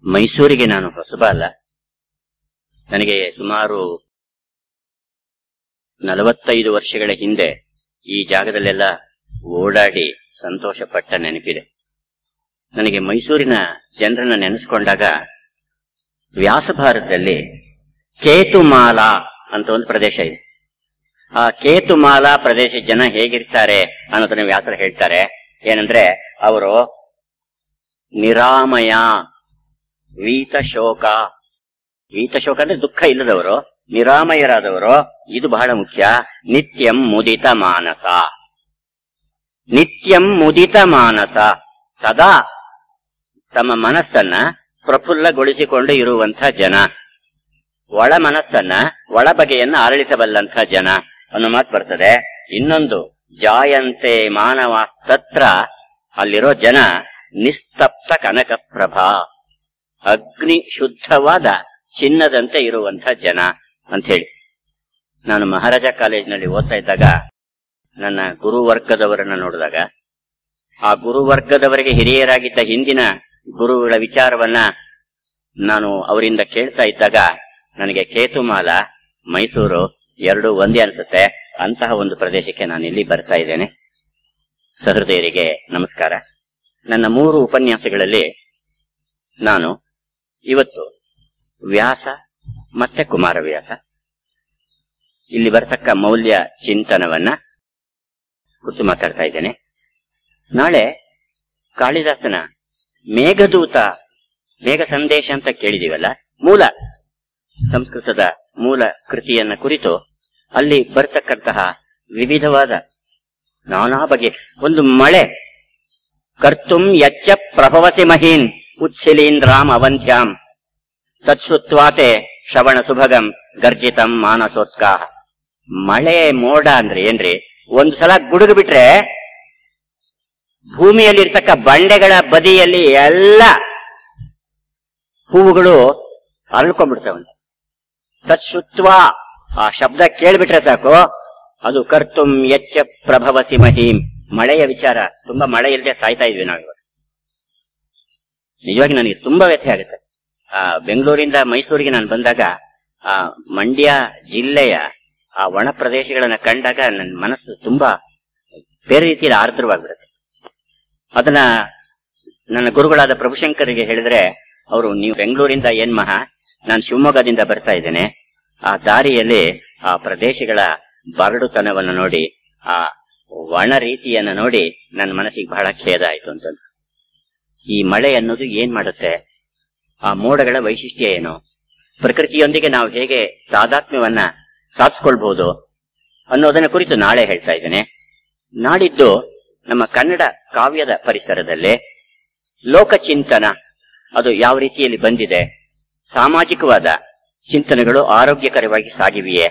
ಮೈಸೂರಿಗೆ ನಾನು ಹೊಸಬ ಅಲ್ಲ ನನಗೆ ಸುಮಾರು ನಲವತ್ತೈದು ವರ್ಷಗಳ ಹಿಂದೆ ಈ ಜಾಗದಲ್ಲೆಲ್ಲ ಓಡಾಡಿ ಸಂತೋಷ ಪಟ್ಟ ನೆನಪಿದೆ ನನಗೆ ಮೈಸೂರಿನ ಜನರನ್ನ ನೆನೆಸ್ಕೊಂಡಾಗ ವ್ಯಾಸಭಾರತದಲ್ಲಿ ಕೇತುಮಾಲಾ ಅಂತ ಒಂದು ಪ್ರದೇಶ ಇದೆ ಆ ಕೇತುಮಾಲಾ ಪ್ರದೇಶ ಜನ ಹೇಗಿರ್ತಾರೆ ಅನ್ನೋದನ್ನ ವ್ಯಾಸರು ಹೇಳ್ತಾರೆ ಏನಂದ್ರೆ ಅವರು ನಿರಾಮಯ ವೀತ ಶೋಕ ವೀತ ಶೋಕ ಅಂದ್ರೆ ದುಃಖ ಇಲ್ಲದವರು ನಿರಾಮಯರಾದವರು ಇದು ಬಹಳ ಮುಖ್ಯ ನಿತ್ಯಂ ಮುದಿತ ಮಾನಸ ನಿತ್ಯಂ ಮುದಿತ ಮಾನಸ ಸದಾ ತಮ್ಮ ಮನಸ್ಸನ್ನ ಪ್ರಫುಲ್ಲಗೊಳಿಸಿಕೊಂಡು ಇರುವಂತ ಜನ ಒಳ ಮನಸ್ಸನ್ನ ಒಳ ಬಗೆಯನ್ನ ಆರಳಿಸಬಲ್ಲಂತ ಜನ ಅನ್ನೋ ಮಾತು ಬರ್ತದೆ ಇನ್ನೊಂದು ಜಾಯಂತೆ ಮಾನವ ತತ್ರ ಅಲ್ಲಿರೋ ಜನ ನಿಸ್ತಪ್ತ ಕನಕಪ್ರಭಾ ಅಗ್ನಿ ಶುದ್ಧವಾದ ಚಿನ್ನದಂತೆ ಇರುವಂತ ಜನ ಅಂತ ಹೇಳಿ ನಾನು ಮಹಾರಾಜ ಕಾಲೇಜಿನಲ್ಲಿ ಓದ್ತಾ ಇದ್ದಾಗ ನನ್ನ ಗುರುವರ್ಗದವರನ್ನ ನೋಡಿದಾಗ ಆ ಗುರುವರ್ಗದವರಿಗೆ ಹಿರಿಯರಾಗಿದ್ದ ಹಿಂದಿನ ಗುರುಗಳ ವಿಚಾರವನ್ನ ನಾನು ಅವರಿಂದ ಕೇಳ್ತಾ ಇದ್ದಾಗ ನನಗೆ ಕೇತುಮಾಲ ಮೈಸೂರು ಎರಡು ಒಂದೇ ಅನ್ಸುತ್ತೆ ಅಂತಹ ಒಂದು ಪ್ರದೇಶಕ್ಕೆ ನಾನು ಇಲ್ಲಿ ಬರ್ತಾ ಇದ್ದೇನೆ ಸಹೃದಯರಿಗೆ ನಮಸ್ಕಾರ ನನ್ನ ಮೂರು ಉಪನ್ಯಾಸಗಳಲ್ಲಿ ನಾನು ಇವತ್ತು ವ್ಯಾಸ ಮತ್ತೆ ಕುಮಾರವ್ಯಾಸ ಇಲ್ಲಿ ಬರ್ತಕ್ಕ ಮೌಲ್ಯ ಚಿಂತನವನ್ನ ಕುರಿತು ಮಾತಾಡ್ತಾ ಇದ್ದೇನೆ ನಾಳೆ ಕಾಳಿದಾಸನ ಮೇಘದೂತ ಮೇಘ ಸಂದೇಶ ಅಂತ ಕೇಳಿದೀವಲ್ಲ ಮೂಲ ಸಂಸ್ಕೃತದ ಮೂಲ ಕೃತಿಯನ್ನ ಕುರಿತು ಅಲ್ಲಿ ಬರ್ತಕ್ಕಂತಹ ವಿವಿಧವಾದ ನಾನಾ ಬಗೆ ಒಂದು ಮಳೆ ಕರ್ತುಂ ಯಚ್ಚ ಪ್ರಭವಸಿ ಮಹೀನ್ ಉಚ್ಛಿಲೀಂದ್ರಾಮ್ ಅವಂತ್ಯಾಂ ತತ್ಸುತ್ವಾತೆ ಶ್ರವಣ ಸುಭಗಂ ಗರ್ಜಿತಂ ಮಾನಸೋತ್ಕಾಹ ಮಳೆ ಮೋಡ ಅಂದ್ರೆ ಏನ್ರಿ ಒಂದ್ ಸಲ ಗುಡುಗು ಬಿಟ್ರೆ ಭೂಮಿಯಲ್ಲಿರ್ತಕ್ಕ ಬಂಡೆಗಳ ಬದಿಯಲ್ಲಿ ಎಲ್ಲ ಹೂವುಗಳು ಅರಳ್ಕೊಂಡ್ಬಿಡ್ತಾವಂತೆ ತತ್ಸುತ್ವ ಆ ಶಬ್ದ ಕೇಳ್ಬಿಟ್ರೆ ಸಾಕು ಅದು ಕರ್ತುಂ ಎಚ್ಚ ಪ್ರಭವಸಿ ಮಹೀಂ ಮಳೆಯ ವಿಚಾರ ತುಂಬಾ ಮಳೆ ಇಲ್ಲದೆ ಸಾಯ್ತಾ ಇದ್ವಿ ನಾವು ಇವಾಗ ನಿಜವಾಗಿ ನನಗೆ ತುಂಬಾ ವ್ಯಥೆ ಆಗುತ್ತೆ ಆ ಬೆಂಗಳೂರಿಂದ ಮೈಸೂರಿಗೆ ನಾನು ಬಂದಾಗ ಆ ಮಂಡ್ಯ ಜಿಲ್ಲೆಯ ಆ ಒಣ ಪ್ರದೇಶಗಳನ್ನ ಕಂಡಾಗ ನನ್ನ ಮನಸ್ಸು ತುಂಬಾ ಬೇರೆ ರೀತಿಯಲ್ಲಿ ಆರ್ದ್ರವಾಗ್ಬಿಡುತ್ತೆ ಅದನ್ನ ನನ್ನ ಗುರುಗಳಾದ ಪ್ರಭುಶಂಕರಿಗೆ ಹೇಳಿದ್ರೆ ಅವರು ನೀವು ಬೆಂಗಳೂರಿಂದ ಏನ್ ಮಹಾ ನಾನು ಶಿವಮೊಗ್ಗದಿಂದ ಬರ್ತಾ ಇದ್ದೇನೆ ಆ ದಾರಿಯಲ್ಲಿ ಆ ಪ್ರದೇಶಗಳ ಬರಡುತನವನ್ನು ನೋಡಿ ಆ ಒಣ ರೀತಿಯನ್ನ ನೋಡಿ ನನ್ನ ಮನಸ್ಸಿಗೆ ಬಹಳ ಖೇದ ಆಯ್ತು ಅಂತ ಈ ಮಳೆ ಅನ್ನೋದು ಏನ್ ಮಾಡುತ್ತೆ ಆ ಮೋಡಗಳ ವೈಶಿಷ್ಟ್ಯ ಏನು ಪ್ರಕೃತಿಯೊಂದಿಗೆ ನಾವು ಹೇಗೆ ತಾದಾತ್ಮ್ಯವನ್ನ ಸಾಧಿಸ್ಕೊಳ್ಬಹುದು ಅನ್ನೋದನ್ನ ಕುರಿತು ನಾಳೆ ಹೇಳ್ತಾ ಇದ್ದೇನೆ ನಾಡಿದ್ದು ನಮ್ಮ ಕನ್ನಡ ಕಾವ್ಯದ ಪರಿಸರದಲ್ಲಿ ಲೋಕಚಿಂತನ ಅದು ಯಾವ ರೀತಿಯಲ್ಲಿ ಬಂದಿದೆ ಸಾಮಾಜಿಕವಾದ ಚಿಂತನೆಗಳು ಆರೋಗ್ಯಕರವಾಗಿ ಸಾಗಿವೆಯೇ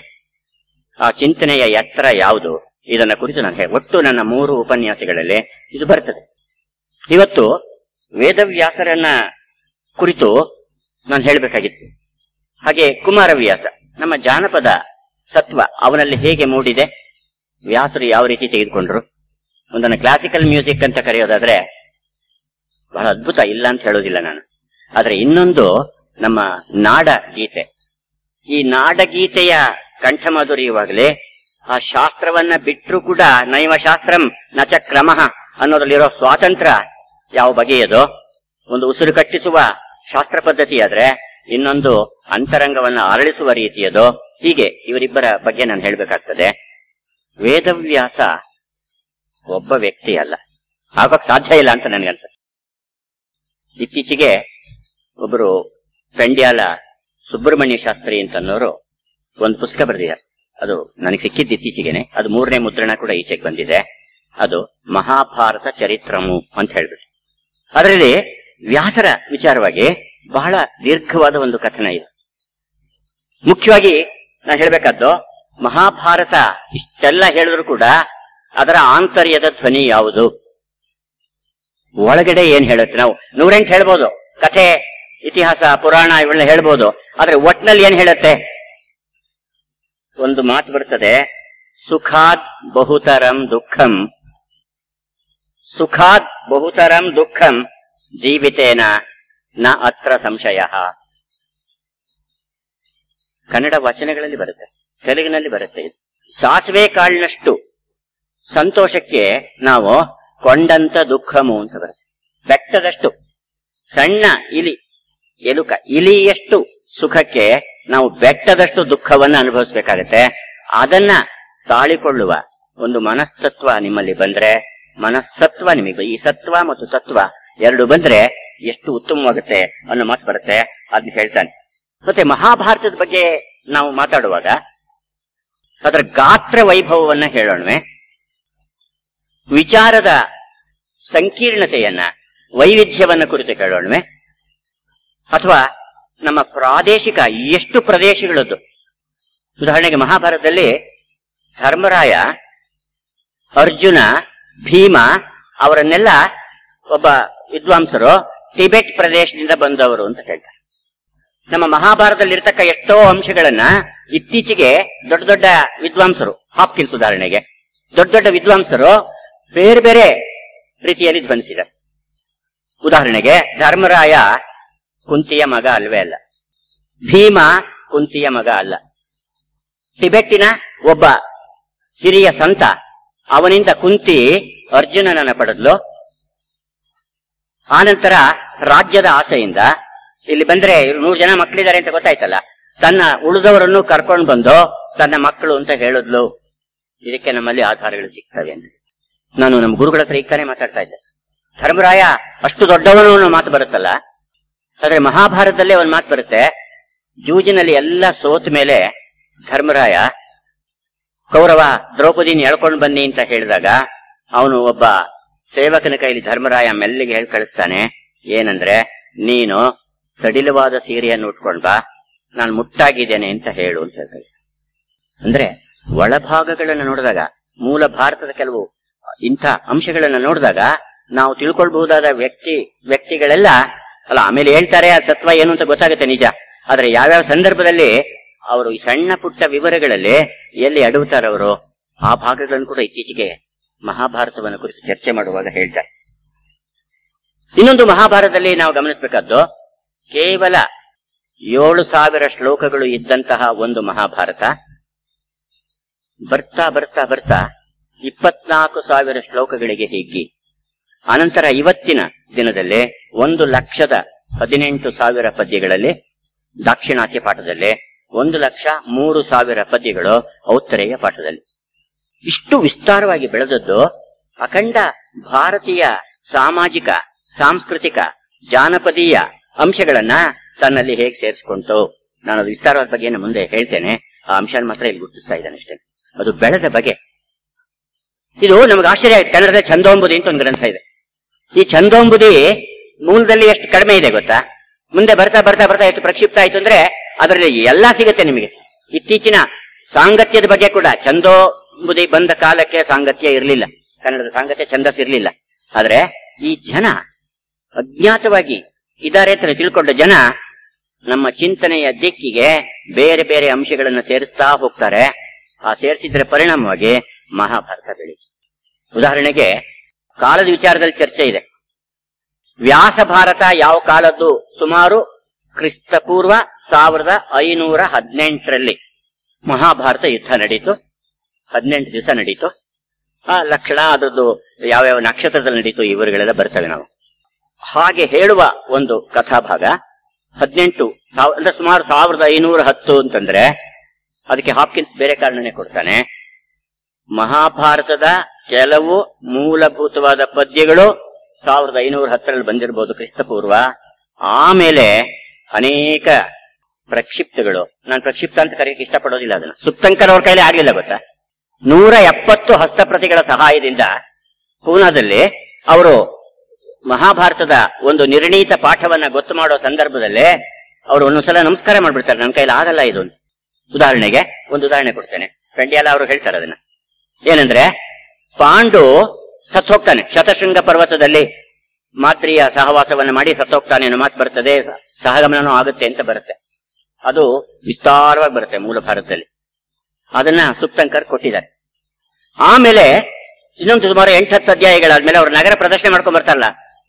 ಆ ಚಿಂತನೆಯ ಎತ್ತರ ಯಾವುದು ಇದನ್ನ ಕುರಿತು ನಾನು ಹೇ- ಒಟ್ಟು ನನ್ನ ಮೂರು ಉಪನ್ಯಾಸಗಳಲ್ಲಿ ಇದು ಬರ್ತದೆ ಇವತ್ತು ವೇದವ್ಯಾಸರನ್ನ ಕುರಿತು ನಾನು ಹೇಳಬೇಕಾಗಿತ್ತು ಹಾಗೆ ಕುಮಾರವ್ಯಾಸ ನಮ್ಮ ಜಾನಪದ ಸತ್ವ ಅವನಲ್ಲಿ ಹೇಗೆ ಮೂಡಿದೆ ವ್ಯಾಸರು ಯಾವ ರೀತಿ ತೆಗೆದುಕೊಂಡ್ರು ಒಂದನ್ನು ಕ್ಲಾಸಿಕಲ್ ಮ್ಯೂಸಿಕ್ ಅಂತ ಕರೆಯೋದಾದ್ರೆ ಬಹಳ ಅದ್ಭುತ ಇಲ್ಲ ಅಂತ ಹೇಳೋದಿಲ್ಲ ನಾನು ಆದ್ರೆ ಇನ್ನೊಂದು ನಮ್ಮ ನಾಡ ಗೀತೆ ಈ ನಾಡಗೀತೆಯ ಕಂಠಮಾಧುರ್ಯವಾಗಲಿ ಆ ಶಾಸ್ತ್ರವನ್ನ ಬಿಟ್ಟರು ಕೂಡ ನೈವ ಶಾಸ್ತ್ರಂ ನಚ ಕ್ರಮಃ ಅನ್ನೋದ್ರಲ್ಲಿರೋ ಸ್ವಾತಂತ್ರ್ಯ ಯಾವ ಬಗೆಯದೋ ಒಂದು ಉಸಿರು ಕಟ್ಟಿಸುವ ಶಾಸ್ತ್ರ ಪದ್ಧತಿ ಆದ್ರೆ ಇನ್ನೊಂದು ಅಂತರಂಗವನ್ನ ಅರಳಿಸುವ ರೀತಿಯದೋ ಹೀಗೆ ಇವರಿಬ್ಬರ ಬಗ್ಗೆ ನಾನು ಹೇಳ್ಬೇಕಾಗ್ತದೆ ವೇದವ್ಯಾಸ ಒಬ್ಬ ವ್ಯಕ್ತಿ ಅಲ್ಲ ಆಗೋಕ್ ಸಾಧ್ಯ ಇಲ್ಲ ಅಂತ ನನಗನ್ಸುತ್ತೆ ಇತ್ತೀಚೆಗೆ ಒಬ್ಬರು ಪೆಂಡ್ಯಾಲ ಸುಬ್ರಹ್ಮಣ್ಯ ಶಾಸ್ತ್ರಿ ಅಂತನ್ನೋರು ಒಂದು ಪುಸ್ತಕ ಬರೆದಿದ್ದಾರೆ ಅದು ನನಗೆ ಸಿಕ್ಕಿದ್ದು ಇತ್ತೀಚೆಗೆನೆ ಅದು ಮೂರನೇ ಮುದ್ರಣ ಕೂಡ ಈಚೆಗೆ ಬಂದಿದೆ ಅದು ಮಹಾಭಾರತ ಚರಿತ್ರಮು ಅಂತ ಹೇಳ್ಬಿಟ್ಟು ಅದರಲ್ಲಿ ವ್ಯಾಸರ ವಿಚಾರವಾಗಿ ಬಹಳ ದೀರ್ಘವಾದ ಒಂದು ಕಥನ ಇದೆ ಮುಖ್ಯವಾಗಿ ನಾನು ಹೇಳ್ಬೇಕಾದ್ದು ಮಹಾಭಾರತ ಇಷ್ಟೆಲ್ಲ ಹೇಳಿದ್ರು ಕೂಡ ಅದರ ಆಂತರ್ಯದ ಧ್ವನಿ ಯಾವುದು ಒಳಗಡೆ ಏನ್ ಹೇಳುತ್ತೆ ನಾವು ನೂರೆಂಟು ಹೇಳ್ಬೋದು ಕಥೆ ಇತಿಹಾಸ ಪುರಾಣ ಇವೆಲ್ಲ ಹೇಳ್ಬೋದು ಆದ್ರೆ ಒಟ್ನಲ್ಲಿ ಏನ್ ಹೇಳುತ್ತೆ ಒಂದು ಮಾತು ಬರ್ತದೆ ಸುಖಾತ್ ಬಹುತರಂ ದುಃಖಂ ಸುಖಾತ್ ಬಹುತರಂ ದುಃಖಂ ಜೀವಿತೇನ ನ ಅತ್ರ ಸಂಶಯ ಕನ್ನಡ ವಚನಗಳಲ್ಲಿ ಬರುತ್ತೆ ತೆಲುಗಿನಲ್ಲಿ ಬರುತ್ತೆ ಇದು ಸಾಸಿವೆ ಕಾಳಿನಷ್ಟು ಸಂತೋಷಕ್ಕೆ ನಾವು ಕೊಂಡಂತ ದುಃಖಮು ಅಂತ ಬರುತ್ತೆ ಬೆಟ್ಟದಷ್ಟು ಸಣ್ಣ ಇಲಿ ಎಲುಕ ಇಲಿಯಷ್ಟು ಸುಖಕ್ಕೆ ನಾವು ಬೆಟ್ಟದಷ್ಟು ದುಃಖವನ್ನ ಅನುಭವಿಸ್ಬೇಕಾಗತ್ತೆ ಅದನ್ನ ತಾಳಿಕೊಳ್ಳುವ ಒಂದು ಮನಸ್ತತ್ವ ನಿಮ್ಮಲ್ಲಿ ಬಂದ್ರೆ ಮನಸ್ಸತ್ವ ನಿಮಗೆ ಈ ಸತ್ವ ಮತ್ತು ತತ್ವ ಎರಡು ಬಂದ್ರೆ ಎಷ್ಟು ಉತ್ತಮವಾಗುತ್ತೆ ಅನ್ನೋ ಮಾತು ಬರುತ್ತೆ ಅದನ್ನ ಹೇಳ್ತಾನೆ ಮತ್ತೆ ಮಹಾಭಾರತದ ಬಗ್ಗೆ ನಾವು ಮಾತಾಡುವಾಗ ಅದರ ಗಾತ್ರ ವೈಭವವನ್ನ ಹೇಳೋಣವೆ ವಿಚಾರದ ಸಂಕೀರ್ಣತೆಯನ್ನ ವೈವಿಧ್ಯವನ್ನ ಕುರಿತು ಕೇಳೋಣವೆ ಅಥವಾ ನಮ್ಮ ಪ್ರಾದೇಶಿಕ ಎಷ್ಟು ಪ್ರದೇಶಗಳದ್ದು ಉದಾಹರಣೆಗೆ ಮಹಾಭಾರತದಲ್ಲಿ ಧರ್ಮರಾಯ ಅರ್ಜುನ ಭೀಮ ಅವರನ್ನೆಲ್ಲ ಒಬ್ಬ ವಿದ್ವಾಂಸರು ಟಿಬೆಟ್ ಪ್ರದೇಶದಿಂದ ಬಂದವರು ಅಂತ ಹೇಳ್ತಾರೆ ನಮ್ಮ ಮಹಾಭಾರತದಲ್ಲಿರ್ತಕ್ಕ ಎಷ್ಟೋ ಅಂಶಗಳನ್ನ ಇತ್ತೀಚೆಗೆ ದೊಡ್ಡ ದೊಡ್ಡ ವಿದ್ವಾಂಸರು ಹಾಪ್ಕಿನ್ಸ್ ಉದಾಹರಣೆಗೆ ದೊಡ್ಡ ದೊಡ್ಡ ವಿದ್ವಾಂಸರು ಬೇರೆ ಬೇರೆ ರೀತಿಯಲ್ಲಿ ಧ್ವನಿಸಿದ್ದಾರೆ ಉದಾಹರಣೆಗೆ ಧರ್ಮರಾಯ ಕುಂತಿಯ ಮಗ ಅಲ್ವೇ ಅಲ್ಲ ಭೀಮ ಕುಂತಿಯ ಮಗ ಅಲ್ಲ ಟಿಬೆಟ್ಟಿನ ಒಬ್ಬ ಹಿರಿಯ ಸಂತ ಅವನಿಂದ ಕುಂತಿ ಅರ್ಜುನನನ್ನ ಪಡೆದ್ಲು ಆನಂತರ ರಾಜ್ಯದ ಆಸೆಯಿಂದ ಇಲ್ಲಿ ಬಂದ್ರೆ ಇವ್ರು ನೂರು ಜನ ಮಕ್ಕಳಿದ್ದಾರೆ ಅಂತ ಗೊತ್ತಾಯ್ತಲ್ಲ ತನ್ನ ಉಳಿದವರನ್ನು ಕರ್ಕೊಂಡು ಬಂದು ತನ್ನ ಮಕ್ಕಳು ಅಂತ ಹೇಳಿದ್ಲು ಇದಕ್ಕೆ ನಮ್ಮಲ್ಲಿ ಆಧಾರಗಳು ಸಿಗ್ತವೆ ಅಂತ ನಾನು ನಮ್ಮ ಗುರುಗಳ ಹತ್ರ ಈಗ ತಾನೇ ಮಾತಾಡ್ತಾ ಇದ್ದೆ ಧರ್ಮರಾಯ ಅಷ್ಟು ದೊಡ್ಡವನು ಅನ್ನೋ ಮಾತು ಬರುತ್ತಲ್ಲ ಆದ್ರೆ ಮಹಾಭಾರತದಲ್ಲೇ ಒಂದು ಮಾತು ಬರುತ್ತೆ ಜೂಜಿನಲ್ಲಿ ಎಲ್ಲ ಸೋತ ಮೇಲೆ ಧರ್ಮರಾಯ ಕೌರವ ದ್ರೌಪದಿನ ಎಳ್ಕೊಂಡು ಬನ್ನಿ ಅಂತ ಹೇಳಿದಾಗ ಅವನು ಒಬ್ಬ ಸೇವಕನ ಕೈಲಿ ಧರ್ಮರಾಯ ಮೆಲ್ಲಿಗೆ ಹೇಳಿ ಕಳಿಸ್ತಾನೆ ಏನಂದ್ರೆ ನೀನು ಸಡಿಲವಾದ ಸೀರೆಯನ್ನು ಉಟ್ಕೊಂಡ್ ಬಾ ನಾನು ಮುಟ್ಟಾಗಿದ್ದೇನೆ ಅಂತ ಹೇಳು ಅಂತ ಹೇಳ್ತಾರೆ ಅಂದ್ರೆ ಒಳಭಾಗಗಳನ್ನ ನೋಡಿದಾಗ ಮೂಲ ಭಾರತದ ಕೆಲವು ಇಂಥ ಅಂಶಗಳನ್ನ ನೋಡಿದಾಗ ನಾವು ತಿಳ್ಕೊಳ್ಬಹುದಾದ ವ್ಯಕ್ತಿ ವ್ಯಕ್ತಿಗಳೆಲ್ಲ ಅಲ್ಲ ಆಮೇಲೆ ಹೇಳ್ತಾರೆ ಆ ಸತ್ವ ಏನು ಅಂತ ಗೊತ್ತಾಗುತ್ತೆ ನಿಜ ಆದ್ರೆ ಯಾವ್ಯಾವ ಸಂದರ್ಭದಲ್ಲಿ ಅವರು ಈ ಸಣ್ಣ ಪುಟ್ಟ ವಿವರಗಳಲ್ಲಿ ಎಲ್ಲಿ ಅಡವುತ್ತಾರವರು ಆ ಭಾಗಗಳನ್ನು ಕೂಡ ಇತ್ತೀಚೆಗೆ ಮಹಾಭಾರತವನ್ನು ಕುರಿತು ಚರ್ಚೆ ಮಾಡುವಾಗ ಹೇಳ್ತಾರೆ ಇನ್ನೊಂದು ಮಹಾಭಾರತದಲ್ಲಿ ನಾವು ಗಮನಿಸಬೇಕಾದ್ದು ಕೇವಲ ಏಳು ಸಾವಿರ ಶ್ಲೋಕಗಳು ಇದ್ದಂತಹ ಒಂದು ಮಹಾಭಾರತ ಬರ್ತಾ ಬರ್ತಾ ಬರ್ತಾ ಇಪ್ಪತ್ನಾಲ್ಕು ಸಾವಿರ ಶ್ಲೋಕಗಳಿಗೆ ಹಿಗ್ಗಿ ಅನಂತರ ಇವತ್ತಿನ ದಿನದಲ್ಲಿ ಒಂದು ಲಕ್ಷದ ಹದಿನೆಂಟು ಸಾವಿರ ಪದ್ಯಗಳಲ್ಲಿ ದಾಕ್ಷಿಣಾತ್ಯ ಪಾಠದಲ್ಲಿ ಒಂದು ಲಕ್ಷ ಮೂರು ಸಾವಿರ ಪದ್ಯಗಳು ಔತ್ತರೇಯ ಪಾಠದಲ್ಲಿ ಇಷ್ಟು ವಿಸ್ತಾರವಾಗಿ ಬೆಳೆದದ್ದು ಅಖಂಡ ಭಾರತೀಯ ಸಾಮಾಜಿಕ ಸಾಂಸ್ಕೃತಿಕ ಜಾನಪದೀಯ ಅಂಶಗಳನ್ನ ತನ್ನಲ್ಲಿ ಹೇಗೆ ಸೇರಿಸಿಕೊಂತು ನಾನು ಅದು ವಿಸ್ತಾರವಾದ ಬಗ್ಗೆ ಇನ್ನು ಮುಂದೆ ಹೇಳ್ತೇನೆ ಆ ಅಂಶ ಮಾತ್ರ ಇಲ್ಲಿ ಗುರುತಿಸ್ತಾ ಇದ್ದಾನೆ ಅಷ್ಟೇ ಅದು ಬೆಳೆದ ಬಗೆ ಇದು ನಮಗೆ ಆಶ್ಚರ್ಯ ಆಯ್ತು ಕನ್ನಡದ ಛಂದೋಂಬುದಿ ಅಂತ ಒಂದು ಗ್ರಂಥ ಇದೆ ಈ ಛಂದೋಂಬುದಿ ಮೂಲದಲ್ಲಿ ಎಷ್ಟು ಕಡಿಮೆ ಇದೆ ಗೊತ್ತಾ ಮುಂದೆ ಬರ್ತಾ ಬರ್ತಾ ಬರ್ತಾ ಎಷ್ಟು ಪ್ರಕ್ಷಿಪ್ತ ಆಯ್ತು ಅಂದ್ರೆ ಅದರಲ್ಲಿ ಎಲ್ಲಾ ಸಿಗುತ್ತೆ ನಿಮಗೆ ಇತ್ತೀಚಿನ ಸಾಂಗತ್ಯದ ಬಗ್ಗೆ ಕೂಡ ಛಂದೋಂಬುದಿ ಬಂದ ಕಾಲಕ್ಕೆ ಸಾಂಗತ್ಯ ಇರಲಿಲ್ಲ ಕನ್ನಡದ ಸಾಂಗತ್ಯ ಛಂದಸ್ ಇರಲಿಲ್ಲ ಆದ್ರೆ ಈ ಜನ ಅಜ್ಞಾತವಾಗಿ ಇದ್ದಾರೆ ಅಂತ ತಿಳ್ಕೊಂಡ ಜನ ನಮ್ಮ ಚಿಂತನೆಯ ದಿಕ್ಕಿಗೆ ಬೇರೆ ಬೇರೆ ಅಂಶಗಳನ್ನು ಸೇರಿಸ್ತಾ ಹೋಗ್ತಾರೆ ಆ ಸೇರಿಸಿದ್ರ ಪರಿಣಾಮವಾಗಿ ಮಹಾಭಾರತ ಬೆಳೀತು ಉದಾಹರಣೆಗೆ ಕಾಲದ ವಿಚಾರದಲ್ಲಿ ಚರ್ಚೆ ಇದೆ ವ್ಯಾಸ ಭಾರತ ಯಾವ ಕಾಲದ್ದು ಸುಮಾರು ಕ್ರಿಸ್ತಪೂರ್ವ ಸಾವಿರದ ಐನೂರ ಹದಿನೆಂಟರಲ್ಲಿ ಮಹಾಭಾರತ ಯುದ್ಧ ನಡೀತು ಹದಿನೆಂಟು ದಿವಸ ನಡೀತು ಆ ಲಕ್ಷಣ ಅದರದ್ದು ಯಾವ್ಯಾವ ನಕ್ಷತ್ರದಲ್ಲಿ ನಡೀತು ಇವರುಗಳೆಲ್ಲ ಬರ್ತವೆ ನಾವು ಹಾಗೆ ಹೇಳುವ ಒಂದು ಕಥಾಭಾಗ ಹದಿನೆಂಟು ಸಾವ್- ಅಂದ್ರೆ ಸುಮಾರು ಸಾವಿರದ ಐನೂರ ಹತ್ತು ಅಂತಂದ್ರೆ ಅದಕ್ಕೆ ಹಾಪ್ಕಿನ್ಸ್ ಬೇರೆ ಕಾರಣನೇ ಕೊಡ್ತಾನೆ ಮಹಾಭಾರತದ ಕೆಲವು ಮೂಲಭೂತವಾದ ಪದ್ಯಗಳು ಸಾವಿರದ ಐನೂರ ಹತ್ತರಲ್ಲಿ ಬಂದಿರಬಹುದು ಕ್ರಿಸ್ತಪೂರ್ವ ಆಮೇಲೆ ಅನೇಕ ಪ್ರಕ್ಷಿಪ್ತಗಳು ನಾನು ಪ್ರಕ್ಷಿಪ್ತ ಅಂತ ಕರೆಯಕ್ಕೆ ಇಷ್ಟಪಡೋದಿಲ್ಲ ಅದನ್ನ ಸುತ್ತಂಕರ್ ಅವ್ರ ಕೈಲಿ ಆಗ್ಲಿಲ್ಲ ಗೊತ್ತಾ ನೂರ ಎಪ್ಪತ್ತು ಹಸ್ತಪ್ರತಿಗಳ ಸಹಾಯದಿಂದ ಪೂನಾದಲ್ಲಿ ಅವರು ಮಹಾಭಾರತದ ಒಂದು ನಿರ್ಣೀತ ಪಾಠವನ್ನ ಗೊತ್ತು ಮಾಡೋ ಸಂದರ್ಭದಲ್ಲೇ ಅವರು ಒಂದೊಂದ್ಸಲ ನಮಸ್ಕಾರ ಮಾಡ್ಬಿಡ್ತಾರೆ ನನ್ನ ಕೈಲಿ ಆಗಲ್ಲ ಇದು ಅಂತ. ಉದಾಹರಣೆಗೆ ಒಂದು ಉದಾಹರಣೆ ಕೊಡ್ತೇನೆ ಪಂಡ್ಯಾಲ ಅವರು ಹೇಳ್ತಾರೆ ಅದನ್ನ ಏನಂದ್ರೆ ಪಾಂಡು ಸತ್ ಹೋಗ್ತಾನೆ ಶತಶೃಂಗ ಪರ್ವತದಲ್ಲಿ ಮಾತ್ರಿಯ ಸಹವಾಸವನ್ನ ಮಾಡಿ ಸತ್ತೋಗ್ತಾನೆ ಅನ್ನೋ ಮಾತು ಬರ್ತದೆ ಸ- ಸಹಗಮನನೂ ಆಗುತ್ತೆ ಅಂತ ಬರುತ್ತೆ ಅದು ವಿಸ್ತಾರವಾಗಿ ಬರುತ್ತೆ ಮೂಲ ಭಾರತದಲ್ಲಿ ಅದನ್ನ ಸುಪ್ತಂಕರ್ ಕೊಟ್ಟಿದ್ದಾರೆ ಆಮೇಲೆ ಇನ್ನೊಂದು ಸುಮಾರು ಎಂಟು ಹತ್ತು ಅಧ್ಯಾಯಗಳಾದ್ಮೇಲೆ ಅವರು ನಗರ ಪ್ರದರ್ಶನ ಮಾಡ್ಕೊಂಡ್ ಬರ್ತಾರಲ್ಲ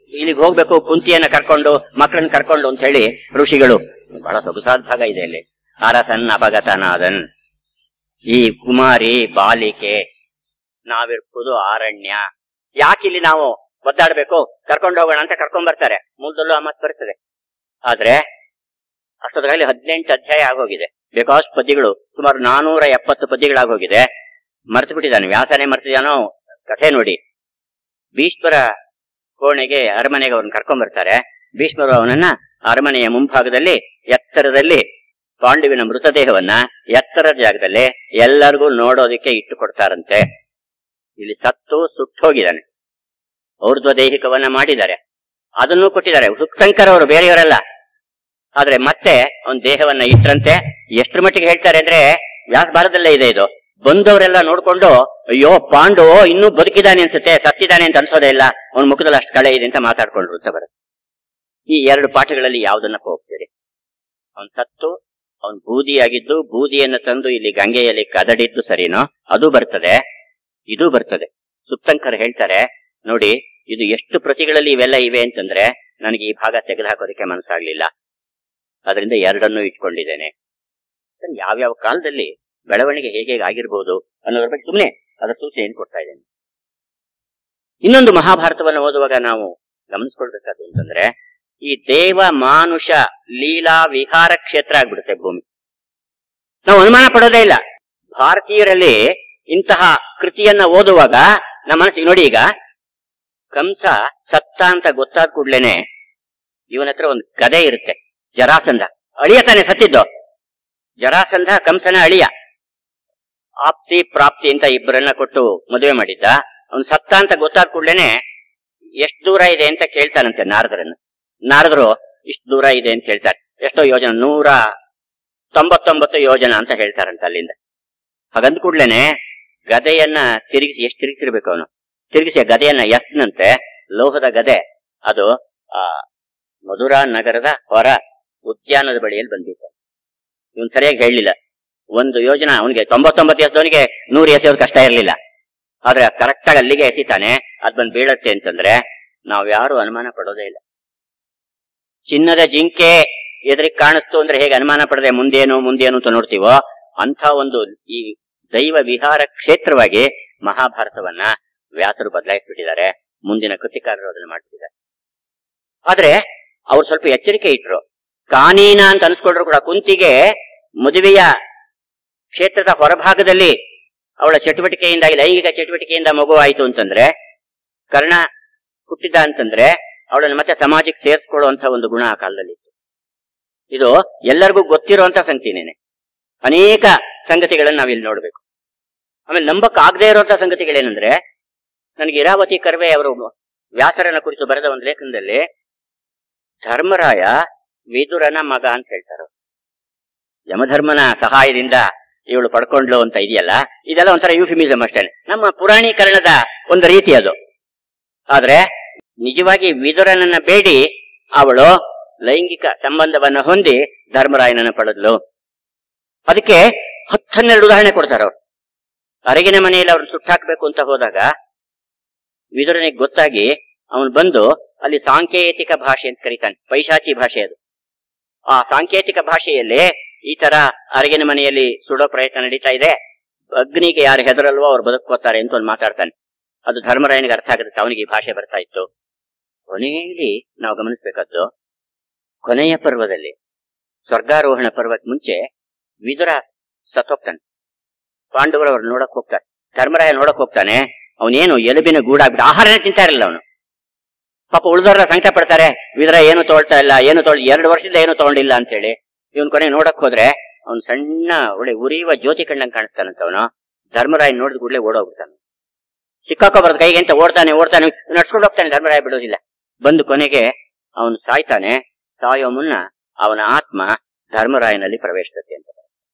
ಇಲ್ಲಿಗೆ ಹೋಗ್ಬೇಕು ಕುಂತಿಯನ್ನ ಕರ್ಕೊಂಡು ಮಕ್ಕಳನ್ನ ಕರ್ಕೊಂಡು ಅಂತ ಹೇಳಿ ಋಷಿಗಳು ಬಹಳ ಸೊಗಸಾದ ಭಾಗ ಇದೆ ಇಲ್ಲಿ ಅರಸನ್ ಅಪಗತನಾದನ್ ಈ ಕುಮಾರಿ ಬಾಲಿಕೆ ನಾವಿರ್ಬೋದು ಅರಣ್ಯ ಯಾಕಿಲ್ಲಿ ನಾವು ಒದ್ದಾಡ್ಬೇಕು ಕರ್ಕೊಂಡು ಹೋಗೋಣ ಅಂತ ಕರ್ಕೊಂಡ್ ಬರ್ತಾರೆ ಮೂಲದಲ್ಲೂ ಆ ಮಾತು ಬರ್ತದೆ ಆದ್ರೆ ಅಷ್ಟೊತ್ತರಲ್ಲಿ ಹದಿನೆಂಟು ಅಧ್ಯಾಯ ಆಗೋಗಿದೆ ಬಿಕಾಸ್ ಪದ್ಯಗಳು ಸುಮಾರು ನಾನೂರ ಎಪ್ಪತ್ತು ಪದ್ಯಗಳಾಗೋಗಿದೆ ಮರ್ತು ಬಿಟ್ಟಿದ್ದಾನೆ ವ್ಯಾಸನೆ ಮರ್ತಿದ್ದಾನೋ ಕಥೆ ನೋಡಿ ಭೀಷ್ಮರ ಕೋಣೆಗೆ ಅರಮನೆಗೆ ಅವ್ರನ್ನ ಕರ್ಕೊಂಡ್ ಬರ್ತಾರೆ ಭೀಷ್ಮರು ಅವನನ್ನ ಅರಮನೆಯ ಮುಂಭಾಗದಲ್ಲಿ ಎತ್ತರದಲ್ಲಿ ಪಾಂಡುವಿನ ಮೃತದೇಹವನ್ನ ಎತ್ತರದ ಜಾಗದಲ್ಲಿ ಎಲ್ಲರಿಗೂ ನೋಡೋದಕ್ಕೆ ಇಟ್ಟು ಕೊಡ್ತಾರಂತೆ ಇಲ್ಲಿ ಸತ್ತು ಸುಟ್ಟೋಗಿದ್ದಾನೆ ಔರ್ಧ್ವ ದೈಹಿಕವನ್ನ ಮಾಡಿದ್ದಾರೆ ಅದನ್ನು ಕೊಟ್ಟಿದ್ದಾರೆ ಸುಕ್ತಂಕರ್ ಅವರು ಬೇರೆಯವರಲ್ಲ ಆದ್ರೆ ಮತ್ತೆ ಅವನ ದೇಹವನ್ನ ಇಟ್ಟರಂತೆ ಎಷ್ಟರ ಮಟ್ಟಿಗೆ ಹೇಳ್ತಾರೆ ಅಂದ್ರೆ ವ್ಯಾಸ ಭಾರತದಲ್ಲೇ ಇದೆ ಇದು ಬಂದವರೆಲ್ಲ ನೋಡ್ಕೊಂಡು ಅಯ್ಯೋ ಪಾಂಡು ಇನ್ನೂ ಬದುಕಿದಾನೆ ಅನ್ಸುತ್ತೆ ಸತ್ತಿದ್ದಾನೆ ಅಂತ ಅನ್ಸೋದೇ ಇಲ್ಲ ಅವನ ಮುಖದಲ್ಲಿ ಅಷ್ಟು ಕಳೆ ಇದೆ ಅಂತ ಮಾತಾಡ್ಕೊಂಡ್ರು ಅಂತ ಬರುತ್ತೆ ಈ ಎರಡು ಪಾಠಗಳಲ್ಲಿ ಯಾವ್ದನ್ನ ಹೋಗ್ತೀರಿ ಅವನ್ ಸತ್ತು ಅವನ್ ಬೂದಿಯಾಗಿದ್ದು ಬೂದಿಯನ್ನು ತಂದು ಇಲ್ಲಿ ಗಂಗೆಯಲ್ಲಿ ಕದಡಿದ್ದು ಸರಿನೋ ಅದು ಬರ್ತದೆ ಇದು ಬರ್ತದೆ ಸುತ್ತಂಕರ್ ಹೇಳ್ತಾರೆ ನೋಡಿ ಇದು ಎಷ್ಟು ಪ್ರತಿಗಳಲ್ಲಿ ಇವೆಲ್ಲ ಇವೆ ಅಂತಂದ್ರೆ ನನಗೆ ಈ ಭಾಗ ತೆಗೆದುಹಾಕೋದಕ್ಕೆ ಮನಸ್ಸಾಗ್ಲಿಲ್ಲ ಅದರಿಂದ ಎರಡನ್ನೂ ಇಟ್ಕೊಂಡಿದ್ದೇನೆ ಯಾವ್ಯಾವ ಕಾಲದಲ್ಲಿ ಬೆಳವಣಿಗೆ ಹೇಗೆ ಹೇಗೆ ಆಗಿರ್ಬೋದು ಅನ್ನೋದ್ರ ಬಗ್ಗೆ ಸುಮ್ಮನೆ ಅದರ ಸೂಚನೆಯನ್ನು ಕೊಡ್ತಾ ಇದ್ದೇನೆ ಇನ್ನೊಂದು ಮಹಾಭಾರತವನ್ನು ಓದುವಾಗ ನಾವು ಗಮನಿಸ್ಕೊಳ್ಬೇಕಾದ್ದು ಅಂತಂದ್ರೆ ಈ ದೇವ ಮಾನುಷ ಲೀಲಾ ವಿಹಾರ ಕ್ಷೇತ್ರ ಆಗ್ಬಿಡುತ್ತೆ ಭೂಮಿ ನಾವು ಅನುಮಾನ ಪಡೋದೇ ಇಲ್ಲ ಭಾರತೀಯರಲ್ಲಿ ಇಂತಹ ಕೃತಿಯನ್ನ ಓದುವಾಗ ನಮ್ಮ ಮನಸ್ಸಿಗೆ ನೋಡಿ ಈಗ ಕಂಸ ಸತ್ತ ಅಂತ ಗೊತ್ತಾದ ಕೂಡ್ಲೇನೆ ಇವನ ಹತ್ರ ಒಂದು ಗದೆ ಇರುತ್ತೆ ಜರಾಸಂಧ ಅಳಿಯ ತಾನೆ ಸತ್ತಿದ್ದು ಜರಾಸಂಧ ಕಂಸನ ಅಳಿಯ ಆಪ್ತಿ ಪ್ರಾಪ್ತಿ ಅಂತ ಇಬ್ಬರನ್ನ ಕೊಟ್ಟು ಮದುವೆ ಮಾಡಿದ್ದ ಅವನು ಸತ್ತ ಅಂತ ಗೊತ್ತಾದ ಕೂಡ್ಲೇನೆ ಎಷ್ಟು ದೂರ ಇದೆ ಅಂತ ಕೇಳ್ತಾನಂತೆ ನಾರದರನ್ನು ನಾರದರು ಇಷ್ಟು ದೂರ ಇದೆ ಅಂತ ಹೇಳ್ತಾರೆ ಎಷ್ಟೋ ಯೋಜನೆ ನೂರ ತೊಂಬತ್ತೊಂಬತ್ತು ಯೋಜನ ಅಂತ ಹೇಳ್ತಾರಂತ ಅಲ್ಲಿಂದ ಹಾಗಂದ ಕೂಡ್ಲೇನೆ ಗದೆಯನ್ನ ತಿರುಗಿಸಿ ಎಷ್ಟು ತಿರುಗಿಸಿರ್ಬೇಕು ಅವನು ತಿರುಗಿಸಿ ಆ ಗದೆಯನ್ನ ಎಸ್ನಂತೆ ಲೋಹದ ಗದೆ ಅದು ಆ ಮಧುರಾ ನಗರದ ಹೊರ ಉದ್ಯಾನದ ಬಳಿಯಲ್ಲಿ ಬಂದಿತ್ತು ಇವನ್ ಸರಿಯಾಗಿ ಹೇಳಲಿಲ್ಲ ಒಂದು ಯೋಜನಾ ಅವನಿಗೆ ತೊಂಬತ್ತೊಂಬತ್ತು ಎಸದವನಿಗೆ ನೂರು ಎಸೆಯೋದು ಕಷ್ಟ ಇರಲಿಲ್ಲ ಆದ್ರೆ ಕರೆಕ್ಟ್ ಆಗಿ ಅಲ್ಲಿಗೆ ಎಸಿತಾನೆ ಅದ್ ಬಂದು ಬೀಳತ್ತೆ ಅಂತಂದ್ರೆ ನಾವ್ ಯಾರು ಅನುಮಾನ ಪಡೋದೇ ಇಲ್ಲ ಚಿನ್ನದ ಜಿಂಕೆ ಎದುರಿಗೆ ಕಾಣಿಸ್ತು ಅಂದ್ರೆ ಹೇಗೆ ಅನುಮಾನ ಪಡದೆ ಮುಂದೇನು ಮುಂದೇನು ಅಂತ ನೋಡ್ತೀವೋ ಅಂತ ಒಂದು ಈ ದೈವ ವಿಹಾರ ಕ್ಷೇತ್ರವಾಗಿ ಮಹಾಭಾರತವನ್ನ ವ್ಯಾಸರು ಬದಲಾಯಿಸ್ಬಿಟ್ಟಿದ್ದಾರೆ ಮುಂದಿನ ಕೃತಿಕಾರರು ಅದನ್ನ ಮಾಡ್ತಿದ್ದಾರೆ ಆದ್ರೆ ಅವ್ರು ಸ್ವಲ್ಪ ಎಚ್ಚರಿಕೆ ಇಟ್ರು ಕಾನೀನ ಅಂತ ಅನ್ಸ್ಕೊಂಡ್ರು ಕೂಡ ಕುಂತಿಗೆ ಮದುವೆಯ ಕ್ಷೇತ್ರದ ಹೊರಭಾಗದಲ್ಲಿ ಅವಳ ಚಟುವಟಿಕೆಯಿಂದಾಗಿ ಲೈಂಗಿಕ ಚಟುವಟಿಕೆಯಿಂದ ಮಗು ಆಯ್ತು ಅಂತಂದ್ರೆ ಕರ್ಣ ಹುಟ್ಟಿದ ಅಂತಂದ್ರೆ ಅವಳನ್ನು ಮತ್ತೆ ಸಮಾಜಕ್ಕೆ ಸೇರಿಸ್ಕೊಳ್ಳುವಂತ ಒಂದು ಗುಣ ಆ ಕಾಲದಲ್ಲಿ ಇತ್ತು ಇದು ಎಲ್ಲರಿಗೂ ಗೊತ್ತಿರುವಂತ ಸಂಗತಿನೇನೆ ಅನೇಕ ಸಂಗತಿಗಳನ್ನ ನಾವಿಲ್ಲಿ ನೋಡ್ಬೇಕು ಆಮೇಲೆ ನಂಬಕ್ ಆಗದೆ ಇರುವಂತ ಸಂಗತಿಗಳೇನಂದ್ರೆ ನನಗೆ ಇರಾವತಿ ಕರ್ವೆ ಅವರು ವ್ಯಾಸರನ ಕುರಿತು ಬರೆದ ಒಂದು ಲೇಖನದಲ್ಲಿ ಧರ್ಮರಾಯ ವಿದುರನ ಮಗ ಅಂತ ಹೇಳ್ತಾರೆ ಯಮಧರ್ಮನ ಸಹಾಯದಿಂದ ಇವಳು ಪಡ್ಕೊಂಡ್ಲು ಅಂತ ಇದೆಯಲ್ಲ ಇದೆಲ್ಲ ಒಂಥರ ಯೂಫಿಮಿಸಮ್ ಅಷ್ಟೇನೆ ನಮ್ಮ ಪುರಾಣೀಕರಣದ ಒಂದು ರೀತಿ ಅದು ಆದ್ರೆ ನಿಜವಾಗಿ ವಿದುರನನ್ನ ಬೇಡಿ ಅವಳು ಲೈಂಗಿಕ ಸಂಬಂಧವನ್ನ ಹೊಂದಿ ಧರ್ಮರಾಯನನ್ನ ಪಡೆದ್ಲು ಅದಕ್ಕೆ ಹತ್ತನ್ನೆರಡು ಉದಾಹರಣೆ ಕೊಡ್ತಾರೆ ಅವ್ರು ಅರಗಿನ ಮನೆಯಲ್ಲಿ ಅವ್ರನ್ನ ಸುಟ್ಟಾಕ್ಬೇಕು ಅಂತ ಹೋದಾಗ ವಿದುರನಿಗೆ ಗೊತ್ತಾಗಿ ಅವನು ಬಂದು ಅಲ್ಲಿ ಸಾಂಕೇತಿಕ ಭಾಷೆ ಅಂತ ಕರೀತಾನೆ ಪೈಶಾಚಿ ಭಾಷೆ ಅದು ಆ ಸಾಂಕೇತಿಕ ಭಾಷೆಯಲ್ಲಿ ಈ ತರ ಅರಗಿನ ಮನೆಯಲ್ಲಿ ಸುಡೋ ಪ್ರಯತ್ನ ನಡೀತಾ ಇದೆ ಅಗ್ನಿಗೆ ಯಾರು ಹೆದರಲ್ವೋ ಅವ್ರು ಬದುಕೋತಾರೆ ಅಂತ ಒಂದು ಮಾತಾಡ್ತಾನೆ ಅದು ಧರ್ಮರಾಯನಿಗೆ ಅರ್ಥ ಆಗುತ್ತೆ ಅವನಿಗೆ ಈ ಭಾಷೆ ಬರ್ತಾ ಇತ್ತು ಕೊನೆಯಲ್ಲಿ ನಾವು ಗಮನಿಸಬೇಕಾದ್ದು ಕೊನೆಯ ಪರ್ವದಲ್ಲಿ ಸ್ವರ್ಗಾರೋಹಣ ಪರ್ವಕ್ ಮುಂಚೆ ವಿದುರ ಸತ್ತೋಗ್ತಾನೆ ಪಾಂಡವರು ಅವ್ರು ನೋಡಕ್ ಹೋಗ್ತಾರೆ ಧರ್ಮರಾಯ ನೋಡಕ್ ಹೋಗ್ತಾನೆ ಅವನೇನು ಎಲುಬಿನ ಗೂಡಾಗ್ಬಿಟ್ಟು ಆಹಾರನೇ ತಿಂತಾ ಇರಲಿಲ್ಲ ಅವನು ಪಾಪ ಉಳಿದವರ ಸಂಕಟ ಪಡ್ತಾರೆ ವಿದುರ ಏನು ತಗೊಳ್ತಾ ಇಲ್ಲ ಏನು ತಗೊಳ್ ಎರಡು ವರ್ಷದಿಂದ ಏನು ತಗೊಂಡಿಲ್ಲ ಅಂತ ಹೇಳಿ ಇವನ್ ಕೊನೆ ನೋಡಕ್ ಹೋದ್ರೆ ಅವ್ನು ಸಣ್ಣ ಒಳ್ಳೆ ಉರಿಯುವ ಜ್ಯೋತಿ ಕಣ್ಣಂಗ್ ಕಾಣಿಸ್ತಾನಂತ ಅವನು ಧರ್ಮರಾಯ ನೋಡಿದ ಕೂಡಲೇ ಓಡೋಗ್ಬಿಡ್ತಾನೆ ಸಿಕ್ಕಾಕೋಬಾರ್ದು ಕೈಗೆ ಅಂತ ಓಡ್ತಾನೆ ಓಡ್ತಾನೆ ನಡ್ಸ್ಕೊಂಡು ಹೋಗ್ತಾನೆ ಧರ್ಮರಾಯ ಬಿಡೋದಿಲ್ಲ ಬಂದು ಕೊನೆಗೆ ಅವನು ಸಾಯ್ತಾನೆ ಸಾಯೋ ಮುನ್ನ ಅವನ ಆತ್ಮ ಧರ್ಮರಾಯನಲ್ಲಿ ಪ್ರವೇಶಿಸುತ್ತೆ ಅಂತ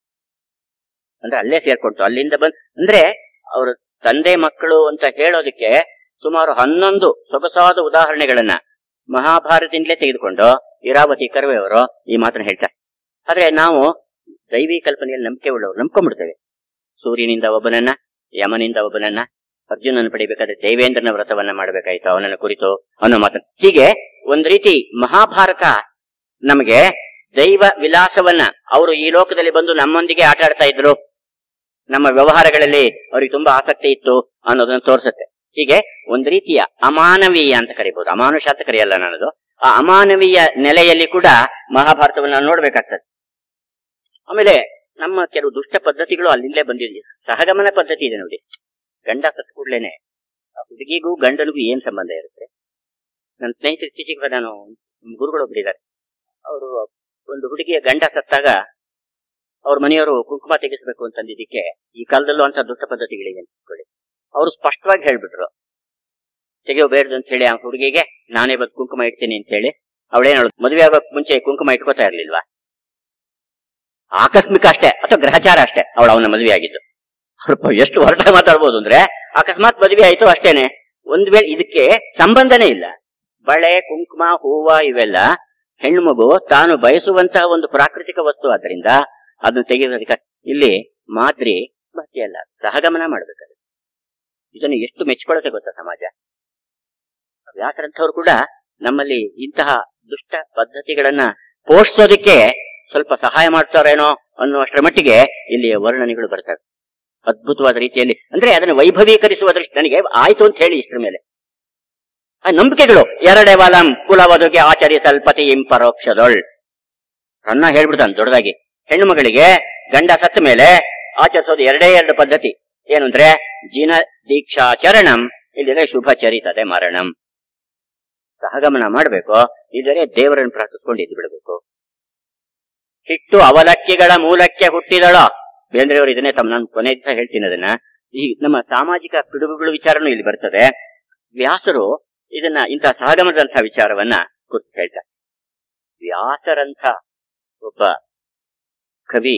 ಅಂದ್ರೆ ಅಲ್ಲೇ ಸೇರ್ಕೊಳ್ತು ಅಲ್ಲಿಂದ ಬಂದ್ ಅಂದ್ರೆ ಅವರು ತಂದೆ ಮಕ್ಕಳು ಅಂತ ಹೇಳೋದಕ್ಕೆ ಸುಮಾರು ಹನ್ನೊಂದು ಸೊಗಸಾದ ಉದಾಹರಣೆಗಳನ್ನ ಮಹಾಭಾರತದಿಂದಲೇ ತೆಗೆದುಕೊಂಡು ಇರಾವತಿ ಕರ್ವೆ ಅವರು ಈ ಮಾತನ್ನ ಹೇಳ್ತಾರೆ ಆದ್ರೆ ನಾವು ದೈವಿ ಕಲ್ಪನೆಯಲ್ಲಿ ನಂಬಿಕೆ ಉಳ್ಳವರು ನಂಬ್ಕೊಂಡ್ಬಿಡ್ತೇವೆ ಸೂರ್ಯನಿಂದ ಒಬ್ಬನನ್ನ ಯಮನಿಂದ ಒಬ್ಬನನ್ನ ಅರ್ಜುನನ ಪಡಿಬೇಕಾದ್ರೆ ದೇವೇಂದ್ರನ ವ್ರತವನ್ನ ಮಾಡಬೇಕಾಯ್ತು ಅವನನ್ನ ಕುರಿತು ಅನ್ನೋ ಮಾತನ್ನು ಹೀಗೆ ಒಂದ್ ರೀತಿ ಮಹಾಭಾರತ ನಮಗೆ ದೈವ ವಿಲಾಸವನ್ನ ಅವರು ಈ ಲೋಕದಲ್ಲಿ ಬಂದು ನಮ್ಮೊಂದಿಗೆ ಆಟ ಆಡ್ತಾ ಇದ್ರು ನಮ್ಮ ವ್ಯವಹಾರಗಳಲ್ಲಿ ಅವ್ರಿಗೆ ತುಂಬಾ ಆಸಕ್ತಿ ಇತ್ತು ಅನ್ನೋದನ್ನ ತೋರಿಸುತ್ತೆ ಹೀಗೆ ಒಂದ್ ರೀತಿಯ ಅಮಾನವೀಯ ಅಂತ ಕರಿಬಹುದು ಅಮಾನುಷ ಅಂತ ಕರೆಯಲ್ಲ ನಾನದು ಆ ಅಮಾನವೀಯ ನೆಲೆಯಲ್ಲಿ ಕೂಡ ಮಹಾಭಾರತವನ್ನ ನಾವು ನೋಡ್ಬೇಕಾಗ್ತದೆ ಆಮೇಲೆ ನಮ್ಮ ಕೆಲವು ದುಷ್ಟ ಪದ್ಧತಿಗಳು ಅಲ್ಲಿಂದಲೇ ಬಂದಿದೆ ಸಹಗಮನ ಪದ್ಧತಿ ಇದೆ ನೋಡಿ ಗಂಡ ಸತ್ ಕೂಡ್ಲೇನೆ ಆ ಹುಡುಗಿಗೂ ಗಂಡನಿಗೂ ಏನ್ ಸಂಬಂಧ ಇರುತ್ತೆ ನನ್ನ ಸ್ನೇಹಿತರು ಇತ್ತೀಚೆಗೆ ನಾನು ಗುರುಗಳು ಇದ್ದಾರೆ ಅವರು ಒಂದು ಹುಡುಗಿಯ ಗಂಡ ಸತ್ತಾಗ ಅವ್ರ ಮನೆಯವರು ಕುಂಕುಮ ತೆಗೆಸಬೇಕು ಅಂತಂದಿದ್ದಕ್ಕೆ ಈ ಕಾಲದಲ್ಲೂ ಅಂತ ದುಷ್ಟ ಪದ್ಧತಿಗಳಿವೆ ಅನ್ಕೊಳ್ಳಿ ಅವರು ಸ್ಪಷ್ಟವಾಗಿ ಹೇಳ್ಬಿಟ್ರು ತೆಗೆಯಬೇಡ್ದು ಅಂತ ಹೇಳಿ ಆ ಹುಡುಗಿಗೆ ನಾನೇ ಬಂದು ಕುಂಕುಮ ಇಡ್ತೀನಿ ಅಂತ ಹೇಳಿ ಅವಳೇನು ಮದುವೆ ಆಗೋಕ್ ಮುಂಚೆ ಕುಂಕುಮ ಇಟ್ಕೋತಾ ಇರ್ಲಿಲ್ವಾ ಆಕಸ್ಮಿಕ ಅಷ್ಟೇ ಅಥವಾ ಗ್ರಹಚಾರ ಅಷ್ಟೇ ಅವಳು ಅವನ ಮದುವೆ ಆಗಿದ್ದು ಅವ್ರು ಎಷ್ಟು ಹೊರಟ ಮಾತಾಡ್ಬೋದು ಅಂದ್ರೆ ಅಕಸ್ಮಾತ್ ಮದುವೆ ಆಯ್ತು ಅಷ್ಟೇನೆ ಒಂದ್ ವೇಳೆ ಇದಕ್ಕೆ ಸಂಬಂಧನೇ ಇಲ್ಲ ಬಳೆ ಕುಂಕುಮ ಹೂವ ಇವೆಲ್ಲ ಹೆಣ್ಣು ಮಗು ತಾನು ಬಯಸುವಂತಹ ಒಂದು ಪ್ರಾಕೃತಿಕ ವಸ್ತು ಆದ್ರಿಂದ ಅದನ್ನು ತೆಗೆಯೋದಕ್ಕೆ ಇಲ್ಲಿ ಮಾದ್ರಿ ಬಾಕಿ ಅಲ್ಲ ಸಹಗಮನ ಮಾಡ್ಬೇಕಾದ್ರೆ ಇದನ್ನು ಎಷ್ಟು ಮೆಚ್ಕೊಳ್ಳುತ್ತೆ ಗೊತ್ತಾ ಸಮಾಜ ವ್ಯಾಸರಂಥವ್ರು ಕೂಡ ನಮ್ಮಲ್ಲಿ ಇಂತಹ ದುಷ್ಟ ಪದ್ಧತಿಗಳನ್ನ ಪೋಷಿಸೋದಕ್ಕೆ ಸ್ವಲ್ಪ ಸಹಾಯ ಮಾಡ್ತಾರೇನೋ ಅನ್ನುವಷ್ಟರ ಮಟ್ಟಿಗೆ ಇಲ್ಲಿ ವರ್ಣನೆಗಳು ಬರ್ತವೆ ಅದ್ಭುತವಾದ ರೀತಿಯಲ್ಲಿ ಅಂದ್ರೆ ಅದನ್ನು ವೈಭವೀಕರಿಸುವ ದೃಷ್ಟಿ ನನಗೆ ಆಯ್ತು ಅಂತ ಹೇಳಿ ಇಷ್ಟರ ಮೇಲೆ ಆ ನಂಬಿಕೆಗಳು ಎರಡೇ ವಾಲಂ ಕುಲವಧುಗೆ ಆಚರಿಸಲ್ಪತಿ ಪರೋಕ್ಷದೊಳ್ ಅನ್ನ ಹೇಳ್ಬಿಡ್ತಾನೆ ದೊಡ್ಡದಾಗಿ ಹೆಣ್ಣು ಮಗಳಿಗೆ ಗಂಡ ಸತ್ತ ಮೇಲೆ ಆಚರಿಸೋದು ಎರಡೇ ಎರಡು ಪದ್ಧತಿ ಏನು ಅಂದ್ರೆ ಜಿನ ದೀಕ್ಷಾಚರಣಂ ಇಲ್ಲದೆ ಶುಭ ಚರಿತದೆ ಮರಣಂ ಸಹಗಮನ ಮಾಡಬೇಕು ಇಲ್ಲದೆ ದೇವರನ್ನು ಪ್ರಾರ್ಥಿಸ್ಕೊಂಡು ಇದ್ದು ಬಿಡಬೇಕು ಹಿಟ್ಟು ಅವಲಕ್ಕಿಗಳ ಮೂಲಕ್ಕೆ ಹುಟ್ಟಿದಳೋ ಬೇಂದ್ರೆಯವರು ಇದನ್ನೇ ತಮ್ಮ ನಾನು ಕೊನೆ ದಿವಸ ಹೇಳ್ತೀನಿ ಅದನ್ನ ಈ ನಮ್ಮ ಸಾಮಾಜಿಕ ಪಿಡುಗುಗಳು ವಿಚಾರನೂ ಇಲ್ಲಿ ಬರ್ತದೆ ವ್ಯಾಸರು ಇದನ್ನ ಇಂತಹ ಸಹಗಮನದಂತಹ ವಿಚಾರವನ್ನ ಕುರಿತು ಹೇಳ್ತಾರೆ ವ್ಯಾಸರಂಥ ಒಬ್ಬ ಕವಿ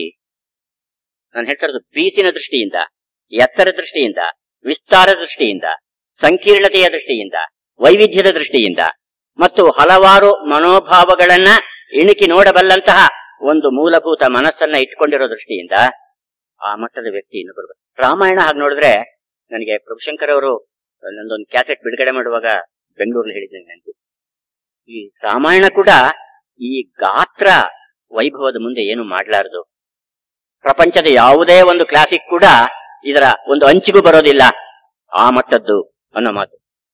ನಾನು ಹೇಳ್ತಾ ಇರೋದು ಬೀಸಿನ ದೃಷ್ಟಿಯಿಂದ ಎತ್ತರ ದೃಷ್ಟಿಯಿಂದ ವಿಸ್ತಾರ ದೃಷ್ಟಿಯಿಂದ ಸಂಕೀರ್ಣತೆಯ ದೃಷ್ಟಿಯಿಂದ ವೈವಿಧ್ಯದ ದೃಷ್ಟಿಯಿಂದ ಮತ್ತು ಹಲವಾರು ಮನೋಭಾವಗಳನ್ನ ಇಣುಕಿ ನೋಡಬಲ್ಲಂತಹ ಒಂದು ಮೂಲಭೂತ ಮನಸ್ಸನ್ನ ಇಟ್ಕೊಂಡಿರೋ ದೃಷ್ಟಿಯಿಂದ ಆ ಮಟ್ಟದ ವ್ಯಕ್ತಿ ಇನ್ನು ಬರ್ಬೇಕು ರಾಮಾಯಣ ಹಾಗೆ ನೋಡಿದ್ರೆ ನನಗೆ ಪ್ರಭುಶಂಕರ್ ಅವರು ನಂದೊಂದು ಕ್ಯಾಸೆಟ್ ಬಿಡುಗಡೆ ಮಾಡುವಾಗ ಬೆಂಗಳೂರಲ್ಲಿ ಹೇಳಿದ್ದೇನೆ ನನಗೆ ಈ ರಾಮಾಯಣ ಕೂಡ ಈ ಗಾತ್ರ ವೈಭವದ ಮುಂದೆ ಏನು ಮಾಡಲಾರದು ಪ್ರಪಂಚದ ಯಾವುದೇ ಒಂದು ಕ್ಲಾಸಿಕ್ ಕೂಡ ಇದರ ಒಂದು ಅಂಚಿಗೂ ಬರೋದಿಲ್ಲ ಆ ಮಟ್ಟದ್ದು ಅನ್ನೋ ಮಾತು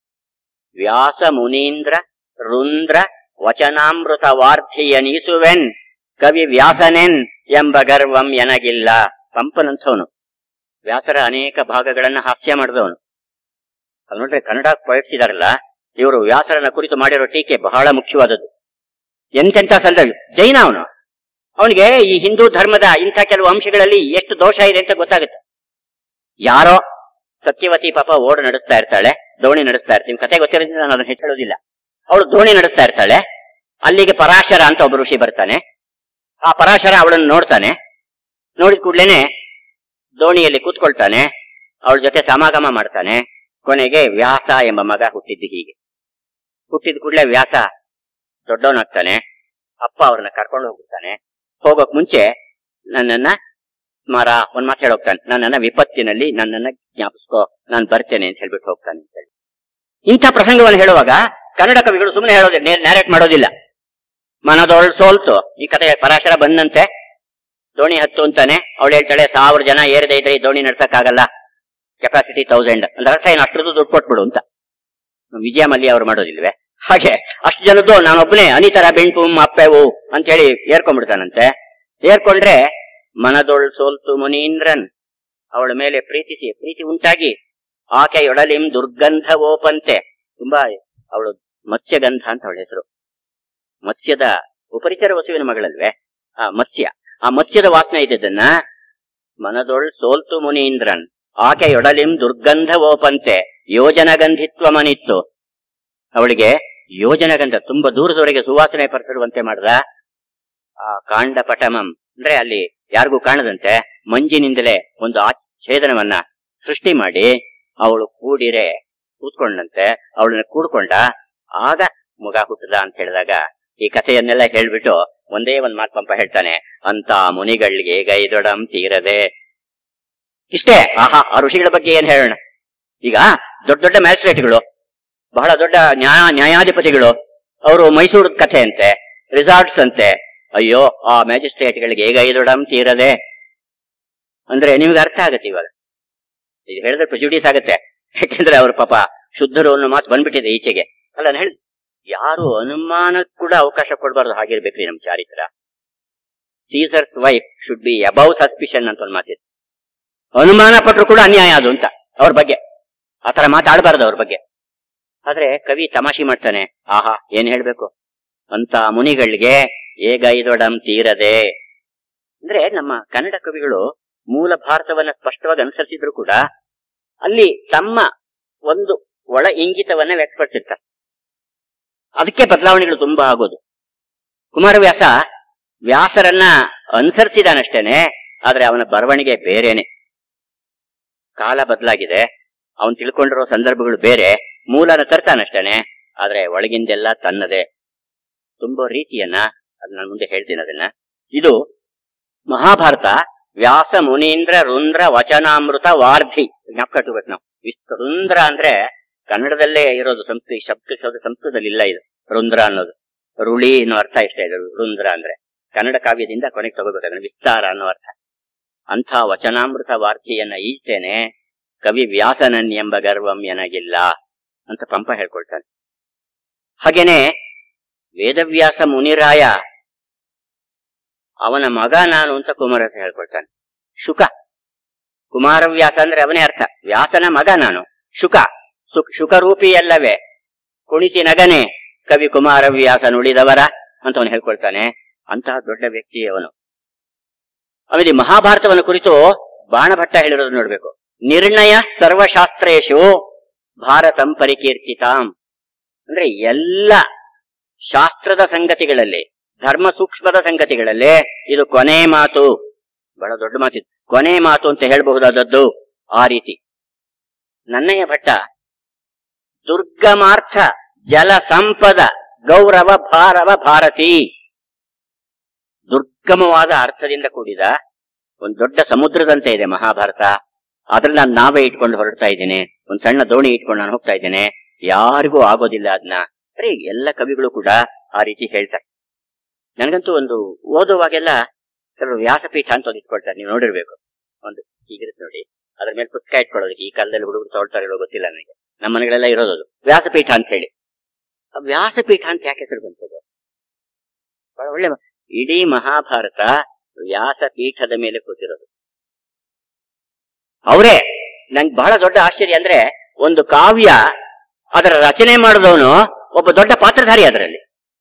ವ್ಯಾಸ ಮುನೀಂದ್ರ ರುಂದ್ರ ವಚನಾಮೃತ ವಾರ್ಧಿಯನೀಸುವೆನ್ ಕವಿ ವ್ಯಾಸನೆನ್ ಎಂಬ ಗರ್ವಂ ಎನಗಿಲ್ಲ ಪಂಪನಂಥವನು ವ್ಯಾಸರ ಅನೇಕ ಭಾಗಗಳನ್ನ ಹಾಸ್ಯ ಮಾಡಿದವನು ಅದು ನೋಡ್ರೆ ಕನ್ನಡ ಪೊಯಿಟ್ಸ್ ಇದಾರಲ್ಲ ಇವರು ವ್ಯಾಸರನ್ನ ಕುರಿತು ಮಾಡಿರೋ ಟೀಕೆ ಬಹಳ ಮುಖ್ಯವಾದದ್ದು ಎಂತೆಂಥ ಸಂದರ್ಭ ಜೈನ ಅವನು ಅವನಿಗೆ ಈ ಹಿಂದೂ ಧರ್ಮದ ಇಂಥ ಕೆಲವು ಅಂಶಗಳಲ್ಲಿ ಎಷ್ಟು ದೋಷ ಇದೆ ಅಂತ ಗೊತ್ತಾಗುತ್ತೆ ಯಾರೋ ಸತ್ಯವತಿ ಪಾಪ ಓಡ ನಡೆಸ್ತಾ ಇರ್ತಾಳೆ ದೋಣಿ ನಡೆಸ್ತಾ ಇರ್ತೀನಿ ಕತೆ ಗೊತ್ತಿರೋದ್ರಿಂದ ನಾನು ಅದನ್ನ ಹೆಚ್ಚಿಡೋದಿಲ್ಲ ಅವಳು ದೋಣಿ ನಡೆಸ್ತಾ ಇರ್ತಾಳೆ ಅಲ್ಲಿಗೆ ಪರಾಶರ ಅಂತ ಒಬ್ಬ ಋಷಿ ಬರ್ತಾನೆ ಆ ಪರಾಶರ ಅವಳನ್ನು ನೋಡ್ತಾನೆ ನೋಡಿದ ಕೂಡ್ಲೇನೆ ದೋಣಿಯಲ್ಲಿ ಕೂತ್ಕೊಳ್ತಾನೆ ಅವಳ ಜೊತೆ ಸಮಾಗಮ ಮಾಡ್ತಾನೆ ಕೊನೆಗೆ ವ್ಯಾಸ ಎಂಬ ಮಗ ಹುಟ್ಟಿದ್ದು ಹೀಗೆ ಹುಟ್ಟಿದ ಕೂಡಲೇ ವ್ಯಾಸ ದೊಡ್ಡವನಾಗ್ತಾನೆ ಅಪ್ಪ ಅವ್ರನ್ನ ಕರ್ಕೊಂಡು ಹೋಗ್ತಾನೆ ಹೋಗೋಕ್ ಮುಂಚೆ ನನ್ನನ್ನ ಸ್ಮರ ಒಂದ್ ಮಾತು ಹೇಳೋಗ್ತಾನೆ ನನ್ನನ್ನ ವಿಪತ್ತಿನಲ್ಲಿ ನನ್ನನ್ನ ಜ್ಞಾಪಿಸ್ಕೋ ನಾನು ಬರ್ತೇನೆ ಅಂತ ಹೇಳ್ಬಿಟ್ಟು ಹೋಗ್ತಾನೆ ಅಂತ ಹೇಳಿ ಇಂಥ ಪ್ರಸಂಗವನ್ನು ಹೇಳುವಾಗ ಕನ್ನಡ ಕವಿಗಳು ಸುಮ್ಮನೆ ಹೇಳೋದು ನ್ಯಾರೇಟ್ ಮಾಡೋದಿಲ್ಲ ಮನದೊಳ್ ಸೋಲ್ತು ಈ ಕತೆ ಪರಾಶರ ಬಂದಂತೆ ದೋಣಿ ಹತ್ತು ಅಂತಾನೆ ಅವಳು ಹೇಳ್ತಾಳೆ ಸಾವಿರ ಜನ ಏರದೇ ಇದ್ರೆ ಈ ದೋಣಿ ನಡ್ಸಕ್ಕಾಗಲ್ಲ ಕೆಪಾಸಿಟಿ ತೌಸಂಡ್ ಅಂದ್ರೆ ಅರ್ಥ ಏನು ಅಷ್ಟರದ್ದು ದುಡ್ಡು ಕೊಟ್ಬಿಡು ಅಂತ ವಿಜಯ ಮಲ್ಲಿ ಅವ್ರು ಮಾಡೋದಿಲ್ವೇ ಹಾಗೆ ಅಷ್ಟು ಜನದ್ದು ನಾನೊಬ್ಬನೇ ಅನಿತರ ಬೆಂಟು ಅಪ್ಪೆವು ಅಂತ ಹೇಳಿ ಏರ್ಕೊಂಡ್ಬಿಡ್ತಾನಂತೆ ಏರ್ಕೊಂಡ್ರೆ ಮನದೊಳ್ ಸೋಲ್ತು ಮುನೀಂದ್ರನ್ ಅವಳ ಮೇಲೆ ಪ್ರೀತಿಸಿ ಪ್ರೀತಿ ಉಂಟಾಗಿ ಆಕೆಯೊಡಲಿಂ ದುರ್ಗಂಧವೋಪಂತೆ ತುಂಬಾ ಅವಳು ಮತ್ಸ್ಯಗಂಧ ಅಂತ ಅವಳ ಹೆಸರು ಮತ್ಸ್ಯದ ಉಪರಿಚರ ವಸುವಿನ ಮಗಳಲ್ವೇ ಆ ಮತ್ಸ್ಯ ಆ ಮತ್ಸ್ಯದ ವಾಸನೆ ಇದ್ದದನ್ನ ಮನದೊಳ್ ಸೋಲ್ತು ಮುನೀಂದ್ರನ್ ಆಕೆಯೊಡಲಿಂ ದುರ್ಗಂಧವೋಪಂತೆ ಯೋಜನಗಂಧಿತ್ವಮನಿತ್ತು ಅವಳಿಗೆ ಯೋಜನಗಂಧ ತುಂಬಾ ದೂರದವರೆಗೆ ಸುವಾಸನೆ ಪರಸಿಡುವಂತೆ ಮಾಡ್ದ ಆ ಕಾಂಡ ಪಟಮಂ ಅಂದ್ರೆ ಅಲ್ಲಿ ಯಾರಿಗೂ ಕಾಣದಂತೆ ಮಂಜಿನಿಂದಲೇ ಒಂದು ಆಚ್ಛೇದನವನ್ನ ಸೃಷ್ಟಿ ಮಾಡಿ ಅವಳು ಕೂಡಿರೆ ಕೂತ್ಕೊಂಡಂತೆ ಅವಳನ್ನ ಕೂಡ್ಕೊಂಡ ಆಗ ಮಗ ಹುಟ್ಟದ ಅಂತ ಹೇಳಿದಾಗ ಈ ಕಥೆಯನ್ನೆಲ್ಲ ಹೇಳ್ಬಿಟ್ಟು ಒಂದೇ ಒಂದ್ ಮಾತು ಪಂಪ ಹೇಳ್ತಾನೆ ಅಂತ ಮುನಿಗಳಿಗೆ ಗೈದೊಡಂ ತೀರದೆ ಇಷ್ಟೇ ಆಹಾ ಆ ಋಷಿಗಳ ಬಗ್ಗೆ ಏನ್ ಹೇಳೋಣ ಈಗ ದೊಡ್ಡ ದೊಡ್ಡ ಮ್ಯಾಜಿಸ್ಟ್ರೇಟ್ಗಳು ಬಹಳ ದೊಡ್ಡ ನ್ಯಾಯ ನ್ಯಾಯಾಧಿಪತಿಗಳು ಅವರು ಮೈಸೂರು ಕಥೆ ಅಂತೆ ರಿಸಾರ್ಟ್ಸ್ ಅಂತೆ ಅಯ್ಯೋ ಆ ಮ್ಯಾಜಿಸ್ಟ್ರೇಟ್ಗಳಿಗೆ ಈಗ ಐದೊಡಂ ತೀರದೆ ಅಂದ್ರೆ ನಿಮ್ಗೆ ಅರ್ಥ ಆಗತ್ತೆ ಇವಾಗ ಇದು ಹೇಳಿದ್ರೆ ಪ್ರೆಜುಡೀಸ್ ಆಗತ್ತೆ ಯಾಕೆಂದ್ರೆ ಅವ್ರ ಪಾಪ ಶುದ್ಧರು ಅನ್ನೋ ಮಾತು ಬಂದ್ಬಿಟ್ಟಿದೆ ಈಚೆಗೆ ಅಲ್ಲ ನಾನು ಹೇಳಿ ಯಾರು ಅನುಮಾನಕ್ಕೆ ಕೂಡ ಅವಕಾಶ ಕೊಡಬಾರ್ದು ಹಾಗಿರ್ಬೇಕ್ರಿ ನಮ್ ಚಾರಿತ್ರ Caesar's wife should be above suspicion ಅಂತ ಒಂದು ಮಾತಿದೆ ಅನುಮಾನ ಪಟ್ಟರು ಕೂಡ ಅನ್ಯಾಯ ಅದು ಅಂತ ಅವ್ರ ಬಗ್ಗೆ ಆತರ ಮಾತಾಡಬಾರ್ದು ಅವ್ರ ಬಗ್ಗೆ ಆದ್ರೆ ಕವಿ ತಮಾಷೆ ಮಾಡ್ತಾನೆ ಆಹಾ ಏನ್ ಹೇಳ್ಬೇಕು ಅಂತ ಮುನಿಗಳಿಗೆ ಏಗ ಇದೊಡಂ ತೀರದೆ ಅಂದ್ರೆ ನಮ್ಮ ಕನ್ನಡ ಕವಿಗಳು ಮೂಲ ಭಾರತವನ್ನ ಸ್ಪಷ್ಟವಾಗಿ ಅನುಸರಿಸಿದ್ರು ಕೂಡ ಅಲ್ಲಿ ತಮ್ಮ ಒಂದು ಒಳ ಇಂಗಿತವನ್ನ ವ್ಯಕ್ತಪಡಿಸಿರ್ತಾರೆ ಅದಕ್ಕೆ ಬದಲಾವಣೆಗಳು ತುಂಬಾ ಆಗೋದು ಕುಮಾರವ್ಯಾಸ ವ್ಯಾಸರನ್ನ ಅನುಸರಿಸಿದಾನಷ್ಟೇನೆ ಆದ್ರೆ ಅವನ ಬರವಣಿಗೆ ಬೇರೆನೆ ಕಾಲ ಬದಲಾಗಿದೆ ಅವನು ತಿಳ್ಕೊಂಡಿರೋ ಸಂದರ್ಭಗಳು ಬೇರೆ ಮೂಲನ ತರ್ತಾನಷ್ಟೇನೆ ಆದ್ರೆ ಒಳಗಿಂದೆಲ್ಲ ತನ್ನದೇ ತುಂಬಾ ರೀತಿಯನ್ನ ಅದ್ ನಾನು ಮುಂದೆ ಹೇಳ್ತೀನಿ ಅದನ್ನ ಇದು ಮಹಾಭಾರತ ವ್ಯಾಸ ಮುನೀಂದ್ರ ರುಂದ್ರ ವಚನಾಮೃತ ವಾರ್ಧಿ ಜ್ಞಾಪಕ ಇಟ್ಕೋಬೇಕು ನಾವು ವಿಸ್ತ ರುಂದ್ರ ಅಂದ್ರೆ ಕನ್ನಡದಲ್ಲೇ ಇರೋದು ಸಂಸ್ಕೃತ ಶಬ್ದ ಶಬ್ದ ಸಂಸ್ಕೃತದಲ್ಲಿ ಇಲ್ಲ ಇದು ರುಂದ್ರ ಅನ್ನೋದು ರುಳಿ ಅನ್ನೋ ಅರ್ಥ ಇಷ್ಟ ಇದೆ ರುಂದ್ರ ಅಂದ್ರೆ ಕನ್ನಡ ಕಾವ್ಯದಿಂದ ಕೊನೆಗೆ ತಗೋಬೇಕಾದ್ರೆ ವಿಸ್ತಾರ ಅನ್ನೋ ಅರ್ಥ ಅಂಥ ವಚನಾಮೃತ ವಾರ್ತೆಯನ್ನ ಈಚೇನೆ ಕವಿ ವ್ಯಾಸನನ್ ಎಂಬ ಗರ್ವಂ ಎನಗಿಲ್ಲ ಅಂತ ಪಂಪ ಹೇಳ್ಕೊಳ್ತಾನೆ ಹಾಗೇನೆ ವೇದವ್ಯಾಸ ಮುನಿರಾಯ ಅವನ ಮಗ ನಾನು ಅಂತ ಕುಮಾರವ್ಯಾಸ ಹೇಳ್ಕೊಳ್ತಾನೆ ಶುಕ ಕುಮಾರವ್ಯಾಸ ಅಂದ್ರೆ ಅವನೇ ಅರ್ಥ ವ್ಯಾಸನ ಮಗ ನಾನು ಶುಕ ಸು- ಶುಕರೂಪಿಯಲ್ಲವೇ ಕುಣಿತಿ ನಗನೆ ಕವಿ ಕುಮಾರವ್ಯಾಸ ನುಡಿದವರ ಅಂತ ಅವನು ಹೇಳ್ಕೊಳ್ತಾನೆ ಅಂತಹ ದೊಡ್ಡ ವ್ಯಕ್ತಿ ಅವನು ಆಮೇಲೆ ಈ ಮಹಾಭಾರತವನ್ನು ಕುರಿತು ಬಾಣಭಟ್ಟ ಹೇಳಿರೋದು ನೋಡ್ಬೇಕು ನಿರ್ಣಯ ಸರ್ವಶಾಸ್ತ್ರೇಶು ಭಾರತಂ ಪರಿಕೀರ್ತಿತಾಂ ಅಂದ್ರೆ ಎಲ್ಲ ಶಾಸ್ತ್ರದ ಸಂಗತಿಗಳಲ್ಲಿ ಧರ್ಮ ಸೂಕ್ಷ್ಮದ ಸಂಗತಿಗಳಲ್ಲಿ ಇದು ಕೊನೆ ಮಾತು ಬಹಳ ದೊಡ್ಡ ಮಾತಿತ್ತು ಕೊನೆ ಮಾತು ಅಂತ ಹೇಳಬಹುದಾದದ್ದು ಆ ರೀತಿ ನನ್ನಯ್ಯ ಭಟ್ಟ ದುರ್ಗಮಾರ್ಥ ಜಲ ಸಂಪದ ಗೌರವ ಭಾರವ ಭಾರತಿ ದುರ್ಗಮವಾದ ಅರ್ಥದಿಂದ ಕೂಡಿದ ಒಂದು ದೊಡ್ಡ ಸಮುದ್ರದಂತೆ ಇದೆ ಮಹಾಭಾರತ ಅದ್ರಲ್ಲಿ ನಾನು ನಾವೇ ಇಟ್ಕೊಂಡು ಹೊರಡ್ತಾ ಇದ್ದೇನೆ ಒಂದು ಸಣ್ಣ ದೋಣಿ ಇಟ್ಕೊಂಡು ನಾನು ಹೋಗ್ತಾ ಇದ್ದೇನೆ ಯಾರಿಗೂ ಆಗೋದಿಲ್ಲ ಅದನ್ನ ಸರಿ ಎಲ್ಲ ಕವಿಗಳು ಕೂಡ ಆ ರೀತಿ ಹೇಳ್ತಾರೆ ನನಗಂತೂ ಒಂದು ಓದುವಾಗೆಲ್ಲ ಕೆಲವು ವ್ಯಾಸಪೀಠ ಅಂತ ಒಂದು ಇಟ್ಕೊಳ್ತಾರೆ ನೀವು ನೋಡಿರ್ಬೇಕು ಒಂದು ಹೀಗಿರುತ್ತೆ ನೋಡಿ ಅದ್ರ ಮೇಲೆ ಪುಸ್ತಕ ಇಟ್ಕೊಳ್ಳೋದಕ್ಕೆ ಈ ಕಾಲದಲ್ಲಿ ಹುಡುಗರು ತಗೊಳ್ತಾರೋ ಗೊತ್ತಿಲ್ಲ ನನಗೆ ನಮ್ಮ ಮನೆಗಳೆಲ್ಲ ಇರೋದು ಅದು. ವ್ಯಾಸಪೀಠ ಅಂತ ಹೇಳಿ ಆ ವ್ಯಾಸಪೀಠ ಅಂತ ಯಾಕೆ ಹೆಸರು ಬಂತದು ಬಹಳ ಒಳ್ಳೆ ಮ- ಇಡೀ ಮಹಾಭಾರತ ವ್ಯಾಸಪೀಠದ ಮೇಲೆ ಕೂತಿರೋದು ಅವರೇ ನಂಗೆ ಬಹಳ ದೊಡ್ಡ ಆಶ್ಚರ್ಯ ಅಂದ್ರೆ ಒಂದು ಕಾವ್ಯ ಅದರ ರಚನೆ ಮಾಡಿದವನು ಒಬ್ಬ ದೊಡ್ಡ ಪಾತ್ರಧಾರಿ ಅದರಲ್ಲಿ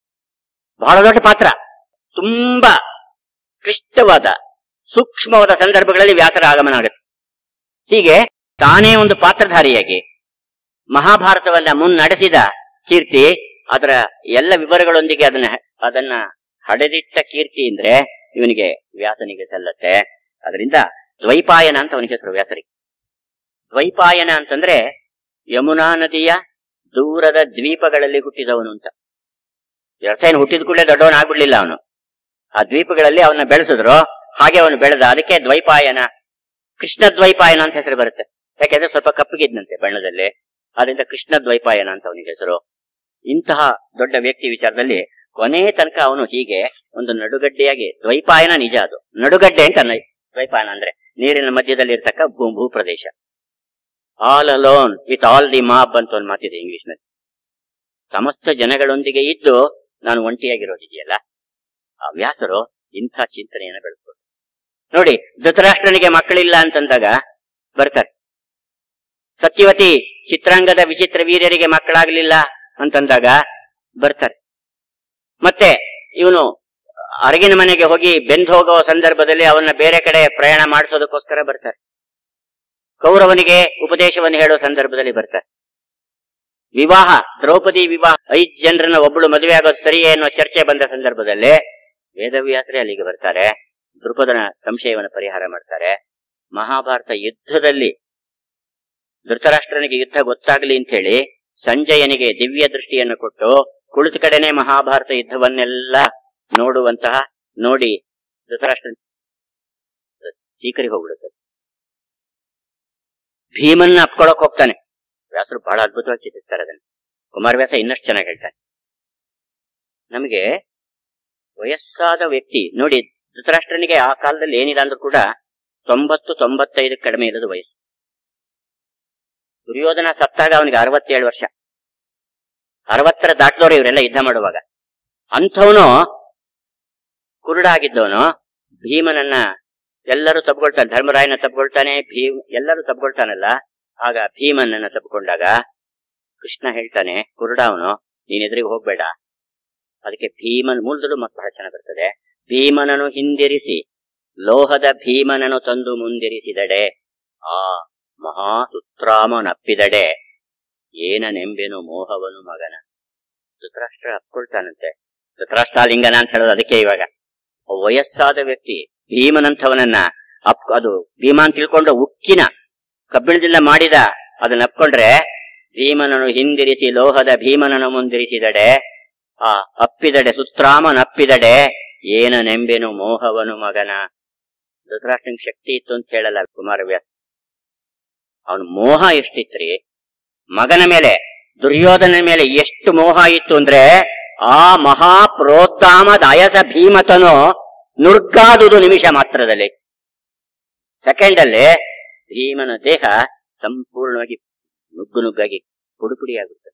ಬಹಳ ದೊಡ್ಡ ಪಾತ್ರ ತುಂಬಾ ಕ್ಲಿಷ್ಟವಾದ ಸೂಕ್ಷ್ಮವಾದ ಸಂದರ್ಭಗಳಲ್ಲಿ ವ್ಯಾಸರ ಆಗಮನ ಆಗುತ್ತೆ ಹೀಗೆ ತಾನೇ ಒಂದು ಪಾತ್ರಧಾರಿಯಾಗಿ ಮಹಾಭಾರತವನ್ನ ಮುನ್ನಡೆಸಿದ ಕೀರ್ತಿ ಅದರ ಎಲ್ಲ ವಿವರಗಳೊಂದಿಗೆ ಅದನ್ನ ಅದನ್ನ ಹಡೆದಿಟ್ಟ ಕೀರ್ತಿ ಅಂದ್ರೆ ಇವನಿಗೆ ವ್ಯಾಸನಿಗೆ ಸಲ್ಲತ್ತೆ ಅದರಿಂದ ದ್ವೈಪಾಯನ ಅಂತ ಅವನಿಗೆ ಹೆಸರು ವ್ಯಾಸರಿಗೆ ದ್ವೈಪಾಯನ ಅಂತಂದ್ರೆ ಯಮುನಾ ನದಿಯ ದೂರದ ದ್ವೀಪಗಳಲ್ಲಿ ಹುಟ್ಟಿದವನು ಅಂತ ವ್ಯವಸಾಯ ಹುಟ್ಟಿದ ಕೂಡಲೇ ದೊಡ್ಡವನ ಆಗ್ಬಿಡ್ಲಿಲ್ಲ ಅವನು ಆ ದ್ವೀಪಗಳಲ್ಲಿ ಅವನ್ನ ಬೆಳೆಸಿದ್ರು ಹಾಗೆ ಅವನು ಬೆಳೆದ ಅದಕ್ಕೆ ದ್ವೈಪಾಯನ ಕೃಷ್ಣ ದ್ವೈಪಾಯನ ಅಂತ ಹೆಸರು ಬರುತ್ತೆ ಯಾಕೆಂದ್ರೆ ಸ್ವಲ್ಪ ಕಪ್ಪಗಿದ್ನಂತೆ ಬಣ್ಣದಲ್ಲಿ ಅದರಿಂದ ಕೃಷ್ಣ ದ್ವೈಪಾಯನ ಅಂತ ಅವನಿಗೆ ಹೆಸರು ಇಂತಹ ದೊಡ್ಡ ವ್ಯಕ್ತಿ ವಿಚಾರದಲ್ಲಿ ಕೊನೆ ತನಕ ಅವನು ಹೀಗೆ ಒಂದು ನಡುಗಡ್ಡೆಯಾಗಿ ದ್ವೈಪಾಯನ ನಿಜ ಅದು ನಡುಗಡ್ಡೆ ಅಂತ ಅನ್ನ- ದ್ವೈಪಾಯನ ಅಂದ್ರೆ ನೀರಿನ ಮಧ್ಯದಲ್ಲಿ ಇರ್ತಕ್ಕ ಭೂ ಭೂಪ್ರದೇಶ all alone with all the map ಅಂತ ಒಂದು ಮಾತಿದೆ ಇಂಗ್ಲಿಷ್ ನಲ್ಲಿ ಸಮಸ್ತ ಜನಗಳೊಂದಿಗೆ ಇದ್ದು ನಾನು ಒಂಟಿಯಾಗಿರೋದಿದೆಯಲ್ಲ ಆ ವ್ಯಾಸರು ಇಂಥ ಚಿಂತನೆಯನ್ನು ಬೆಳೆಸ್ಕೊಂಡು ನೋಡಿ ಧೃತರಾಷ್ಟ್ರನಿಗೆ ಮಕ್ಕಳಿಲ್ಲ ಅಂತಂದಾಗ ಬರ್ತಾರೆ ಸತ್ಯವತಿ ಚಿತ್ರಾಂಗದ ವಿಚಿತ್ರ ವೀರ್ಯರಿಗೆ ಮಕ್ಕಳಾಗ್ಲಿಲ್ಲ ಅಂತಂದಾಗ ಬರ್ತಾರೆ ಮತ್ತೆ ಇವನು ಅರಗಿನ ಮನೆಗೆ ಹೋಗಿ ಬೆಂದ್ ಹೋಗುವ ಸಂದರ್ಭದಲ್ಲಿ ಅವನ್ನ ಬೇರೆ ಕಡೆ ಪ್ರಯಾಣ ಮಾಡಿಸೋದಕ್ಕೋಸ್ಕರ ಬರ್ತಾರೆ ಕೌರವನಿಗೆ ಉಪದೇಶವನ್ನು ಹೇಳೋ ಸಂದರ್ಭದಲ್ಲಿ ಬರ್ತಾರೆ ವಿವಾಹ ದ್ರೌಪದಿ ವಿವಾಹ ಐದ್ ಜನರನ್ನ ಒಬ್ಬಳು ಮದುವೆ ಆಗೋದು ಸರಿಯೇ ಅನ್ನೋ ಚರ್ಚೆ ಬಂದ ಸಂದರ್ಭದಲ್ಲಿ ವೇದವ್ಯಾಸರೇ ಅಲ್ಲಿಗೆ ಬರ್ತಾರೆ ದೃಪದನ ಸಂಶಯವನ್ನು ಪರಿಹಾರ ಮಾಡ್ತಾರೆ ಮಹಾಭಾರತ ಯುದ್ಧದಲ್ಲಿ ಧೃತರಾಷ್ಟ್ರನಿಗೆ ಯುದ್ಧ ಗೊತ್ತಾಗ್ಲಿ ಅಂತ ಹೇಳಿ ಸಂಜಯನಿಗೆ ದಿವ್ಯ ದೃಷ್ಟಿಯನ್ನು ಕೊಟ್ಟು ಕುಳಿತ ಕಡೆನೆ ಮಹಾಭಾರತ ಯುದ್ಧವನ್ನೆಲ್ಲ ನೋಡುವಂತಹ ನೋಡಿ ಧೃತರಾಷ್ಟ್ರ ಸೀಕರಿಗೆ ಹೋಗ್ಬಿಡುತ್ತೆ ಭೀಮನ್ನ ಅಪ್ಕೊಳಕ್ ಹೋಗ್ತಾನೆ ವ್ಯಾಸರು ಬಹಳ ಅದ್ಭುತವಾಗಿ ಚಿತ್ರಿಸ್ತಾರೆ ಅದನ್ನು ಕುಮಾರವ್ಯಾಸ ಇನ್ನಷ್ಟು ಚೆನ್ನಾಗಿ ಹೇಳ್ತಾರೆ ನಮಗೆ ವಯಸ್ಸಾದ ವ್ಯಕ್ತಿ ನೋಡಿ ಧೃತರಾಷ್ಟ್ರನಿಗೆ ಆ ಕಾಲದಲ್ಲಿ ಏನಿಲ್ಲ ಅಂದ್ರೂ ಕೂಡ ತೊಂಬತ್ತು ತೊಂಬತ್ತೈದು ಕಡಿಮೆ ಇರೋದು ವಯಸ್ಸು ದುರ್ಯೋಧನ ಸತ್ತಾಗ ಅವನಿಗೆ ಅರವತ್ತೇಳು ವರ್ಷ ಅರವತ್ತರ ದಾಟಿದವರು ಇವರೆಲ್ಲ ಯುದ್ಧ ಮಾಡುವಾಗ ಅಂಥವನು ಕುರುಡಾಗಿದ್ದವನು ಭೀಮನನ್ನ ಎಲ್ಲರೂ ತಪ್ಕೊಳ್ತಾನೆ ಧರ್ಮರಾಯನ ತಪ್ಕೊಳ್ತಾನೆ ಭೀಮ್ ಎಲ್ಲರೂ ತಪ್ಕೊಳ್ತಾನಲ್ಲ ಆಗ ಭೀಮನನ್ನ ತಪ್ಕೊಂಡಾಗ ಕೃಷ್ಣ ಹೇಳ್ತಾನೆ ಕುರುಡ ಅವನು ನೀನ್ ಎದುರಿಗೆ ಹೋಗ್ಬೇಡ ಅದಕ್ಕೆ ಭೀಮನ್ ಮೂಲದಲ್ಲೂ ಮತ್ತೆ ಬಹಳ ಚೆನ್ನಾಗಿ ಬರ್ತದೆ ಭೀಮನನು ಹಿಂದಿರಿಸಿ ಲೋಹದ ಭೀಮನನು ತಂದು ಮುಂದಿರಿಸಿದಡೆ ಆ ಮಹಾ ಸುತ್ರಾಮನಪ್ಪಿದಡೆ ಏನನೆಂಬೆನು ಮೋಹವನು ಮಗನ ಧೃತರಾಷ್ಟ್ರ ಅಪ್ಕೊಳ್ತಾನಂತೆ ಧೃತರಾಷ್ಟ್ರಾಲಿಂಗನ ಅಂತ ಹೇಳೋದು ಅದಕ್ಕೆ ಇವಾಗ ವಯಸ್ಸಾದ ವ್ಯಕ್ತಿ ಭೀಮನಂಥವನನ್ನ ಅಪ್ ಅದು ಭೀಮ ಅಂತ ತಿಳ್ಕೊಂಡು ಉಕ್ಕಿನ ಕಬ್ಬಿಣದಿಂದ ಮಾಡಿದ ಅದನ್ನ ಅಪ್ಕೊಂಡ್ರೆ ಭೀಮನನು ಹಿಂದಿರಿಸಿ ಲೋಹದ ಭೀಮನನು ಮುಂದಿರಿಸಿದಡೆ ಆ ಅಪ್ಪಿದಡೆ ಸುತ್ರಾಮನಪ್ಪಿದಡೆ ಏನ ನೆಂಬೆನು ಮೋಹವನು ಮಗನ ಧೃತರಾಷ್ಟ್ರನ್ ಶಕ್ತಿ ಇತ್ತು ಅಂತ ಹೇಳಲ್ಲ ಕುಮಾರವ್ಯಾಸ ಅವನ ಮೋಹ ಎಷ್ಟಿತ್ರಿ ಮಗನ ಮೇಲೆ ದುರ್ಯೋಧನ ಮೇಲೆ ಎಷ್ಟು ಮೋಹ ಇತ್ತು ಅಂದ್ರೆ ಆ ಮಹಾ ಪ್ರೋತ್ಸಾಮ ದಯಸ ಭೀಮತನು ನುರ್ಗಾದುದು ನಿಮಿಷ ಮಾತ್ರದಲ್ಲಿ ಸೆಕೆಂಡ್ ಅಲ್ಲಿ ಭೀಮನ ದೇಹ ಸಂಪೂರ್ಣವಾಗಿ ನುಗ್ಗು ನುಗ್ಗಾಗಿ ಪುಡಿ ಪುಡಿಯಾಗುತ್ತೆ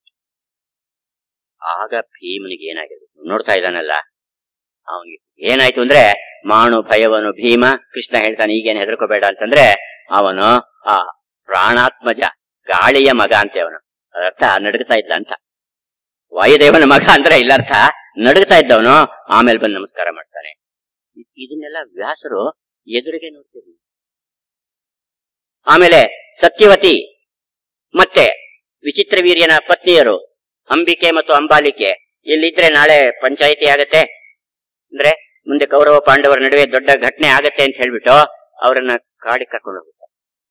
ಆಗ ಭೀಮನಿಗೆ ಏನಾಗಿರುತ್ತೆ ನೋಡ್ತಾ ಇದ್ದಾನಲ್ಲ ಅವನಿಗೆ ಏನಾಯ್ತು ಅಂದ್ರೆ ಮಾಣು ಭಯವನು ಭೀಮ ಕೃಷ್ಣ ಹೇಳ್ತಾನೆ ಈಗೇನು ಹೆದರ್ಕೋಬೇಡ ಅಂತಂದ್ರೆ ಅವನು ಆ ಪ್ರಾಣಾತ್ಮಜ ಗಾಳಿಯ ಮಗ ಅಂತೆ ಅವನು ಅದರ್ಥ ನಡುಗ್ತಾ ಇದ್ದ ಅಂತ ವಾಯುದೇವನ ಮಗ ಅಂದ್ರೆ ಇಲ್ಲರ್ಥ ನಡುಗ್ತಾ ಇದ್ದವನು ಆಮೇಲೆ ಬಂದು ನಮಸ್ಕಾರ ಮಾಡ್ತಾನೆ ಇ- ಇದನ್ನೆಲ್ಲ ವ್ಯಾಸರು ಎದುರಿಗೆ ನೋಡ್ತೀವಿ ಆಮೇಲೆ ಸತ್ಯವತಿ ಮತ್ತೆ ವಿಚಿತ್ರ ವೀರ್ಯನ ಪತ್ನಿಯರು ಅಂಬಿಕೆ ಮತ್ತು ಅಂಬಾಲಿಕೆ ಇಲ್ಲಿದ್ರೆ ನಾಳೆ ಪಂಚಾಯಿತಿ ಆಗತ್ತೆ ಅಂದ್ರೆ ಮುಂದೆ ಕೌರವ ಪಾಂಡವರ ನಡುವೆ ದೊಡ್ಡ ಘಟನೆ ಆಗತ್ತೆ ಅಂತ ಹೇಳ್ಬಿಟ್ಟು ಅವರನ್ನ ಕಾಡಿಗೆ ಕರ್ಕೊಂಡು ಹೋಗುತ್ತೆ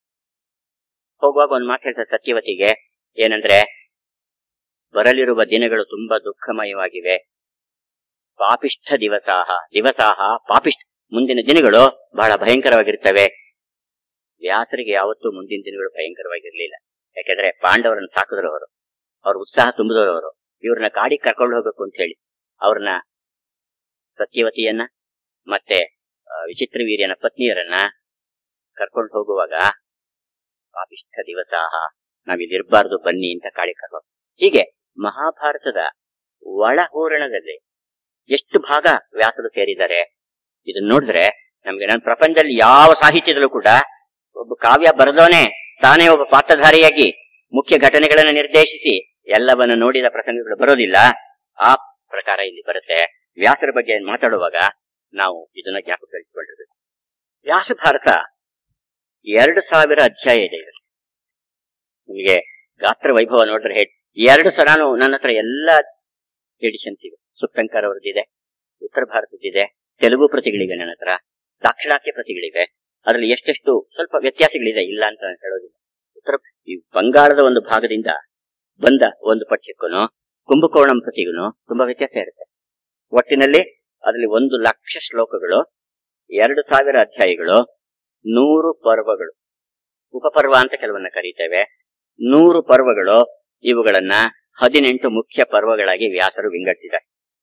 ಹೋಗುವಾಗ ಒಂದು ಮಾತು ಹೇಳ್ತಾರೆ ಸತ್ಯವತಿಗೆ ಏನಂದ್ರೆ ಬರಲಿರುವ ದಿನಗಳು ತುಂಬಾ ದುಃಖಮಯವಾಗಿವೆ ಪಾಪಿಷ್ಠ ದಿವಸಾಹ ದಿವಸಾಹ ಪಾಪಿಷ್ಠ ಮುಂದಿನ ದಿನಗಳು ಬಹಳ ಭಯಂಕರವಾಗಿರ್ತವೆ ವ್ಯಾಸರಿಗೆ ಯಾವತ್ತೂ ಮುಂದಿನ ದಿನಗಳು ಭಯಂಕರವಾಗಿರ್ಲಿಲ್ಲ ಯಾಕೆಂದ್ರೆ ಪಾಂಡವರನ್ನ ಸಾಕಿದ್ರು ಅವರು ಅವ್ರ ಉತ್ಸಾಹ ತುಂಬಿದವರು ಅವರು ಇವ್ರನ್ನ ಕಾಡಿಗೆ ಕರ್ಕೊಂಡು ಹೋಗ್ಬೇಕು ಅಂತ ಹೇಳಿ ಅವ್ರನ್ನ ಸತ್ಯವತಿಯನ್ನ ಮತ್ತೆ ಆ, ವಿಚಿತ್ರ ವೀರ್ಯನ ಪತ್ನಿಯರನ್ನ ಕರ್ಕೊಂಡು ಹೋಗುವಾಗ ಪಾಪಿಷ್ಠ ದಿವಸಾಹ ನಾವಿಲ್ಲಿರ್ಬಾರ್ದು ಬನ್ನಿ ಅಂತ ಕಾಡಿಗೆ ಕರ್ಕೊಂಡು ಹೀಗೆ ಮಹಾಭಾರತದ ಒಳಹೂರಣದಲ್ಲಿ ಎಷ್ಟು ಭಾಗ ವ್ಯಾಸರು ಸೇರಿದ್ದಾರೆ ಇದನ್ನ ನೋಡಿದ್ರೆ ನಮ್ಗೆ ನನ್ನ ಪ್ರಪಂಚದಲ್ಲಿ ಯಾವ ಸಾಹಿತ್ಯದಲ್ಲೂ ಕೂಡ ಒಬ್ಬ ಕಾವ್ಯ ಬರೆದವನೇ ತಾನೇ ಒಬ್ಬ ಪಾತ್ರಧಾರಿಯಾಗಿ ಮುಖ್ಯ ಘಟನೆಗಳನ್ನು ನಿರ್ದೇಶಿಸಿ ಎಲ್ಲವನ್ನ ನೋಡಿದ ಪ್ರಸಂಗಗಳು ಬರೋದಿಲ್ಲ ಆ ಪ್ರಕಾರ ಇಲ್ಲಿ ಬರುತ್ತೆ ವ್ಯಾಸರ ಬಗ್ಗೆ ಮಾತಾಡುವಾಗ ನಾವು ಇದನ್ನ ಜ್ಞಾಪಕ ಇಟ್ಕೊಂಡಿರ್ಬೇಕು ವ್ಯಾಸ ಭಾರತ ಎರಡು ಸಾವಿರ ಅಧ್ಯಾಯ ಇದೆ ಇದರಲ್ಲಿ ನಿಮಗೆ ಗಾತ್ರ ವೈಭವ ನೋಡಿದ್ರೆ ಹೇಳಿ ಎರಡು ಸಲ ನಾನು ನನ್ನ ಹತ್ರ ಎಲ್ಲ ಎಡಿಷನ್ಸ್ ಇವೆ ಸುಪ್ಪಂಕರ್ ಅವ್ರದ್ದಿದೆ ಉತ್ತರ ಭಾರತದ್ದಿದೆ ತೆಲುಗು ಪ್ರತಿಗಳಿವೆ ನನ್ನ ಹತ್ರ ದಾಕ್ಷಿಣಾತ್ಯ ಪ್ರತಿಗಳಿವೆ ಅದರಲ್ಲಿ ಎಷ್ಟೆಷ್ಟು ಸ್ವಲ್ಪ ವ್ಯತ್ಯಾಸಗಳಿದೆ ಇಲ್ಲ ಅಂತ ನಾನು ಹೇಳೋದಿಲ್ಲ ಉತ್ತರ ಈ ಬಂಗಾಳದ ಒಂದು ಭಾಗದಿಂದ ಬಂದ ಒಂದು ಪಠ್ಯಕ್ಕೂ ಕುಂಭಕೋಣಂ ಪ್ರತಿಗೂ ತುಂಬಾ ವ್ಯತ್ಯಾಸ ಇರುತ್ತೆ ಒಟ್ಟಿನಲ್ಲಿ ಅದರಲ್ಲಿ ಒಂದು ಲಕ್ಷ ಶ್ಲೋಕಗಳು ಎರಡು ಸಾವಿರ ಅಧ್ಯಾಯಗಳು ನೂರು ಪರ್ವಗಳು ಉಪಪರ್ವ ಅಂತ ಕೆಲವನ್ನ ಕರೀತೇವೆ ನೂರು ಪರ್ವಗಳು ಇವುಗಳನ್ನ ಹದಿನೆಂಟು ಮುಖ್ಯ ಪರ್ವಗಳಾಗಿ ವ್ಯಾಸರು ವಿಂಗಡಿಸಿದ್ದಾರೆ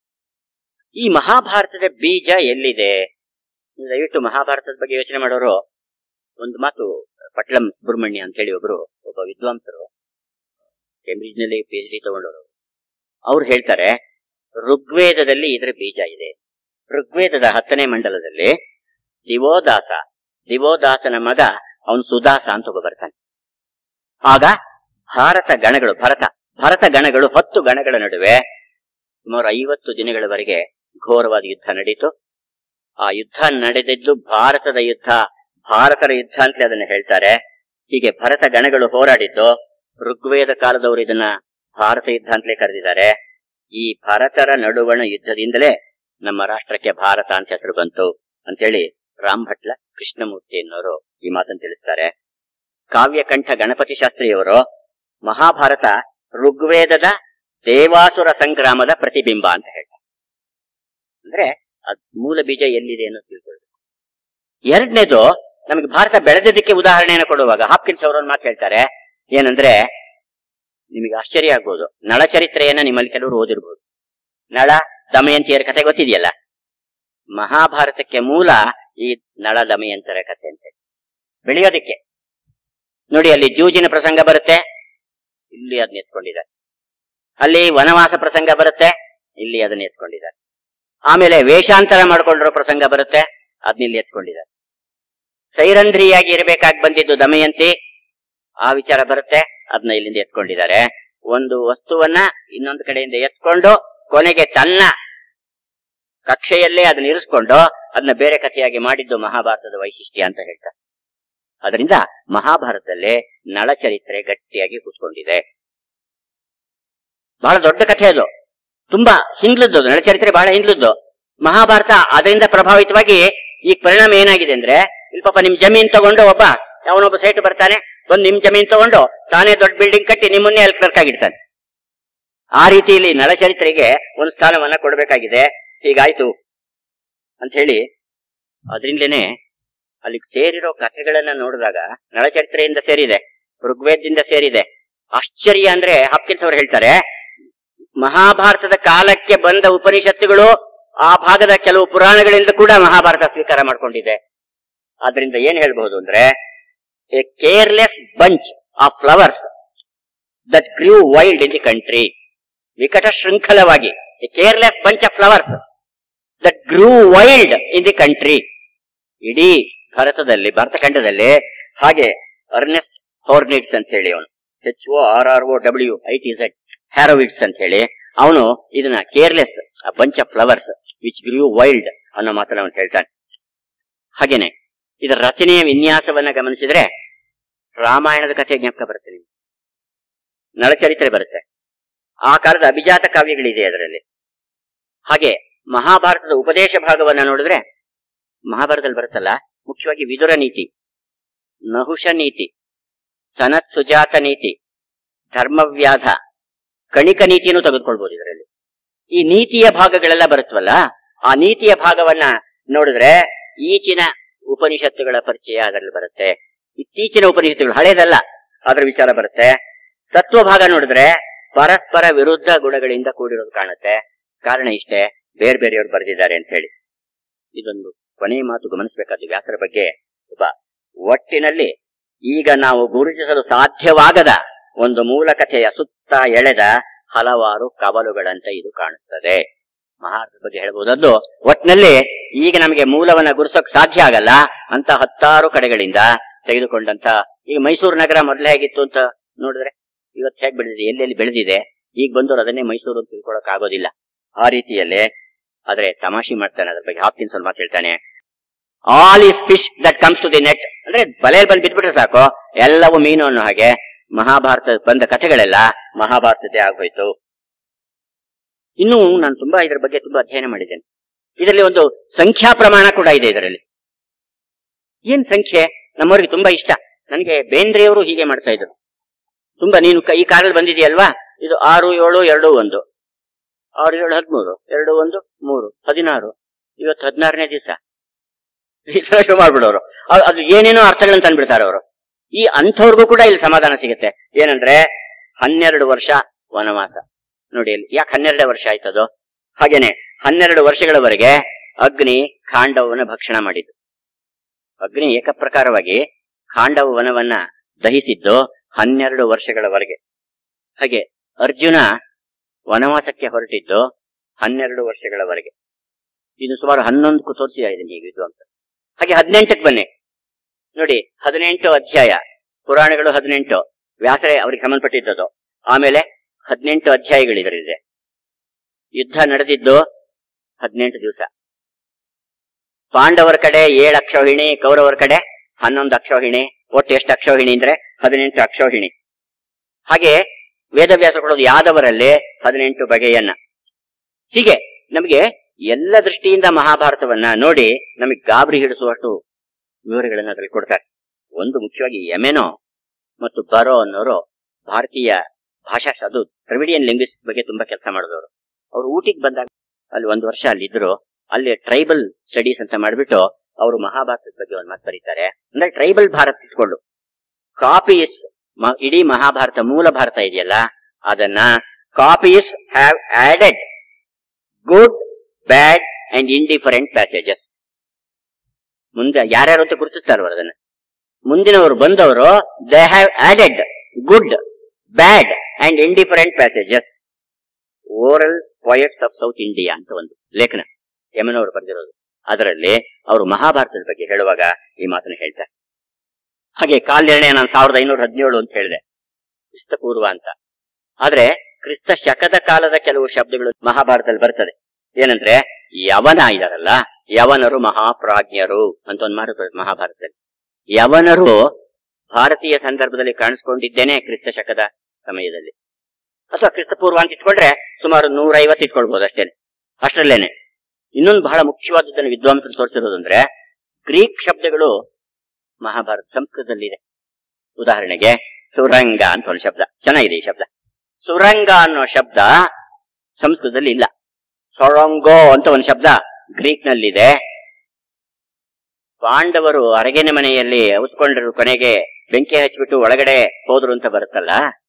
ಈ ಮಹಾಭಾರತದ ಬೀಜ ಎಲ್ಲಿದೆ ದಯವಿಟ್ಟು ಮಹಾಭಾರತದ ಬಗ್ಗೆ ಯೋಚನೆ ಮಾಡೋರು ಒಂದು ಮಾತು ಪಟ್ಲಂ ಸುಬ್ರಹ್ಮಣ್ಯ ಅಂತ ಹೇಳಿ ಒಬ್ರು ಒಬ್ಬ ವಿದ್ವಾಂಸರು ಕೇಂಬ್ರಿಡ್ಜ್ ನಲ್ಲಿ ಪಿ ಎಚ್ ಡಿ ತಗೊಂಡವರು ಅವ್ರು ಹೇಳ್ತಾರೆ ಋಗ್ವೇದದಲ್ಲಿ ಇದರ ಬೀಜ ಇದೆ ಋಗ್ವೇದದ ಹತ್ತನೇ ಮಂಡಲದಲ್ಲಿ ದಿವೋದಾಸ ದಿವೋದಾಸನ ಮಗ ಅವನು ಸುದಾಸ ಅಂತ ಒಬ್ಬ ಬರ್ತಾನೆ ಆಗ ಭಾರತ ಗಣಗಳು ಭರತ ಭರತ ಗಣಗಳು ಹತ್ತು ಗಣಗಳ ನಡುವೆ ಸುಮಾರು ಐವತ್ತು ದಿನಗಳವರೆಗೆ ಘೋರವಾದ ಯುದ್ಧ ನಡೀತು ಆ ಯುದ್ಧ ನಡೆದಿದ್ದು ಭಾರತದ ಯುದ್ಧ ಭಾರತರ ಯುದ್ಧ ಅಂತಲೇ ಅದನ್ನ ಹೇಳ್ತಾರೆ ಹೀಗೆ ಭರತ ಗಣಗಳು ಹೋರಾಡಿದ್ದು ಋಗ್ವೇದ ಕಾಲದವರು ಇದನ್ನ ಭಾರತ ಯುದ್ಧ ಅಂತಲೇ ಕರೆದಿದ್ದಾರೆ ಈ ಭರತರ ನಡುವಣ ಯುದ್ಧದಿಂದಲೇ ನಮ್ಮ ರಾಷ್ಟ್ರಕ್ಕೆ ಭಾರತ ಅಂತ ಹೆಸರು ಬಂತು ಅಂತೇಳಿ ರಾಮ್ ಭಟ್ಲ ಕೃಷ್ಣಮೂರ್ತಿ ಅನ್ನೋರು ಈ ಮಾತನ್ನು ತಿಳಿಸ್ತಾರೆ ಕಾವ್ಯಕಂಠ ಗಣಪತಿ ಶಾಸ್ತ್ರಿಯವರು ಮಹಾಭಾರತ ಋಗ್ವೇದದ ದೇವಾಸುರ ಸಂಗ್ರಾಮದ ಪ್ರತಿಬಿಂಬ ಅಂತ ಹೇಳ್ತಾರೆ ಅಂದ್ರೆ ಅದ್ ಮೂಲ ಬೀಜ ಎಲ್ಲಿದೆ ಅನ್ನೋದು ತಿಳ್ಕೊಳ್ಬೇಕು ಎರಡನೇದು ನಮಗೆ ಭಾರತ ಬೆಳೆದಿದ್ದಕ್ಕೆ ಉದಾಹರಣೆಯನ್ನು ಕೊಡುವಾಗ ಹಾಪ್ಕಿನ್ಸ್ ಅವರು ಒಂದು ಮಾತು ಹೇಳ್ತಾರೆ ಏನಂದ್ರೆ ನಿಮಗೆ ಆಶ್ಚರ್ಯ ಆಗ್ಬೋದು ನಳ ಚರಿತ್ರೆಯನ್ನ ನಿಮ್ಮಲ್ಲಿ ಕೆಲವರು ಓದಿರ್ಬೋದು ನಳ ದಮಯಂತಿಯರ ಕಥೆ ಗೊತ್ತಿದೆಯಲ್ಲ ಮಹಾಭಾರತಕ್ಕೆ ಮೂಲ ಈ ನಳ ದಮಯಂತರ ಕಥೆ ಅಂತ ಬೆಳೆಯೋದಕ್ಕೆ ನೋಡಿ ಅಲ್ಲಿ ಜೂಜಿನ ಪ್ರಸಂಗ ಬರುತ್ತೆ ಇಲ್ಲಿ ಅದನ್ನ ಎತ್ಕೊಂಡಿದ್ದಾರೆ ಅಲ್ಲಿ ವನವಾಸ ಪ್ರಸಂಗ ಬರುತ್ತೆ ಇಲ್ಲಿ ಅದನ್ನ ಎತ್ಕೊಂಡಿದ್ದಾರೆ ಆಮೇಲೆ ವೇಷಾಂತರ ಮಾಡ್ಕೊಂಡಿರೋ ಪ್ರಸಂಗ ಬರುತ್ತೆ ಅದನ್ನ ಇಲ್ಲಿ ಎತ್ಕೊಂಡಿದ್ದಾರೆ ಸೈರಂಧ್ರಿಯಾಗಿ ಇರಬೇಕಾಗಿ ಬಂದಿದ್ದು ದಮಯಂತಿ ಆ ವಿಚಾರ ಬರುತ್ತೆ ಅದನ್ನ ಇಲ್ಲಿಂದ ಎತ್ಕೊಂಡಿದ್ದಾರೆ ಒಂದು ವಸ್ತುವನ್ನ ಇನ್ನೊಂದು ಕಡೆಯಿಂದ ಎತ್ಕೊಂಡು ಕೊನೆಗೆ ತನ್ನ ಕಕ್ಷೆಯಲ್ಲೇ ಅದನ್ನ ಇರಿಸ್ಕೊಂಡು ಅದನ್ನ ಬೇರೆ ಕಥೆಯಾಗಿ ಮಾಡಿದ್ದು ಮಹಾಭಾರತದ ವೈಶಿಷ್ಟ್ಯ ಅಂತ ಹೇಳ್ತಾರೆ ಅದರಿಂದ ಮಹಾಭಾರತದಲ್ಲೇ ನಳಚರಿತ್ರೆ ಗಟ್ಟಿಯಾಗಿ ಕೂತ್ಕೊಂಡಿದೆ ಬಹಳ ದೊಡ್ಡ ಕಥೆ ಅದು ತುಂಬಾ ಹಿಂದ್ಲದ್ದು ಅದು, ನಳಚರಿತ್ರೆ ಬಹಳ ಹಿಂದ್ಲದ್ದು ಮಹಾಭಾರತ ಅದರಿಂದ ಪ್ರಭಾವಿತವಾಗಿ ಈ ಪರಿಣಾಮ ಏನಾಗಿದೆ ಅಂದ್ರೆ ಇಲ್ಲಿ ಪಾಪ ನಿಮ್ ಜಮೀನ್ ತಗೊಂಡು ಒಬ್ಬ ಅವನೊಬ್ಬ ಸೈಟ್ ಬರ್ತಾನೆ ಬಂದು ನಿಮ್ ಜಮೀನ್ ತಗೊಂಡು ತಾನೇ ದೊಡ್ಡ ಬಿಲ್ಡಿಂಗ್ ಕಟ್ಟಿ ನಿಮ್ಮನ್ನೇ ಅಲ್ಲಿ ಕ್ಲರ್ಕ್ ಆಗಿರ್ತಾನೆ ಆ ರೀತಿಯಲ್ಲಿ ನಳಚರಿತ್ರೆಗೆ ಒಂದು ಸ್ಥಾನವನ್ನ ಕೊಡಬೇಕಾಗಿದೆ ಹೀಗಾಯ್ತು ಅಂತ ಹೇಳಿ ಅದರಿಂದಲೇ ಅಲ್ಲಿ ಸೇರಿರೋ ಕಥೆಗಳನ್ನ ನೋಡಿದಾಗ ನಳಚರಿತ್ರೆಯಿಂದ ಸೇರಿದೆ ಋಗ್ವೇದದಿಂದ ಸೇರಿದೆ ಆಶ್ಚರ್ಯ ಅಂದ್ರೆ ಹಾಪ್ಕಿನ್ಸ್ ಅವರು ಹೇಳ್ತಾರೆ ಮಹಾಭಾರತದ ಕಾಲಕ್ಕೆ ಬಂದ ಉಪನಿಷತ್ತುಗಳು ಆ ಭಾಗದ ಕೆಲವು ಪುರಾಣಗಳಿಂದ ಕೂಡ ಮಹಾಭಾರತ ಸ್ವೀಕಾರ ಮಾಡ್ಕೊಂಡಿದೆ ಆದ್ರಿಂದ ಏನ್ ಹೇಳ್ಬಹುದು ಅಂದ್ರೆ a careless bunch of flowers that grew wild in the country ವಿಕಟ ಶೃಂಖಲವಾಗಿ a careless bunch of flowers that grew wild in the country ಇಡೀ ಭಾರತದಲ್ಲಿ ಭಾರತ ಖಂಡದಲ್ಲಿ ಹಾಗೆ ಅರ್ನೆಸ್ಟ್ ಹೋರ್ನಿಟ್ಸ್ ಅಂತ ಹೇಳಿ ಅವನು H O R R O W I T Z Horowitz ಅಂತ ಹೇಳಿ ಅವನು ಇದನ್ನ careless bunch of flowers which grew wild ಅನ್ನೋ ಮಾತನ್ನ ಅವನು ಹೇಳ್ತಾನೆ ಹಾಗೇನೆ ಇದರ ರಚನೆಯ ವಿನ್ಯಾಸವನ್ನ ಗಮನಿಸಿದ್ರೆ ರಾಮಾಯಣದ ಕಥೆ ಜ್ಞಾಪಕ ಬರುತ್ತೆ ನಿಮ್ಗೆ ನಳಚರಿತ್ರೆ ಬರುತ್ತೆ ಆ ಕಾಲದ ಅಭಿಜಾತ ಕಾವ್ಯಗಳಿದೆ ಅದರಲ್ಲಿ ಹಾಗೆ ಮಹಾಭಾರತದ ಉಪದೇಶ ಭಾಗವನ್ನ ನೋಡಿದ್ರೆ ಮಹಾಭಾರತದಲ್ಲಿ ಬರುತ್ತಲ್ಲ ಮುಖ್ಯವಾಗಿ ವಿದುರ ನೀತಿ ನಹುಷ ನೀತಿ ಸನತ್ ಸುಜಾತ ನೀತಿ ಧರ್ಮವ್ಯಾಧ ಕಣಿಕ ನೀತಿಯನ್ನು ತೆಗೆದುಕೊಳ್ಬಹುದು ಇದರಲ್ಲಿ ಈ ನೀತಿಯ ಭಾಗಗಳೆಲ್ಲ ಬರುತ್ತವಲ್ಲ ಆ ನೀತಿಯ ಭಾಗವನ್ನ ನೋಡಿದ್ರೆ ಈಚಿನ ಉಪನಿಷತ್ತುಗಳ ಪರಿಚಯ ಅದರಲ್ಲಿ ಬರುತ್ತೆ ಇತ್ತೀಚಿನ ಉಪನಿಷತ್ತುಗಳು ಹಳೇದಲ್ಲ ಅದರ ವಿಚಾರ ಬರುತ್ತೆ ತತ್ವ ಭಾಗ ನೋಡಿದ್ರೆ ಪರಸ್ಪರ ವಿರುದ್ಧ ಗುಣಗಳಿಂದ ಕೂಡಿರೋದು ಕಾಣುತ್ತೆ ಕಾರಣ ಇಷ್ಟೇ ಬೇರೆ ಬೇರೆಯವರು ಬರೆದಿದ್ದಾರೆ ಅಂತ ಹೇಳಿ ಇದೊಂದು ಕೊನೆಯ ಮಾತು ಗಮನಿಸಬೇಕಾದ ವ್ಯಾಸರ ಬಗ್ಗೆ ಒಬ್ಬ ಒಟ್ಟಿನಲ್ಲಿ ಈಗ ನಾವು ಗುರುತಿಸಲು ಸಾಧ್ಯವಾಗದ ಒಂದು ಮೂಲ ಕಥೆಯ ಸುತ್ತ ಎಳೆದ ಹಲವಾರು ಕವಲುಗಳಂತೆ ಇದು ಕಾಣುತ್ತದೆ ಮಹಾಭಾರತದ ಬಗ್ಗೆ ಹೇಳಬಹುದದ್ದು ಒಟ್ಟಿನಲ್ಲಿ ಈಗ ನಮಗೆ ಮೂಲವನ್ನ ಗುರುಸೋಕ್ ಸಾಧ್ಯ ಆಗಲ್ಲ ಅಂತ ಹತ್ತಾರು ಕಡೆಗಳಿಂದ ತೆಗೆದುಕೊಂಡಂತ ಈಗ ಮೈಸೂರು ನಗರ ಮೊದಲೇ ಹೇಗಿತ್ತು ಅಂತ ನೋಡಿದ್ರೆ ಇವತ್ತು ಹೇಗೆ ಬೆಳೆದಿದೆ ಎಲ್ಲೆಲ್ಲಿ ಬೆಳೆದಿದೆ ಈಗ ಬಂದವರು ಅದನ್ನೇ ಮೈಸೂರು ಅಂತ ತಿಳ್ಕೊಳಕ್ ಆಗೋದಿಲ್ಲ ಆ ರೀತಿಯಲ್ಲೇ ಆದ್ರೆ ತಮಾಷೆ ಮಾಡ್ತಾನೆ ಅದ್ರ ಬಗ್ಗೆ ಹಾಪ್ಕಿನ್ಸ್ ಒಂದು ಮಾತು ಹೇಳ್ತಾನೆ all is fish that comes to the net ಅಂದ್ರೆ ಬಲೆಯಲ್ಲಿ ಬಂದು ಬಿದ್ಬಿಟ್ರೆ ಸಾಕು ಎಲ್ಲವೂ ಮೀನು ಅನ್ನೋ ಹಾಗೆ ಮಹಾಭಾರತ ಬಂದ ಕಥೆಗಳೆಲ್ಲ ಮಹಾಭಾರತದೇ ಆಗೋಯ್ತು ಇನ್ನು ನಾನು ತುಂಬಾ ಇದರ ಬಗ್ಗೆ ತುಂಬಾ ಅಧ್ಯಯನ ಮಾಡಿದ್ದೇನೆ ಇದರಲ್ಲಿ ಒಂದು ಸಂಖ್ಯಾ ಪ್ರಮಾಣ ಕೂಡ ಇದೆ ಇದರಲ್ಲಿ ಏನ್ ಸಂಖ್ಯೆ ನಮ್ಮವರಿಗೆ ತುಂಬಾ ಇಷ್ಟ ನನಗೆ ಬೇಂದ್ರೆಯವರು ಹೀಗೆ ಮಾಡ್ತಾ ಇದ್ರು ತುಂಬಾ ನೀನು ಕ- ಈ ಕಾರಲ್ಲಿ ಬಂದಿದೆಯಲ್ವಾ ಇದು ಆರು ಏಳು ಎರಡು ಒಂದು ಆರು ಏಳು ಹದಿಮೂರು ಎರಡು ಒಂದು ಮೂರು ಹದಿನಾರು ಇವತ್ತು ಹದಿನಾರನೇ ದಿವಸ ಈ ತರ ಶುರು ಮಾಡ್ಬಿಡೋರು ಅ- ಅದು ಏನೇನೋ ಅರ್ಥಗಳನ್ನ ತಂದ್ಬಿಡ್ತಾರೆ ಅವರು ಈ ಅಂಥವ್ರಿಗೂ ಕೂಡ ಇಲ್ಲಿ ಸಮಾಧಾನ ಸಿಗುತ್ತೆ ಏನಂದ್ರೆ ಹನ್ನೆರಡು ವರ್ಷ ವನವಾಸ ನೋಡಿ ಇಲ್ಲಿ ಯಾಕೆ ಹನ್ನೆರಡೇ ವರ್ಷ ಆಯ್ತದು ಹಾಗೇನೆ ಹನ್ನೆರಡು ವರ್ಷಗಳವರೆಗೆ ಅಗ್ನಿ ಖಾಂಡವನ ಭಕ್ಷಣ ಮಾಡಿದ್ದು ಅಗ್ನಿ ಏಕಪ್ರಕಾರವಾಗಿ ಖಾಂಡವ ವನವನ್ನ ದಹಿಸಿದ್ದು ಹನ್ನೆರಡು ವರ್ಷಗಳವರೆಗೆ ಹಾಗೆ ಅರ್ಜುನ ವನವಾಸಕ್ಕೆ ಹೊರಟಿದ್ದು ಹನ್ನೆರಡು ವರ್ಷಗಳವರೆಗೆ ಇದು ಸುಮಾರು ಹನ್ನೊಂದು ತೋರಿಸಿದೆ ಈಗ ಇದು ಅಂತ ಹಾಗೆ ಹದಿನೆಂಟಕ್ಕೆ ಬನ್ನಿ ನೋಡಿ ಹದಿನೆಂಟು ಅಧ್ಯಾಯ ಪುರಾಣಗಳು ಹದಿನೆಂಟು ವ್ಯಾಸರೇ ಅವರಿಗೆ ಸಂಬಂಧಪಟ್ಟಿದ್ದದು ಆಮೇಲೆ ಹದಿನೆಂಟು ಅಧ್ಯಾಯಗಳು ಇದರಿದೆ ಯುದ್ಧ ನಡೆದಿದ್ದು ಹದಿನೆಂಟು ದಿವಸ ಪಾಂಡವರ ಕಡೆ ಏಳು ಅಕ್ಷೋಹಿಣಿ ಕೌರವರ ಕಡೆ ಹನ್ನೊಂದು ಅಕ್ಷೋಹಿಣಿ ಒಟ್ಟು ಎಷ್ಟು ಅಕ್ಷೋಹಿಣಿ ಅಂದ್ರೆ ಹದಿನೆಂಟು ಅಕ್ಷೋಹಿಣಿ ಹಾಗೆ ವೇದವ್ಯಾಸ ಕೊಡೋದು ಯಾದವರಲ್ಲಿ ಹದಿನೆಂಟು ಬಗೆಯನ್ನ ಹೀಗೆ ನಮಗೆ ಎಲ್ಲ ದೃಷ್ಟಿಯಿಂದ ಮಹಾಭಾರತವನ್ನ ನೋಡಿ ನಮಗೆ ಗಾಬರಿ ಹಿಡಿಸುವಷ್ಟು ವಿವರಗಳನ್ನ ಅದರಲ್ಲಿ ಕೊಡ್ತಾರೆ ಒಂದು ಮುಖ್ಯವಾಗಿ ಯಮೆನೋ ಮತ್ತು ಬರೋ ಅನ್ನೋರು ಭಾರತೀಯ ಭಾಷಾ ಅದು ದ್ರವಿಡಿಯನ್ ಲಿಂಗ್ವಿಸ್ಟ್ ಬಗ್ಗೆ ತುಂಬಾ ಕೆಲಸ ಮಾಡಿದವರು ಅವರು ಊಟಿಗೆ ಬಂದಾಗ ಅಲ್ಲಿ ಒಂದು ವರ್ಷ ಅಲ್ಲಿದ್ರು ಅಲ್ಲಿ ಟ್ರೈಬಲ್ ಸ್ಟಡೀಸ್ ಅಂತ ಮಾಡಿಬಿಟ್ಟು ಅವರು ಮಹಾಭಾರತದ ಬಗ್ಗೆ ಒಂದು ಮಾತು ಬರೀತಾರೆ ಅಂದ್ರೆ ಟ್ರೈಬಲ್ ಭಾರತ ಇಟ್ಕೊಂಡು ಕಾಪಿ ಇಸ್ ಇಡೀ ಮಹಾಭಾರತ ಮೂಲ ಭಾರತ ಇದೆಯಲ್ಲ ಅದನ್ನ copies have added good bad and indifferent passages ಮುಂದೆ ಯಾರ್ಯಾರು ಅಂತ ಗುರುತಿಸ್ತಾರ ಅದನ್ನ ಮುಂದಿನವರು ಬಂದವರು they have added good bad and indifferent passages oral poets of South India ಅಂತ ಒಂದು ಲೇಖನ ಯಮನವರು ಬರೆದಿರೋದು ಅದರಲ್ಲಿ ಅವರು ಮಹಾಭಾರತದ ಬಗ್ಗೆ ಹೇಳುವಾಗ ಈ ಮಾತನ್ನು ಹೇಳ್ತಾರೆ ಹಾಗೆ ಕಾಲ್ಯರ್ಣೆ ನಾನು ಸಾವಿರದ ಐನೂರ ಹದಿನೇಳು ಅಂತ ಹೇಳಿದೆ ಕ್ರಿಸ್ತ ಪೂರ್ವ ಅಂತ ಆದ್ರೆ ಕ್ರಿಸ್ತ ಶಕದ ಕಾಲದ ಕೆಲವು ಶಬ್ದಗಳು ಮಹಾಭಾರತದಲ್ಲಿ ಬರ್ತದೆ ಏನಂದ್ರೆ ಯವನ ಇದಾರಲ್ಲ ಯವನರು ಮಹಾಪ್ರಾಜ್ಞರು ಅಂತ ಒಂದು ಮಾತು ಮಹಾಭಾರತದಲ್ಲಿ ಯವನರು ಭಾರತೀಯ ಸಂದರ್ಭದಲ್ಲಿ ಕಾಣಿಸ್ಕೊಂಡಿದ್ದೇನೆ ಕ್ರಿಸ್ತ ಶಕದ ಸಮಯದಲ್ಲಿ ಅಥವಾ ಕ್ರಿಸ್ತ ಪೂರ್ವ ಅಂತ ಇಟ್ಕೊಂಡ್ರೆ ಸುಮಾರು ನೂರ ಐವತ್ತು ಇಟ್ಕೊಳ್ಬಹುದು ಅಷ್ಟೇನೆ ಅಷ್ಟರಲ್ಲೇನೆ ಇನ್ನೊಂದು ಬಹಳ ಮುಖ್ಯವಾದದ್ದನ್ನು ವಿದ್ವಾಂಸರು ತೋರಿಸಿರೋದಂದ್ರೆ ಗ್ರೀಕ್ ಶಬ್ದಗಳು ಮಹಾಭಾರತ ಸಂಸ್ಕೃತದಲ್ಲಿದೆ ಉದಾಹರಣೆಗೆ ಸುರಂಗ ಅಂತ ಒಂದು ಶಬ್ದ ಚೆನ್ನಾಗಿದೆ ಈ ಶಬ್ದ ಸುರಂಗ ಅನ್ನೋ ಶಬ್ದ ಸಂಸ್ಕೃತದಲ್ಲಿ ಇಲ್ಲ ಸೊರಂಗೋ ಅಂತ ಒಂದು ಶಬ್ದ ಗ್ರೀಕ್ ನಲ್ಲಿದೆ ಪಾಂಡವರು ಅರಗಿನ ಮನೆಯಲ್ಲಿ ಔಸ್ಕೊಂಡ್ರು ಕೊನೆಗೆ ಬೆಂಕಿ ಹಚ್ಚಿಬಿಟ್ಟು ಒಳಗಡೆ ಹೋದ್ರು ಅಂತ ಬರುತ್ತಲ್ಲ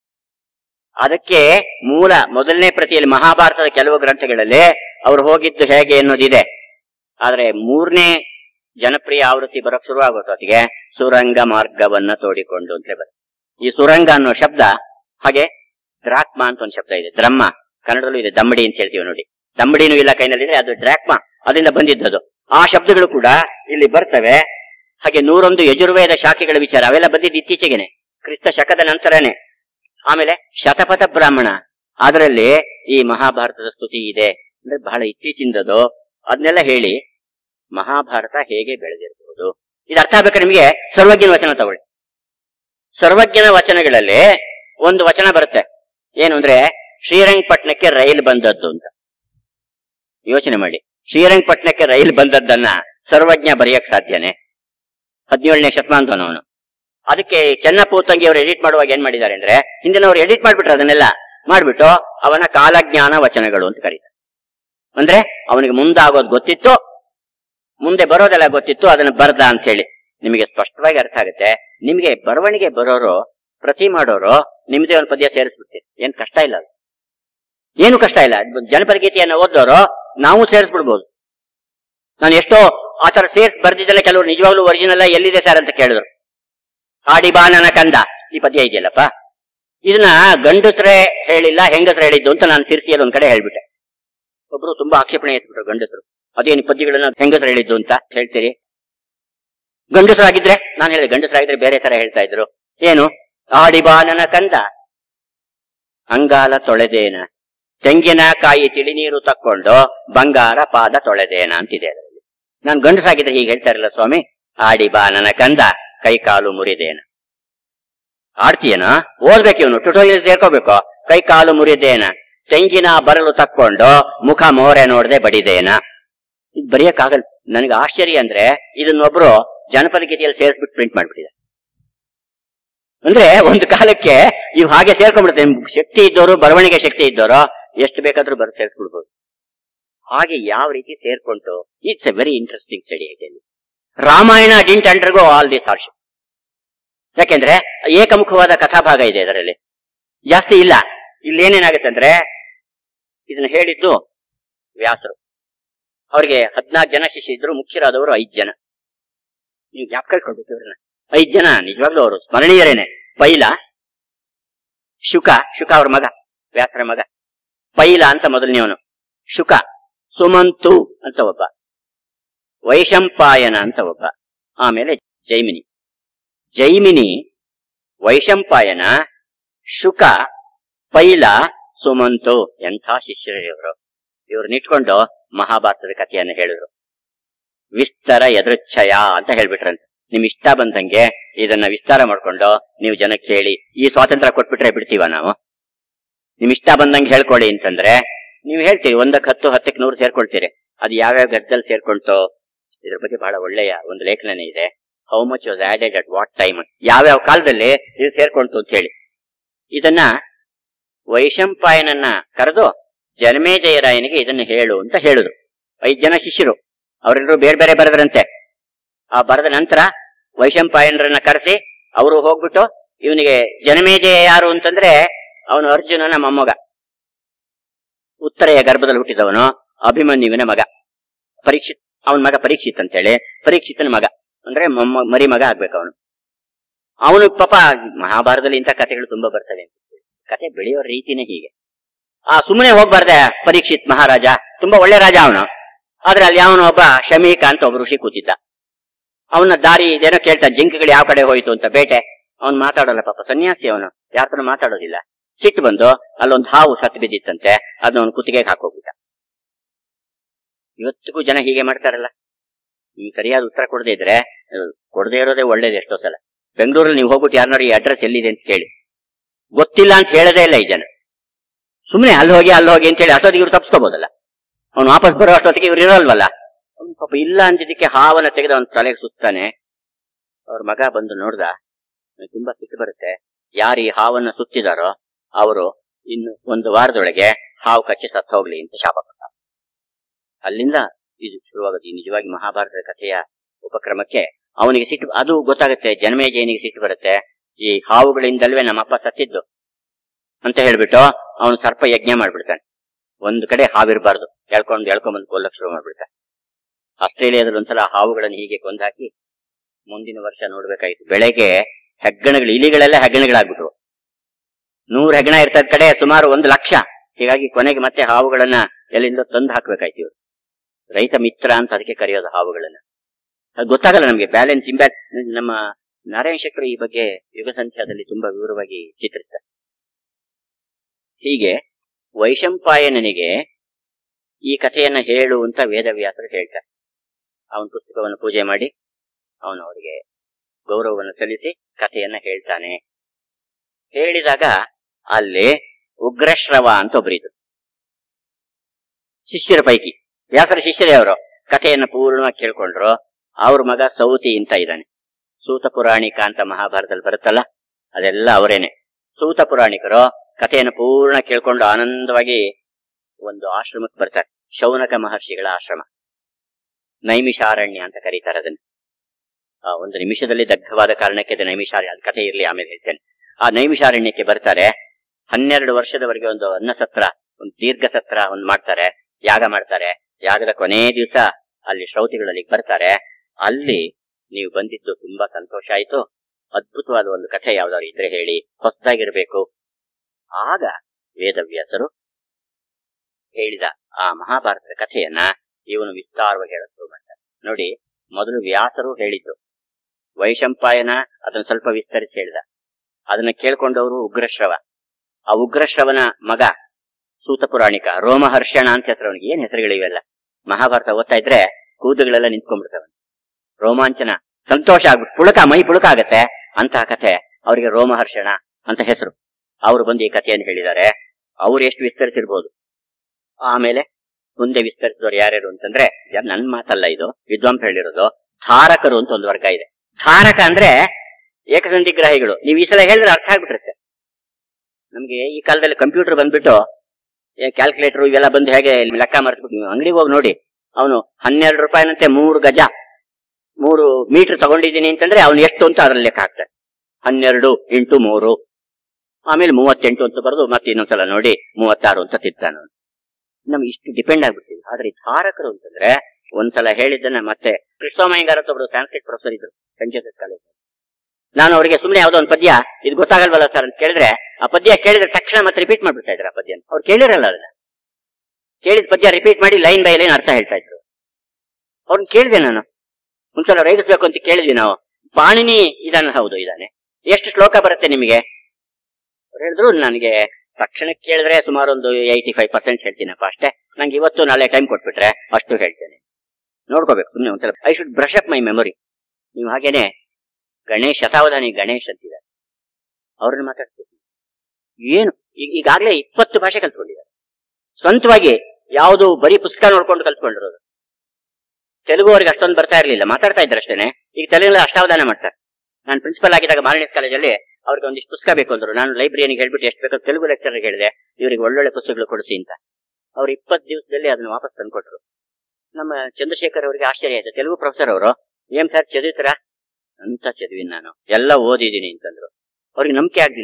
ಅದಕ್ಕೆ ಮೂಲ ಮೊದಲನೇ ಪ್ರತಿಯಲ್ಲಿ ಮಹಾಭಾರತದ ಕೆಲವು ಗ್ರಂಥಗಳಲ್ಲಿ ಅವರು ಹೋಗಿದ್ದು ಹೇಗೆ ಅನ್ನೋದಿದೆ ಆದ್ರೆ ಮೂರನೇ ಜನಪ್ರಿಯ ಆವೃತ್ತಿ ಬರೋಕ್ ಶುರು ಆಗೋತೊತ್ತಿಗೆ ಸುರಂಗ ಮಾರ್ಗವನ್ನ ತೋಡಿಕೊಂಡು ಅಂತಲೇ ಬರುತ್ತೆ ಈ ಸುರಂಗ ಅನ್ನೋ ಶಬ್ದ ಹಾಗೆ ದ್ರಾಕ್ಮ ಅಂತ ಒಂದು ಶಬ್ದ ಇದೆ ದ್ರಮ್ಮ ಕನ್ನಡದಲ್ಲೂ ಇದೆ ದಮ್ಮಡಿ ಅಂತ ಹೇಳ್ತೀವಿ ನೋಡಿ ದಮ್ಮಡಿನೂ ಇಲ್ಲ ಕೈನಲ್ಲಿದೆ ಅದು ಡ್ರಾಕ್ಮ ಅದರಿಂದ ಬಂದಿದ್ದದು ಆ ಶಬ್ದಗಳು ಕೂಡ ಇಲ್ಲಿ ಬರ್ತವೆ ಹಾಗೆ ನೂರೊಂದು ಯಜುರ್ವೇದ ಶಾಖೆಗಳ ವಿಚಾರ ಅವೆಲ್ಲ ಬಂದಿದ್ದು ಇತ್ತೀಚೆಗೆನೆ ಕ್ರಿಸ್ತ ಶಕದ ನಂತರನೇ ಆಮೇಲೆ ಶತಪಥ ಬ್ರಾಹ್ಮಣ ಅದರಲ್ಲಿ ಈ ಮಹಾಭಾರತದ ಸ್ತುತಿ ಇದೆ ಅಂದ್ರೆ ಬಹಳ ಇತ್ತೀಚಿಂದದು ಅದನ್ನೆಲ್ಲ ಹೇಳಿ ಮಹಾಭಾರತ ಹೇಗೆ ಬೆಳೆದಿರಬಹುದು ಇದು ಅರ್ಥ ಆಗ್ಬೇಕಾದ್ರೆ ನಿಮಗೆ ಸರ್ವಜ್ಞನ ವಚನ ತಗೊಳ್ಳಿ ಸರ್ವಜ್ಞನ ವಚನಗಳಲ್ಲಿ ಒಂದು ವಚನ ಬರುತ್ತೆ ಏನು ಅಂದ್ರೆ ಶ್ರೀರಂಗಪಟ್ಟಣಕ್ಕೆ ರೈಲು ಬಂದದ್ದು ಅಂತ ಯೋಚನೆ ಮಾಡಿ ಶ್ರೀರಂಗಪಟ್ಟಣಕ್ಕೆ ರೈಲು ಬಂದದ್ದನ್ನ ಸರ್ವಜ್ಞ ಬರೆಯಕ್ ಸಾಧ್ಯನೇ ಹದಿನೇಳನೇ ಶತಮಾನದವನು ಅದಕ್ಕೆ ಚೆನ್ನಪೂತಂಗಿ ಅವರು ಎಡಿಟ್ ಮಾಡುವಾಗ ಏನ್ ಮಾಡಿದ್ದಾರೆ ಅಂದ್ರೆ ಹಿಂದಿನವರು ಎಡಿಟ್ ಮಾಡ್ಬಿಟ್ರು ಅದನ್ನೆಲ್ಲ ಮಾಡ್ಬಿಟ್ಟು ಅವನ ಕಾಲಜ್ಞಾನ ವಚನಗಳು ಅಂತ ಕರೀತಾರೆ ಅಂದ್ರೆ ಅವನಿಗೆ ಮುಂದಾಗೋದು ಗೊತ್ತಿತ್ತು ಮುಂದೆ ಬರೋದೆಲ್ಲ ಗೊತ್ತಿತ್ತು ಅದನ್ನ ಬರ್ದ ಅಂತ ಹೇಳಿ ನಿಮಗೆ ಸ್ಪಷ್ಟವಾಗಿ ಅರ್ಥ ಆಗುತ್ತೆ ನಿಮಗೆ ಬರವಣಿಗೆ ಬರೋರು ಪ್ರತಿ ಮಾಡೋರು ನಿಮ್ದೇ ಒಂದು ಪದ್ಯ ಸೇರಿಸ್ಬಿಡ್ತೀರಿ ಏನ್ ಕಷ್ಟ ಇಲ್ಲ ಅದು ಏನು ಕಷ್ಟ ಇಲ್ಲ ಜನಪದ ಗೀತೆಯನ್ನ ಓದೋರು ನಾವು ಸೇರಿಸ್ಬಿಡ್ಬೋದು ನಾನು ಎಷ್ಟೋ ಆ ತರ ಸೇರ್ಸ್ ಬರ್ದಿದ್ದೆಲ್ಲ ಕೆಲವರು ನಿಜವಾಗ್ಲೂ ಒರಿಜಿನಲ್ ಎಲ್ಲಿದೆ ಸರ್ ಅಂತ ಕೇಳಿದ್ರು ಆಡಿ ಬಾ ನನ್ನ ಕಂದ ಈ ಪದ್ಯ ಇದೆಯಲ್ಲಪ್ಪ ಇದನ್ನ ಗಂಡಸ್ರೇ ಹೇಳಿಲ್ಲ ಹೆಂಗಸ್ರು ಹೇಳಿದ್ದು ಅಂತ ನಾನು ತಿರ್ಸಿಯಲ್ಲಿ ಒಂದ್ ಕಡೆ ಹೇಳ್ಬಿಟ್ಟೆ ಒಬ್ರು ತುಂಬಾ ಆಕ್ಷೇಪಣೆ ಎತ್ಬಿಟ್ರು ಗಂಡಸರು ಅದೇನು ಪದ್ಯಗಳನ್ನ ಹೆಂಗಸರು ಹೇಳಿದ್ದು ಅಂತ ಹೇಳ್ತೀರಿ ಗಂಡಸರಾಗಿದ್ರೆ ನಾನು ಹೇಳಿದೆ ಗಂಡಸರಾಗಿದ್ರೆ ಬೇರೆ ತರ ಹೇಳ್ತಾ ಇದ್ರು ಏನು ಆಡಿ ಬಾ ನನ್ನ ಕಂದ ಅಂಗಾಲ ತೊಳೆದೇನ ತೆಂಗಿನಕಾಯಿ ತಿಳಿನೀರು ತಕ್ಕೊಂಡು ಬಂಗಾರ ಪಾದ ತೊಳೆದೇನ ಅಂತಿದೆ ಅದರಲ್ಲಿ ನಾನು ಗಂಡಸಾಗಿದ್ರೆ ಹೀಗೆ ಹೇಳ್ತಾ ಇರಲಿಲ್ಲ ಸ್ವಾಮಿ ಆಡಿ ಬಾ ನನ್ನ ಕಂದ ಕೈ ಕಾಲು ಮುರಿದೇನ ಆಡ್ತೀಯನ ಓದ್ಬೇಕು ಇವನು ಟ್ಯುಟೋರಿಯಲ್ ಸೇರ್ಕೋಬೇಕು ಕೈ ಕಾಲು ಮುರಿದೇನ ತೆಂಗಿನ ಬರಲು ತಕ್ಕೊಂಡು ಮುಖ ಮೋರೆ ನೋಡದೆ ಬಡಿದೇನ ಇದು ಬರೆಯಕ್ಕಾಗಲ್ಲ ನನಗೆ ಆಶ್ಚರ್ಯ ಅಂದ್ರೆ ಇದನ್ನೊಬ್ರು ಜನಪದ ಗೀತೆಯಲ್ಲಿ ಸೇರಿಸ್ಬಿಟ್ಟು ಪ್ರಿಂಟ್ ಮಾಡ್ಬಿಟ್ಟಿದೆ ಅಂದ್ರೆ ಒಂದು ಕಾಲಕ್ಕೆ ಇವು ಹಾಗೆ ಸೇರ್ಕೊಂಡ್ಬಿಡುತ್ತೆ ಶಕ್ತಿ ಇದ್ದವರು ಬರವಣಿಗೆ ಶಕ್ತಿ ಇದ್ದವರು ಎಷ್ಟು ಬೇಕಾದ್ರೂ ಬರ್ ಸೇರಿಸ್ಬಿಡ್ಬೋದು ಹಾಗೆ ಯಾವ ರೀತಿ ಸೇರ್ಕೊಂಡು it's a very interesting study ಐತೆ ಇಲ್ಲಿ Ramayana didn't undergo all this ಆರ್ಶ್ ಯಾಕೆಂದ್ರೆ ಏಕಮುಖವಾದ ಕಥಾಭಾಗ ಇದೆ ಇದರಲ್ಲಿ ಜಾಸ್ತಿ ಇಲ್ಲ ಇಲ್ಲಿ ಏನೇನಾಗುತ್ತೆ ಅಂದ್ರೆ ಇದನ್ನ ಹೇಳಿದ್ದು ವ್ಯಾಸರು ಅವರಿಗೆ ಹದಿನಾಲ್ಕು ಜನ ಶಿಷ್ಯ ಇದ್ರು ಮುಖ್ಯರಾದವರು ಐದ್ ಜನ ನೀವು ಜ್ಞಾಪಕ ಇಟ್ಕೊಳ್ಬೇಕು ಇವ್ರನ್ನ ಐದ್ ಜನ ನಿಜವಾಗ್ಲೂ ಅವರು ಸ್ಮರಣೀಯರೇನೆ ಪೈಲ ಶುಕ ಶುಕ ಅವ್ರ ಮಗ ವ್ಯಾಸರ ಮಗ ಪೈಲ ಅಂತ ಮೊದಲನೇವನು ಶುಕ ಸುಮಂತು ಅಂತ ಒಬ್ಬ ವೈಶಂಪಾಯನ ಅಂತ ಒಬ್ಬ ಆಮೇಲೆ ಜೈಮಿನಿ ಜೈಮಿನಿ ವೈಶಂಪಾಯನ ಶುಕ ಪೈಲ ಸುಮಂತು ಎಂಥ ಶಿಷ್ಯರು ಇವರು ಇವ್ರನ್ನ ಇಟ್ಕೊಂಡು ಮಹಾಭಾರತದ ಕಥೆಯನ್ನು ಹೇಳಿದ್ರು ವಿಸ್ತಾರ ಎದೃಚ್ಛಯ ಅಂತ ಹೇಳ್ಬಿಟ್ರಂತೆ ನಿಮ್ ಇಷ್ಟ ಬಂದಂಗೆ ಇದನ್ನ ವಿಸ್ತಾರ ಮಾಡ್ಕೊಂಡು ನೀವು ಜನಕ್ಕೆ ಹೇಳಿ ಈ ಸ್ವಾತಂತ್ರ್ಯ ಕೊಟ್ಬಿಟ್ರೆ ಬಿಡ್ತೀವ ನಾವು ನಿಮ್ ಇಷ್ಟ ಬಂದಂಗೆ ಹೇಳ್ಕೊಳ್ಳಿ ಅಂತಂದ್ರೆ ನೀವು ಹೇಳ್ತೀರಿ ಒಂದಕ್ಕೆ ಹತ್ತು ಹತ್ತಕ್ಕೆ ನೂರು ಸೇರ್ಕೊಳ್ತೀರಿ ಅದು ಯಾವ್ಯಾವ ಗದ್ದದಲ್ಲಿ ಸೇರ್ಕೊಂತು ಇದ್ರ ಬಗ್ಗೆ ಬಹಳ ಒಳ್ಳೆಯ ಒಂದು ಲೇಖನನೇ ಇದೆ how much was added at what time ಯಾವ್ಯಾವ ಕಾಲದಲ್ಲಿ ಇದು ಸೇರ್ಕೊಂತು ಅಂತ ಹೇಳಿ ಇದನ್ನ ವೈಶಂಪಾಯನನ್ನ ಕರೆದು ಜನಮೇಜಯರಾಯನಿಗೆ ಇದನ್ನ ಹೇಳು ಅಂತ ಹೇಳಿದ್ರು ಐದ್ ಜನ ಶಿಷ್ಯರು ಅವರೆಲ್ಲರೂ ಬೇರೆ ಬೇರೆ ಬರೆದ್ರಂತೆ ಆ ಬರೆದ ನಂತರ ವೈಶಂಪಾಯನರನ್ನ ಕರೆಸಿ ಅವರು ಹೋಗ್ಬಿಟ್ಟು ಇವನಿಗೆ ಜನಮೇಜಯ ಯಾರು ಅಂತಂದ್ರೆ ಅವನು ಅರ್ಜುನನ ಮೊಮ್ಮಗ ಉತ್ತರೆಯ ಗರ್ಭದಲ್ಲಿ ಹುಟ್ಟಿದವನು ಅಭಿಮನ್ಯುವಿನ ಮಗ ಪರೀಕ್ಷಿತ್ ಅವನ ಮಗ ಪರೀಕ್ಷಿತ್ ಅಂತೇಳಿ ಪರೀಕ್ಷಿತನ ಮಗ ಅಂದ್ರೆ ಮೊಮ್ಮ ಮರಿ ಮಗ ಆಗ್ಬೇಕು ಅವನು ಅವನು ಪಾಪ ಮಹಾಭಾರತದಲ್ಲಿ ಇಂಥ ಕಥೆಗಳು ತುಂಬಾ ಬರ್ತವೆ ಅಂತ ಕತೆ ಬೆಳೆಯೋ ರೀತಿನೇ ಹೀಗೆ ಆ ಸುಮ್ಮನೆ ಹೋಗ್ಬಾರ್ದೆ ಪರೀಕ್ಷಿತ್ ಮಹಾರಾಜ ತುಂಬಾ ಒಳ್ಳೆ ರಾಜ ಅವನು ಆದ್ರೆ ಅಲ್ಲಿ ಅವನು ಒಬ್ಬ ಶಮೀಕ ಅಂತ ಒಬ್ಬ ಋಷಿ ಕೂತಿದ್ದ ಅವನ ದಾರಿ ಇದೇನೋ ಕೇಳ್ತಾನೆ ಜಿಂಕೆಗಳು ಯಾವ ಕಡೆ ಹೋಯ್ತು ಅಂತ ಬೇಟೆ ಅವನು ಮಾತಾಡೋಲ್ಲ ಪಾಪ ಸನ್ಯಾಸಿ ಅವನು ಯಾರ ಮಾತಾಡೋದಿಲ್ಲ ಸಿಟ್ಟು ಬಂದು ಅಲ್ಲೊಂದು ಹಾವು ಸತ್ತು ಬಿದ್ದಿತ್ತಂತೆ ಅದನ್ನ ಅವನು ಕುತ್ತಿಗೆಗೆ ಹಾಕೋಗ್ಬಿಟ್ಟ ಇವತ್ತಿಗೂ ಜನ ಹೀಗೆ ಮಾಡ್ತಾರಲ್ಲ ಈ ಸರಿಯಾದ ಉತ್ತರ ಕೊಡದೇ ಇದ್ರೆ ಅಹ್, ಕೊಡದೇ ಇರೋದೇ ಒಳ್ಳೇದು ಎಷ್ಟೋ ಸಲ ಬೆಂಗಳೂರಲ್ಲಿ ನೀವು ಹೋಗ್ಬಿಟ್ಟು ಯಾರನ್ನಾರು ಈ ಅಡ್ರೆಸ್ ಎಲ್ಲಿದೆ ಅಂತ ಕೇಳಿ ಗೊತ್ತಿಲ್ಲ ಅಂತ ಹೇಳದೇ ಇಲ್ಲ ಈ ಜನ ಸುಮ್ಮನೆ ಅಲ್ಲಿ ಹೋಗಿ ಅಲ್ಲಿ ಹೋಗಿ ಅಂತ ಹೇಳಿ ಅಷ್ಟೊತ್ತಿಗೆ ಇವ್ರು ತಪ್ಪಿಸ್ಕೋಬೋದಲ್ಲ ಅವ್ನು ವಾಪಸ್ ಬರೋ ಅಷ್ಟೊತ್ತಿಗೆ ಇವ್ರು ಇರಲ್ವಲ್ಲ ಅವ್ನು ಪಾಪ ಇಲ್ಲ ಅಂದಿದ್ದಕ್ಕೆ ಹಾವನ್ನ ತೆಗೆದು ಅವನ ತಲೆಗೆ ಸುತ್ತಾನೆ ಅವ್ರ ಮಗ ಬಂದು ನೋಡ್ದ ಅವ್ನಿಗೆ ತುಂಬಾ ಸಿಟ್ಟು ಬರುತ್ತೆ ಯಾರು ಈ ಹಾವನ್ನ ಸುತ್ತಿದಾರೋ ಅವರು ಇನ್ನು ಒಂದು ವಾರದೊಳಗೆ ಹಾವು ಕಚ್ಚಿ ಸತ್ತು ಹೋಗ್ಲಿ ಅಂತ ಶಾಪ ಕೊಟ್ಟ ಅಲ್ಲಿಂದ ಇದು ಶುರುವಾಗುತ್ತೆ ಈ ನಿಜವಾಗಿ ಮಹಾಭಾರತದ ಕಥೆಯ ಉಪಕ್ರಮಕ್ಕೆ ಅವನಿಗೆ ಸಿಟ್ಟು ಅದು ಗೊತ್ತಾಗುತ್ತೆ ಜನಮೇಜಯನಿಗೆ ಸಿಟ್ಟು ಬರುತ್ತೆ ಈ ಹಾವುಗಳಿಂದಲ್ವೇ ನಮ್ಮಪ್ಪ ಸತ್ತಿದ್ದು ಅಂತ ಹೇಳ್ಬಿಟ್ಟು ಅವನು ಸರ್ಪ ಯಜ್ಞ ಮಾಡ್ಬಿಡ್ತಾನೆ ಒಂದು ಕಡೆ ಹಾವಿರಬಾರ್ದು ಎಳ್ಕೊಂಡು ಎಳ್ಕೊಂಬಂದು ಕೊಲ್ಲಕ್ ಶುರು ಮಾಡ್ಬಿಡ್ತಾನೆ ಆಸ್ಟ್ರೇಲಿಯಾದಲ್ಲಿ ಒಂದ್ಸಲ ಹಾವುಗಳನ್ನು ಹೀಗೆ ಕೊಂದಾಕಿ ಮುಂದಿನ ವರ್ಷ ನೋಡ್ಬೇಕಾಯ್ತು ಬೆಳೆಗೆ ಹೆಗ್ಗಣಗಳು ಇಲಿಗಳೆಲ್ಲ ಹೆಗ್ಗಣಗಳಾಗ್ಬಿಟ್ವು ನೂರು ಹೆಗ್ಗಣ ಇರ್ತದ ಕಡೆ ಸುಮಾರು ಒಂದು ಲಕ್ಷ ಹೀಗಾಗಿ ಕೊನೆಗೆ ಮತ್ತೆ ಹಾವುಗಳನ್ನ ಎಲ್ಲಿಂದ ತಂದು ಹಾಕ್ಬೇಕಾಯ್ತು ಇವ್ರು ರೈತ ಮಿತ್ರ ಅಂತ ಅದಕ್ಕೆ ಕರೆಯೋದು ಹಾವುಗಳನ್ನ ಅದು ಗೊತ್ತಾಗಲ್ಲ ನಮಗೆ ಬ್ಯಾಲೆನ್ಸ್ ಇಂಬ್ಯಾ ನಮ್ಮ ನಾರಾಯಣ ಶೆಟ್ಟರು ಈ ಬಗ್ಗೆ ಯುಗ ಸಂಖ್ಯಾದಲ್ಲಿ ತುಂಬಾ ವಿವರವಾಗಿ ಚಿತ್ರಿಸ್ತಾರೆ ಹೀಗೆ ವೈಶಂಪಾಯನನಿಗೆ ಈ ಕಥೆಯನ್ನ ಹೇಳು ಅಂತ ವೇದವ್ಯಾಸರು ಹೇಳ್ತಾರೆ ಅವನ ಪುಸ್ತಕವನ್ನು ಪೂಜೆ ಮಾಡಿ ಅವನು ಅವರಿಗೆ ಗೌರವವನ್ನು ಸಲ್ಲಿಸಿ ಕಥೆಯನ್ನ ಹೇಳ್ತಾನೆ ಹೇಳಿದಾಗ ಅಲ್ಲಿ ಉಗ್ರಶ್ರವ ಅಂತ ಒಬ್ಬರಿದ್ರು ಶಿಷ್ಯರ ಪೈಕಿ ವ್ಯಾಸರ ಶಿಷ್ಯರೇ ಅವರು ಕಥೆಯನ್ನ ಪೂರ್ಣವಾಗಿ ಕೇಳ್ಕೊಂಡ್ರು ಅವ್ರ ಮಗ ಸೌತಿ ಅಂತ ಇದ್ದಾನೆ ಸೂತ ಪುರಾಣಿಕ ಅಂತ ಮಹಾಭಾರತದಲ್ಲಿ ಬರುತ್ತಲ್ಲ ಅದೆಲ್ಲ ಅವರೇನೆ ಸೂತ ಪುರಾಣಿಕರು ಕಥೆಯನ್ನು ಪೂರ್ಣ ಕೇಳ್ಕೊಂಡು ಆನಂದವಾಗಿ ಒಂದು ಆಶ್ರಮಕ್ಕೆ ಬರ್ತಾರೆ ಶೌನಕ ಮಹರ್ಷಿಗಳ ಆಶ್ರಮ ನೈಮಿಷಾರಣ್ಯ ಅಂತ ಕರೀತಾರೆ ಅದನ್ನ ಆ, ಒಂದು ನಿಮಿಷದಲ್ಲಿ ದಗ್ಧವಾದ ಕಾರಣಕ್ಕೆ ಅದು ನೈಮಿಷಾರಣ್ಯ ಅದು ಕಥೆ ಇರಲಿ ಆಮೇಲೆ ಹೇಳ್ತೇನೆ ಆ ನೈಮಿಷಾರಣ್ಯಕ್ಕೆ ಬರ್ತಾರೆ ಹನ್ನೆರಡು ವರ್ಷದವರೆಗೆ ಒಂದು ಅನ್ನ ಸತ್ರ ಒಂದು ದೀರ್ಘ ಸತ್ರ ಒಂದು ಮಾಡ್ತಾರೆ ಯಾಗ ಮಾಡ್ತಾರೆ ಯಾಗದ ಕೊನೆ ದಿವಸ ಅಲ್ಲಿ ಶ್ರೌತಿಗಳಲ್ಲಿ ಬರ್ತಾರೆ ಅಲ್ಲಿ ನೀವು ಬಂದಿದ್ದು ತುಂಬಾ ಸಂತೋಷ ಆಯ್ತು ಅದ್ಭುತವಾದ ಒಂದು ಕಥೆ ಯಾವ್ದಾದ್ರು ಇದ್ರೆ ಹೇಳಿ ಹೊಸದಾಗಿರ್ಬೇಕು ಆಗ ವೇದವ್ಯಾಸರು ಹೇಳಿದ ಆ ಮಹಾಭಾರತದ ಕಥೆಯನ್ನ ಇವನು ವಿಸ್ತಾರವಾಗಿ ಹೇಳಕ್ ಶುರು ಮಾಡ್ತಾರೆ ನೋಡಿ ಮೊದಲು ವ್ಯಾಸರು ಹೇಳಿದ್ದು ವೈಶಂಪಾಯನ ಅದನ್ನ ಸ್ವಲ್ಪ ವಿಸ್ತರಿಸಿ ಹೇಳಿದ ಅದನ್ನ ಕೇಳ್ಕೊಂಡವರು ಉಗ್ರಶ್ರವ ಆ ಉಗ್ರಶ್ರವನ ಮಗ ಸೂತ ಪುರಾಣಿಕ ರೋಮಹರ್ಷಣ ಅಂತ ಹೆಸರು ಅವನಿಗೆ ಏನ್ ಹೆಸರುಗಳಿವೆಲ್ಲ ಮಹಾಭಾರತ ಓದ್ತಾ ಇದ್ರೆ ಕೂದಲುಗಳೆಲ್ಲ ನಿಂತ್ಕೊಂಡ್ಬಿಡ್ತವೆ ರೋಮಾಂಚನ ಸಂತೋಷ ಆಗ್ಬಿಟ್ಟು ಪುಳಕ ಮೈ ಪುಳಕ ಆಗತ್ತೆ ಅಂತಹ ಕಥೆ ಅವರಿಗೆ ರೋಮಹರ್ಷಣ ಅಂತ ಹೆಸರು ಅವರು ಬಂದು ಈ ಕಥೆಯನ್ನು ಹೇಳಿದ್ದಾರೆ ಅವ್ರು ಎಷ್ಟು ವಿಸ್ತರಿಸಿರ್ಬೋದು ಆಮೇಲೆ ಮುಂದೆ ವಿಸ್ತರಿಸಿದವರು ಯಾರ್ಯಾರು ಅಂತಂದ್ರೆ ಯಾರು ನನ್ ಮಾತಲ್ಲ ಇದು ವಿದ್ವಾಂಸ ಹೇಳಿರೋದು ಧಾರಕರು ಅಂತ ಒಂದು ವರ್ಗ ಇದೆ ಧಾರಕ ಅಂದ್ರೆ ಏಕಸಂಧಿಗ್ರಾಹಿಗಳು ನೀವು ಈ ಸಲ ಹೇಳಿದ್ರೆ ಅರ್ಥ ಆಗ್ಬಿಟ್ಟಿರುತ್ತೆ ನಮ್ಗೆ ಈ ಕಾಲದಲ್ಲಿ ಕಂಪ್ಯೂಟರ್ ಬಂದ್ಬಿಟ್ಟು ಕ್ಯಾಲ್ಕುಲೇಟರ್ ಇವೆಲ್ಲ ಬಂದು ಹೇಗೆ ಲೆಕ್ಕ ಮಾಡ್ಬಿಟ್ಟು ನೀವು ಅಂಗಡಿಗೆ ಹೋಗಿ ನೋಡಿ ಅವನು ಹನ್ನೆರಡು ರೂಪಾಯಿನಂತೆ ಮೂರು ಗಜ ಮೂರು ಮೀಟರ್ ತಗೊಂಡಿದ್ದೀನಿ ಅಂತಂದ್ರೆ ಅವನು ಎಷ್ಟು ಅಂತ ಅದ್ರಲ್ಲಿ ಲೆಕ್ಕ ಹಾಕ್ತಾನೆ ಹನ್ನೆರಡು ಇಂಟು ಮೂರು ಆಮೇಲೆ ಮೂವತ್ತೆಂಟು ಅಂತ ಬರೆದು ಮತ್ತೆ ಇನ್ನೊಂದ್ಸಲ ನೋಡಿ ಮೂವತ್ತಾರು ಅಂತ ತಿರ್ತಾನೆ ಅವನು ನಮ್ಗೆ ಇಷ್ಟು ಡಿಪೆಂಡ್ ಆಗ್ಬಿಡ್ತೀವಿ ಆದ್ರೆ ಈ ಧಾರಕರು ಅಂತಂದ್ರೆ ಒಂದ್ಸಲ ಹೇಳಿದ್ದನ್ನ ಮತ್ತೆ ಕೃಷ್ಣಮಯ್ಯಂಗಾರ ಅಂತ ಒಬ್ರು ಸಂಸ್ಕೃತ್ ಪ್ರೊಫೆಸರ್ ಇದ್ರು ಸಂಜೆ ಕಾಲೇಜ್ ನಾನು ಅವರಿಗೆ ಸುಮ್ಮನೆ ಯಾವ್ದೋ ಒಂದು ಪದ್ಯ ಇದು ಗೊತ್ತಾಗಲ್ವಲ್ಲ ಸರ್ ಅಂತ ಕೇಳಿದ್ರೆ ಆ ಪದ್ಯ ಕೇಳಿದ್ರೆ ತಕ್ಷಣ ಮತ್ತೆ ರಿಪೀಟ್ ಮಾಡ್ಬಿಡ್ತಾ ಇದ್ರು ಆ ಪದ್ಯ ಅವ್ರು ಕೇಳಿರಲ್ಲ ಅದನ್ನ ಕೇಳಿದ ಪದ್ಯ ರಿಪೀಟ್ ಮಾಡಿ ಲೈನ್ ಬೈ ಲೈನ್ ಅರ್ಥ ಹೇಳ್ತಾ ಇದ್ರು ಅವ್ರನ್ನ ಕೇಳಿದೆ ನಾನು ಒಂದ್ಸಲ ರೇಗಿಸ್ಬೇಕು ಅಂತ ಕೇಳಿದ್ವಿ ನಾವು ಪಾಣಿನಿ ಇದಾನೆ ಹೌದು ಇದಾನೆ ಎಷ್ಟು ಶ್ಲೋಕ ಬರುತ್ತೆ ನಿಮಗೆ ಅವ್ರು ಹೇಳಿದ್ರು ನನಗೆ ತಕ್ಷಣ ಕೇಳಿದ್ರೆ ಸುಮಾರು ಒಂದು ಏಯ್ಟಿ ಫೈವ್ ಪರ್ಸೆಂಟ್ ಹೇಳ್ತೀನಪ್ಪ ಅಷ್ಟೇ ನಂಗೆ ಇವತ್ತು ನಾಳೆ ಟೈಮ್ ಕೊಟ್ಬಿಟ್ರೆ ಅಷ್ಟು ಹೇಳ್ತೇನೆ ನೋಡ್ಕೋಬೇಕು ಸುಮ್ಮನೆ ಒಂದ್ಸಲ I should brush up my memory ನೀವು ಹಾಗೇನೆ ಗಣೇಶ್ ಶತಾವಧಾನಿ ಗಣೇಶ್ ಅಂತಿದ್ದಾರೆ ಅವ್ರನ್ನ ಮಾತಾಡ್ಬೇಕು ಏನು ಈಗ ಈಗಾಗಲೇ ಇಪ್ಪತ್ತು ಭಾಷೆ ಕಲ್ತ್ಕೊಂಡಿದ್ದಾರೆ ಸ್ವಂತವಾಗಿ ಯಾವುದು ಬರೀ ಪುಸ್ತಕ ನೋಡ್ಕೊಂಡು ಕಲ್ತ್ಕೊಂಡಿರೋದು ತೆಲುಗು ಅವ್ರಿಗೆ ಅಷ್ಟೊಂದು ಬರ್ತಾ ಇರಲಿಲ್ಲ ಮಾತಾಡ್ತಾ ಇದ್ರು ಅಷ್ಟೇನೆ ಈಗ ತೆಲುಗಲ್ಲಿ ಅಷ್ಟಾವಧಾನ ಮಾಡ್ತಾರೆ ನಾನು ಪ್ರಿನ್ಸಿಪಲ್ ಆಗಿದ್ದಾಗ ಮಾರಣಿಸ್ ಕಾಲೇಜಲ್ಲಿ ಅವ್ರಿಗೆ ಒಂದಿಷ್ಟು ಪುಸ್ತಕ ಬೇಕು ಅಂದ್ರು ನಾನು ಲೈಬ್ರರಿಯನಿಗೆ ಹೇಳ್ಬಿಟ್ಟು ಎಷ್ಟು ಬೇಕೋ ತೆಲುಗು ಲೆಕ್ಚರ್ ಹೇಳಿದೆ ಇವರಿಗೆ ಒಳ್ಳೊಳ್ಳೆ ಪುಸ್ತಕಗಳು ಕೊಡಿಸಿ ಅಂತ ಅವ್ರು ಇಪ್ಪತ್ತು ದಿವಸದಲ್ಲಿ ಅದನ್ನ ವಾಪಸ್ ತಂದ್ಕೊಟ್ರು ನಮ್ಮ ಚಂದ್ರಶೇಖರ್ ಅವರಿಗೆ ಆಶ್ಚರ್ಯ ಆಯ್ತು ತೆಲುಗು ಪ್ರೊಫೆಸರ್ ಅವರು ಏನ್ ಸರ್ ಚದಿತೀರಾ ಅಂತ ಚದಿವಿನ ನಾನು ಎಲ್ಲ ಓದಿದ್ದೀನಿ ಅಂತಂದ್ರು ಅವ್ರಿಗೆ ನಂಬಿಕೆ ಆಗ್ಲಿಲ್ಲ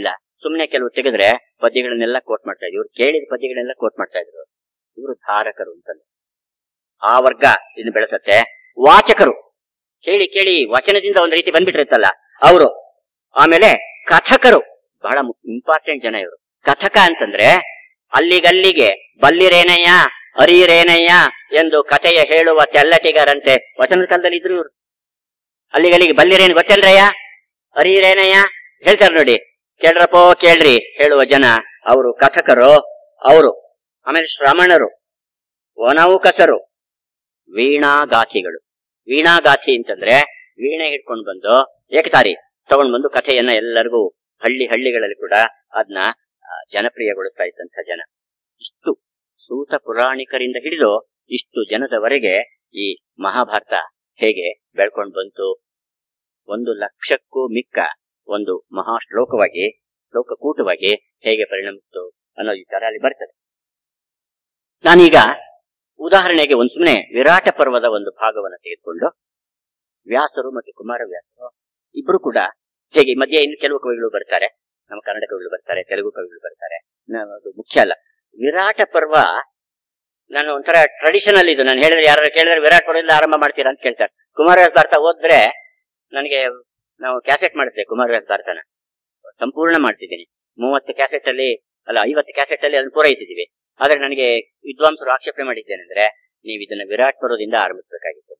ಸುಮ್ನೆ ಕೆಲವು ತೆಗೆದ್ರೆ ಪದ್ಯಗಳನ್ನೆಲ್ಲ ಕೋಟ್ ಮಾಡ್ತಾ ಇದ್ರು ಇವ್ರು ಕೇಳಿದ ಪದ್ಯಗಳನ್ನೆಲ್ಲ ಕೋಟ್ ಮಾಡ್ತಾ ಇದ್ರು ಇವರು ಧಾರಕರು ಅಂತಂದ್ರೆ ಆ ವರ್ಗ ಇನ್ನು ಬೆಳೆಸತ್ತೆ ವಾಚಕರು ಕೇಳಿ ಕೇಳಿ ವಚನದಿಂದ ಒಂದ್ ರೀತಿ ಬಂದ್ಬಿಟ್ಟಿರುತ್ತಲ್ಲ ಅವರು ಆಮೇಲೆ ಕಥಕರು ಬಹಳ ಇಂಪಾರ್ಟೆಂಟ್ ಜನ ಇವರು ಕಥಕ ಅಂತಂದ್ರೆ ಅಲ್ಲಿಗಲ್ಲಿಗೆ ಬಲ್ಲಿರೇನಯ್ಯ ಅರಿರೇನಯ್ಯ ಎಂದು ಕಥೆಯ ಹೇಳುವ ತೆಲ್ಲಟಿಗರಂತೆ ವಚನದ ಕಾಲದಲ್ಲಿ ಇದ್ರು ಇವರು ಅಲ್ಲಿಗಲ್ಲಿಗೆ ಬಲ್ಲಿರೇನು ಗೊತ್ತೇನ್ರಯ್ಯ ಅರಿರೇನಯ್ಯ ಹೇಳ್ತಾರೆ ನೋಡಿ ಕೇಳ್ರಪ್ಪೋ ಕೇಳ್ರಿ ಹೇಳುವ ಜನ ಅವರು ಕಥಕರು ಅವರು ಆಮೇಲೆ ಶ್ರಮಣರು ವನೌಕಸರು ವೀಣಾಗಾಥಿಗಳು ವೀಣಾಗಾಥಿ ಅಂತಂದ್ರೆ ವೀಣೆ ಹಿಡ್ಕೊಂಡು ಬಂದು ಏಕತಾರಿ ತಗೊಂಡ್ ಬಂದು ಕಥೆಯನ್ನ ಎಲ್ಲರಿಗೂ ಹಳ್ಳಿ ಹಳ್ಳಿಗಳಲ್ಲಿ ಕೂಡ ಅದನ್ನ ಜನಪ್ರಿಯಗೊಳಿಸ್ತಾ ಇದ್ದಂತ ಜನ ಇಷ್ಟು ಸೂತ ಪುರಾಣಿಕರಿಂದ ಹಿಡಿದು ಇಷ್ಟು ಜನದವರೆಗೆ ಈ ಮಹಾಭಾರತ ಹೇಗೆ ಬೆಳ್ಕೊಂಡು ಬಂತು ಒಂದು ಲಕ್ಷಕ್ಕೂ ಮಿಕ್ಕ ಒಂದು ಮಹಾ ಶ್ಲೋಕವಾಗಿ ಶ್ಲೋಕಕೂಟವಾಗಿ ಹೇಗೆ ಪರಿಣಮಿಸಿತು ಅನ್ನೋ ವಿಚಾರ ಅಲ್ಲಿ ಬರ್ತದೆ ನಾನೀಗ ಉದಾಹರಣೆಗೆ ಒಂದು ಸುಮ್ಮನೆ ವಿರಾಟ ಪರ್ವದ ಒಂದು ಭಾಗವನ್ನು ತೆಗೆದುಕೊಂಡು ವ್ಯಾಸರು ಮತ್ತು ಕುಮಾರವ್ಯಾಸರು ಇಬ್ರು ಕೂಡ ಹೇಗೆ ಈ ಮಧ್ಯೆ ಇನ್ನು ಕೆಲವು ಕವಿಗಳು ಬರ್ತಾರೆ ನಮ್ಮ ಕನ್ನಡ ಕವಿಗಳು ಬರ್ತಾರೆ ತೆಲುಗು ಕವಿಗಳು ಬರ್ತಾರೆ ನ- ಅದು ಮುಖ್ಯ ಅಲ್ಲ ವಿರಾಟ ಪರ್ವ ನಾನು ಒಂಥರ ಟ್ರೆಡಿಷನಲ್ ಇದು ನಾನು ಹೇಳಿದ್ರೆ ಯಾರು ಕೇಳಿದ್ರೆ ವಿರಾಟ್ ಪರ್ವದಿಂದ ಆರಂಭ ಮಾಡ್ತೀರಾ ಅಂತ ಕೇಳ್ತಾರೆ ಕುಮಾರವ್ಯಾಸ ಭಾರತ ಓದಿದ್ರೆ ನನಗೆ ನಾವು ಕ್ಯಾಸೆಟ್ ಮಾಡುತ್ತೆ ಕುಮಾರವ್ಯಾಸ ಭಾರತನ ಸಂಪೂರ್ಣ ಮಾಡ್ತಿದ್ದೀನಿ ಮೂವತ್ತು ಕ್ಯಾಸೆಟ್ ಅಲ್ಲಿ ಅಲ್ಲ ಐವತ್ತು ಕ್ಯಾಸೆಟ್ ಅಲ್ಲಿ ಅದನ್ನು ಪೂರೈಸಿದೀವಿ ಆದ್ರೆ ನನಗೆ ವಿದ್ವಾಂಸರು ಆಕ್ಷೇಪಣೆ ಮಾಡಿದ್ದೇನೆಂದ್ರೆ ನೀವು ಇದನ್ನ ವಿರಾಟ್ ಪರ್ವದಿಂದ ಆರಂಭಿಸಬೇಕಾಗಿತ್ತು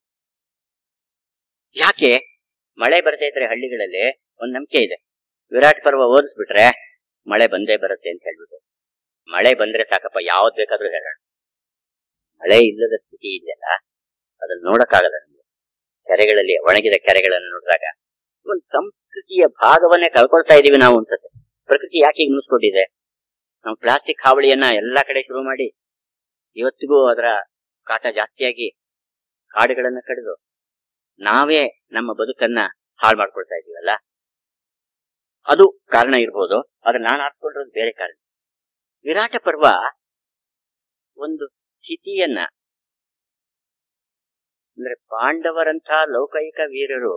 ಯಾಕೆ ಮಳೆ ಬರ್ತಾ ಇದ್ರೆ ಹಳ್ಳಿಗಳಲ್ಲಿ ಒಂದ್ ನಂಬಿಕೆ ಇದೆ ವಿರಾಟ್ ಪರ್ವ ಓದಿಸ್ಬಿಟ್ರೆ ಮಳೆ ಬಂದೇ ಬರುತ್ತೆ ಅಂತ ಹೇಳ್ಬಿಟ್ಟು ಮಳೆ ಬಂದ್ರೆ ಸಾಕಪ್ಪ ಯಾವ್ದು ಬೇಕಾದ್ರೂ ಹೇಳೋಣ ಮಳೆ ಇಲ್ಲದ ಸ್ಥಿತಿ ಇದೆಯಲ್ಲ ಅದನ್ನ ನೋಡಕ್ಕಾಗಲ್ಲ ನಮ್ಗೆ ಕೆರೆಗಳಲ್ಲಿ ಒಣಗಿದ ಕೆರೆಗಳನ್ನು ನೋಡಿದಾಗ ಒಂದು ಸಂಸ್ಕೃತಿಯ ಭಾಗವನ್ನೇ ಕಳ್ಕೊಳ್ತಾ ಇದೀವಿ ನಾವು ಅನ್ಸುತ್ತೆ ಪ್ರಕೃತಿ ಯಾಕೆ ಈಗ ಮುನ್ಸ್ಕೊಂಡಿದೆ ನಾವು ಪ್ಲಾಸ್ಟಿಕ್ ಹಾವಳಿಯನ್ನ ಎಲ್ಲಾ ಕಡೆ ಶುರು ಮಾಡಿ ಇವತ್ತಿಗೂ ಅದರ ಕಾಟ ಜಾಸ್ತಿಯಾಗಿ ಕಾಡುಗಳನ್ನ ಕಡಿದು ನಾವೇ ನಮ್ಮ ಬದುಕನ್ನ ಹಾಳು ಮಾಡ್ಕೊಳ್ತಾ ಇದೀವಲ್ಲ ಅದು ಕಾರಣ ಇರ್ಬೋದು ಆದ್ರೆ ನಾನು ಆಡ್ಕೊಂಡಿರೋದು ಬೇರೆ ಕಾರಣ ವಿರಾಟ ಪರ್ವ ಒಂದು ಸ್ಥಿತಿಯನ್ನ ಅಂದ್ರೆ ಪಾಂಡವರಂಥ ಲೌಕಿಕ ವೀರರು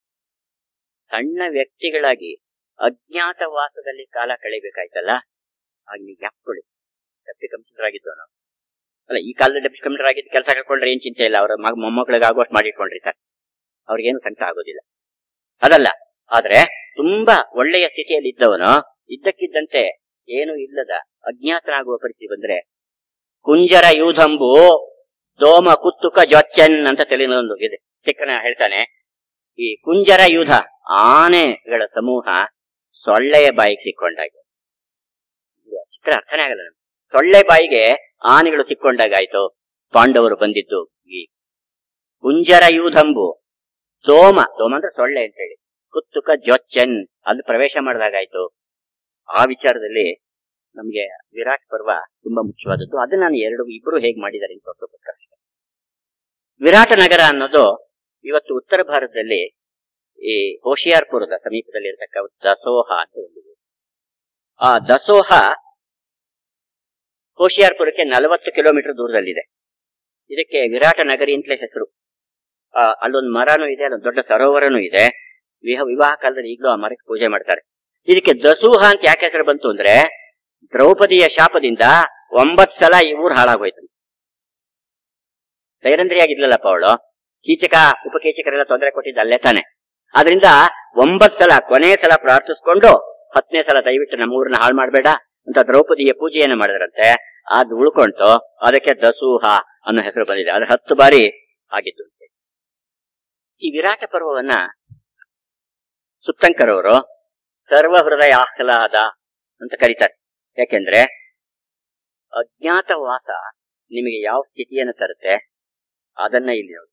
ಸಣ್ಣ ವ್ಯಕ್ತಿಗಳಾಗಿ ಅಜ್ಞಾತವಾಸದಲ್ಲಿ ಕಾಲ ಕಳಿಬೇಕಾಯ್ತಲ್ಲ ಆಗ ನೀವು ಜ್ಞಾಪಿಸ್ಕೊಳ್ಳಿ ಡೆಪ್ಟಿ ಕಮಿಷನರ್ ಆಗಿದ್ದು ನಾವು ಅಲ್ಲ ಈ ಕಾಲದಲ್ಲಿ ಡೆಪ್ಟಿ ಕಮಿಷನರ್ ಆಗಿದ್ದು ಕೆಲಸ ಕಳ್ಕೊಂಡ್ರೆ ಏನ್ ಚಿಂತೆ ಇಲ್ಲ ಅವರ ಮಗ ಮೊಮ್ಮಕ್ಕಳಿಗೆ ಆಗುವಷ್ಟು ಮಾಡಿಟ್ಕೊಂಡಿರ್ತಾರೆ ಅವ್ರಿಗೇನು ಸಂಕಟ ಆಗೋದಿಲ್ಲ ಅದಲ್ಲ ಆದ್ರೆ ತುಂಬಾ ಒಳ್ಳೆಯ ಸ್ಥಿತಿಯಲ್ಲಿ ಇದ್ದವನು ಇದ್ದಕ್ಕಿದ್ದಂತೆ ಏನು ಇಲ್ಲದ ಅಜ್ಞಾತನಾಗುವ ಪರಿಸ್ಥಿತಿ ಬಂದ್ರೆ ಕುಂಜರ ಯೂಧಂಬು ದೋಮ ಕುತ್ತುಕ ಜೊಚ್ಚನ್ ಅಂತ ತಿಳಿನೊಂದು ಇದೆ ಚಿಕ್ಕನ ಹೇಳ್ತಾನೆ ಈ ಕುಂಜರ ಯೂಧ ಆನೆಗಳ ಸಮೂಹ ಸೊಳ್ಳೆಯ ಬಾಯಿಗೆ ಸಿಕ್ಕೊಂಡಾಗ ಇದು ಚಿತ್ರ ಅರ್ಥನೇ ಆಗಲ್ಲ ನಮ್ಗೆ. ಸೊಳ್ಳೆ ಬಾಯಿಗೆ ಆನೆಗಳು ಸಿಕ್ಕೊಂಡಾಗಾಯ್ತು ಪಾಂಡವರು ಬಂದಿದ್ದು ಈ ಕುಂಜರ ಯೂಧಂಬು ದೋಮ ದೋಮ ಅಂದ್ರೆ ಸೊಳ್ಳೆ ಅಂತ ಹೇಳಿ ಕುತ್ತುಕ ಜೊಚ್ಚನ್ ಅಲ್ಲಿ ಪ್ರವೇಶ ಮಾಡಿದಾಗಾಯ್ತು ಆ ವಿಚಾರದಲ್ಲಿ ನಮ್ಗೆ ವಿರಾಟ್ ಪರ್ವ ತುಂಬಾ ಮುಖ್ಯವಾದದ್ದು ಅದನ್ನ ನಾನು ಎರಡು ಇಬ್ರು ಹೇಗೆ ಮಾಡಿದ್ದಾರೆ ಅಂತ ತೋರ್ಸೋಕ್ಕೋಸ್ಕರ ಅಷ್ಟೇ. ವಿರಾಟ ನಗರ ಅನ್ನೋದು ಇವತ್ತು ಉತ್ತರ ಭಾರತದಲ್ಲಿ ಈ ಹೋಶಿಯಾರ್ಪುರದ ಸಮೀಪದಲ್ಲಿ ಇರತಕ್ಕ ದಸೋಹ ಅಂತ ಒಂದು ಊರು. ಆ ದಸೋಹ ಹೋಶಿಯಾರ್ಪುರಕ್ಕೆ ನಲವತ್ತು ಕಿಲೋಮೀಟರ್ ದೂರದಲ್ಲಿದೆ ಇದಕ್ಕೆ ವಿರಾಟ ನಗರಿ ಅಂತಲೇ ಹೆಸರು ಆ, ಅಲ್ಲೊಂದು ಮರನೂ ಇದೆ ಅಲ್ಲೊಂದು ದೊಡ್ಡ ಸರೋವರನೂ ಇದೆ ವಿಹ ವಿವಾಹ ಕಾಲದಲ್ಲಿ ಈಗಲೂ ಆ ಮರಕ್ಕೆ ಪೂಜೆ ಮಾಡ್ತಾರೆ ಇದಕ್ಕೆ ದಸೂಹ ಅಂತ ಯಾಕೆ ಹೆಸರು ಬಂತು ಅಂದ್ರೆ ದ್ರೌಪದಿಯ ಶಾಪದಿಂದ ಒಂಬತ್ ಸಲ ಈ ಊರು ಹಾಳಾಗೋಯ್ತು ದೈರಂದ್ರಿ ಆಗಿದ್ಲಲ್ಲಪ್ಪ ಅವಳು ಕೀಚಕ ಉಪಕೀಚಕರೆಲ್ಲ ತೊಂದರೆ ಕೊಟ್ಟಿದ್ದ ಅಲ್ಲೇ ತಾನೆ ಆದ್ರಿಂದ ಒಂಬತ್ ಸಲ ಕೊನೆ ಸಲ ಪ್ರಾರ್ಥಿಸ್ಕೊಂಡು ಹತ್ತನೇ ಸಲ ದಯವಿಟ್ಟು ನಮ್ಮ ಊರನ್ನ ಹಾಳು ಮಾಡಬೇಡ ಅಂತ ದ್ರೌಪದಿಯ ಪೂಜೆಯನ್ನು ಮಾಡಿದ್ರಂತೆ ಅದು ಉಳ್ಕೊಂತು ಅದಕ್ಕೆ ದಸೂಹ ಅನ್ನೋ ಹೆಸರು ಬಂದಿದೆ ಅದು ಹತ್ತು ಬಾರಿ ಆಗಿದ್ದು ಅಂತೆ. ಈ ವಿರಾಟ ಪರ್ವವನ್ನ ಸುತ್ತಂಕರವರು ಸರ್ವ ಹೃದಯ ಆಹ್ಲಾದ ಅಂತ ಕರೀತಾರೆ ಯಾಕೆಂದ್ರೆ ಅಜ್ಞಾತವಾಸ ನಿಮಗೆ ಯಾವ ಸ್ಥಿತಿಯನ್ನು ತರುತ್ತೆ ಅದನ್ನ ಇಲ್ಲಿ ನೋಡಿ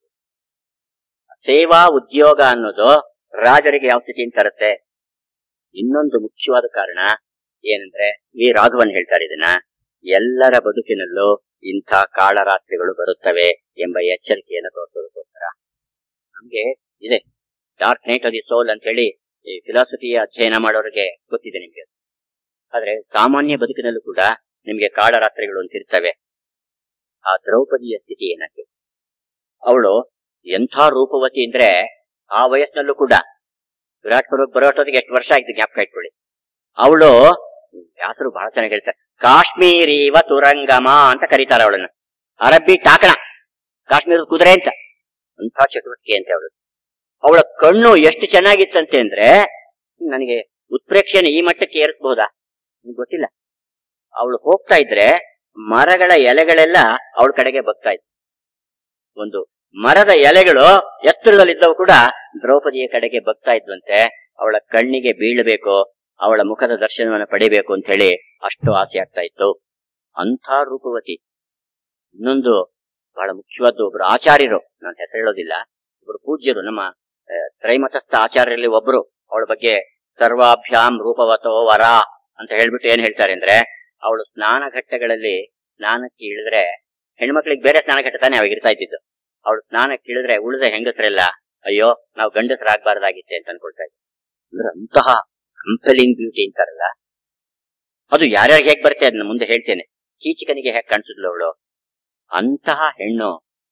ಸೇವಾ ಉದ್ಯೋಗ ಅನ್ನೋದು ರಾಜರಿಗೆ ಯಾವ ಸ್ಥಿತಿಯನ್ನು ತರುತ್ತೆ ಇನ್ನೊಂದು ಮುಖ್ಯವಾದ ಕಾರಣ ಏನಂದ್ರೆ ವಿ ರಾಘವನ್ ಹೇಳ್ತಾರೆ ಇದನ್ನ ಎಲ್ಲರ ಬದುಕಿನಲ್ಲೂ ಇಂಥ ಕಾಳರಾತ್ರಿಗಳು ಬರುತ್ತವೆ ಎಂಬ ಎಚ್ಚರಿಕೆಯನ್ನು ತೋರಿಸೋದಕ್ಕೋಸ್ಕರ ನಮ್ಗೆ ಇದೆ dark night of the soul ಅಂತ ಹೇಳಿ ಈ ಫಿಲಾಸಫಿಯ ಅಧ್ಯಯನ ಮಾಡೋರಿಗೆ ಗೊತ್ತಿದೆ ನಿಮ್ಗೆ ಆದ್ರೆ ಸಾಮಾನ್ಯ ಬದುಕಿನಲ್ಲೂ ಕೂಡ ನಿಮ್ಗೆ ಕಾಳರಾತ್ರಿಗಳು ಅಂತ ಇರ್ತವೆ ಆ ದ್ರೌಪದಿಯ ಸ್ಥಿತಿ ಏನಕ್ಕೆ ಅವಳು ಎಂಥ ರೂಪವತಿ ಅಂದ್ರೆ ಆ ವಯಸ್ಸಿನಲ್ಲೂ ಕೂಡ ವಿರಾಟ್ ಪರ್ವಕ್ಕೆ ಬರೋಟೋದಿಗೆ ಎಷ್ಟು ವರ್ಷ ಆಯ್ತು ಜ್ಞಾಪಕ ಇಟ್ಕೊಳ್ಳಿ ಅವಳು ವ್ಯಾಸರು ಬಹಳ ಚೆನ್ನಾಗಿ ಹೇಳ್ತಾರೆ ಕಾಶ್ಮೀರೀವ ತುರಂಗಮ ಅಂತ ಕರೀತಾರೆ ಅವಳನ್ನ ಅರಬ್ಬಿ ಟಾಕಣ ಕಾಶ್ಮೀರದ ಕುದುರೆ ಅಂತ ಅಂಥ ಚಟುವಟಿಕೆ ಅಂತ ಅವಳು ಅವಳ ಕಣ್ಣು ಎಷ್ಟು ಚೆನ್ನಾಗಿತ್ತಂತೆ ಅಂದ್ರೆ ನನಗೆ ಉತ್ಪ್ರೇಕ್ಷೆಯನ್ನು ಈ ಮಟ್ಟಕ್ಕೆ ಏರಿಸಬಹುದಾ ನಿಮ್ಗೆ ಗೊತ್ತಿಲ್ಲ ಅವಳು ಹೋಗ್ತಾ ಇದ್ರೆ ಮರಗಳ ಎಲೆಗಳೆಲ್ಲ ಅವಳ ಕಡೆಗೆ ಬಗ್ತಾ ಇತ್ತು ಒಂದು ಮರದ ಎಲೆಗಳು ಎತ್ತರದಲ್ಲಿದ್ದವು ಕೂಡ ದ್ರೌಪದಿಯ ಕಡೆಗೆ ಬಗ್ತಾ ಇದ್ವಂತೆ ಅವಳ ಕಣ್ಣಿಗೆ ಬೀಳಬೇಕು ಅವಳ ಮುಖದ ದರ್ಶನವನ್ನು ಪಡಿಬೇಕು ಅಂತ ಹೇಳಿ ಅಷ್ಟು ಆಸೆ ಆಗ್ತಾ ಇತ್ತು ಅಂಥ ರೂಪವತಿ ಇನ್ನೊಂದು ಬಹಳ ಮುಖ್ಯವಾದ ಒಬ್ರು ಆಚಾರ್ಯರು ನಾನು ಹೆಸರು ಹೇಳೋದಿಲ್ಲ ಒಬ್ರು ಪೂಜ್ಯರು ನಮ್ಮ ಆ, ತ್ರೈಮತಸ್ಥ ಆಚಾರ್ಯರಲ್ಲಿ ಒಬ್ರು ಅವಳ ಬಗ್ಗೆ ಸರ್ವಾಭ್ಯಾಂ ರೂಪವತೋ ವರ ಅಂತ ಹೇಳ್ಬಿಟ್ಟು ಏನ್ ಹೇಳ್ತಾರೆ ಅಂದ್ರೆ ಅವಳು ಸ್ನಾನ ಘಟ್ಟಗಳಲ್ಲಿ ಸ್ನಾನಕ್ಕೆ ಇಳಿದ್ರೆ ಹೆಣ್ಮಕ್ಳಿಗೆ ಬೇರೆ ಸ್ನಾನ ಘಟ್ಟ ತಾನೇ ಅವಾಗ ಇರ್ತಾ ಇದ್ದಿದ್ದು ಅವಳು ಸ್ನಾನಕ್ಕೆ ಇಳಿದ್ರೆ ಉಳಿದ ಹೆಂಗಸರೆಲ್ಲ ಅಯ್ಯೋ ನಾವು ಗಂಡಸರಾಗಬಾರ್ದಾಗಿತ್ತೆ ಅಂತ ಅನ್ಕೊಳ್ತಾ ಇದ್ದೆ ಅಂದ್ರೆ ಅಂತಹ ಕಂಪೆಲಿಂಗ್ ಬ್ಯೂಟಿ ಅಂತಾರಲ್ಲ ಅದು ಯಾರ್ಯಾರಿಗೆ ಹೇಗ್ ಬರುತ್ತೆ ಅದನ್ನ ಮುಂದೆ ಹೇಳ್ತೇನೆ ಕೀಚಕನಿಗೆ ಹೇಗೆ ಕಾಣಿಸಿದ್ಲು ಅವಳು ಅಂತಹ ಹೆಣ್ಣು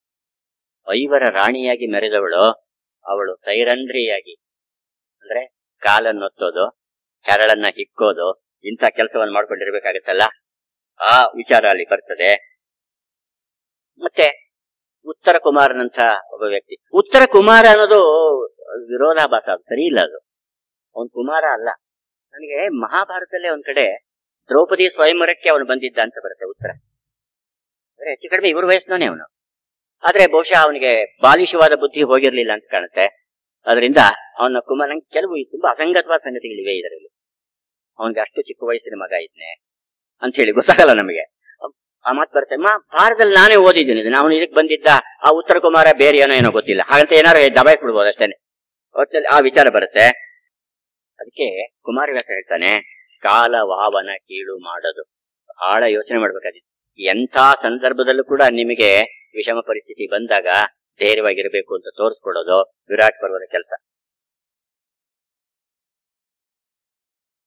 ಐವರ ರಾಣಿಯಾಗಿ ಮೆರೆದವಳು ಅವಳು ಸೈರಂಧ್ರಿಯಾಗಿ ಅಂದ್ರೆ ಕಾಲನ್ನೊತ್ತೋದು ಕೆರಳನ್ನ ಹಿಕ್ಕೋದು ಇಂಥ ಕೆಲಸವನ್ನು ಮಾಡ್ಕೊಂಡಿರ್ಬೇಕಾಗತ್ತಲ್ಲ ಆ ವಿಚಾರ ಅಲ್ಲಿ ಬರ್ತದೆ ಮತ್ತೆ ಉತ್ತರ ಕುಮಾರನಂತ ಒಬ್ಬ ವ್ಯಕ್ತಿ ಉತ್ತರ ಕುಮಾರ ಅನ್ನೋದು ವಿರೋಧಾಭಾಸ ಅದು ಸರಿ ಇಲ್ಲ ಅದು ಅವನ್ ಕುಮಾರ ಅಲ್ಲ ನನಗೆ ಮಹಾಭಾರತದಲ್ಲೇ ಒಂದ್ ಕಡೆ ದ್ರೌಪದಿ ಸ್ವಯಂವರಕ್ಕೆ ಅವನು ಬಂದಿದ್ದ ಅಂತ ಬರುತ್ತೆ ಉತ್ತರ ಅಂದ್ರೆ ಹೆಚ್ಚು ಕಡಿಮೆ ಇವ್ರ ವಯಸ್ಸಿನವನೇ ಅವನು ಆದ್ರೆ ಬಹುಶಃ ಅವನಿಗೆ ಬಾಲಿಶವಾದ ಬುದ್ಧಿ ಹೋಗಿರ್ಲಿಲ್ಲ ಅಂತ ಕಾಣುತ್ತೆ ಅದರಿಂದ ಅವನ ಕುಮಾರ ನಂಗೆ ಕೆಲವು ತುಂಬಾ ಅಸಂಗತವಾದ ಸಂಗತಿಗಳಿವೆ ಇದರಲ್ಲಿ ಅವನಿಗೆ ಅಷ್ಟು ಚಿಕ್ಕ ವಯಸ್ಸಿನ ಮಗ ಇದ್ನೆ ಅಂತ ಹೇಳಿ ಗೊತ್ತಾಗಲ್ಲ ನಮಗೆ ಆ ಮಾತು ಬರುತ್ತೆ ಮಾ ಭಾರತದಲ್ಲಿ ನಾನೇ ಓದಿದ್ದೀನಿ ಇದನ್ನ ಅವನು ಇದಕ್ಕೆ ಬಂದಿದ್ದ ಆ ಉತ್ತರ ಕುಮಾರ ಬೇರೆ ಏನೋ ಏನೋ ಗೊತ್ತಿಲ್ಲ ಹಾಗಂತ ಏನಾರು ದಬಾಯಿಸ್ಬಿಡ್ಬೋದು ಅಷ್ಟೇನೆ ಒಟ್ಟಲ್ಲಿ ಆ ವಿಚಾರ ಬರುತ್ತೆ ಅದಕ್ಕೆ ಕುಮಾರವ್ಯಾಸ ಹೇಳ್ತಾನೆ ಕಾಲ ವಾವನ ಕೀಳು ಮಾಡೋದು ಆಳ ಯೋಚನೆ ಮಾಡ್ಬೇಕಾಗಿತ್ತು ಎಂಥ ಸಂದರ್ಭದಲ್ಲೂ ಕೂಡ ನಿಮಗೆ ವಿಷಮ ಪರಿಸ್ಥಿತಿ ಬಂದಾಗ ಧೈರ್ಯವಾಗಿರ್ಬೇಕು ಅಂತ ತೋರಿಸ್ಕೊಡೋದು ವಿರಾಟ್ ಪರ್ವದ ಕೆಲಸ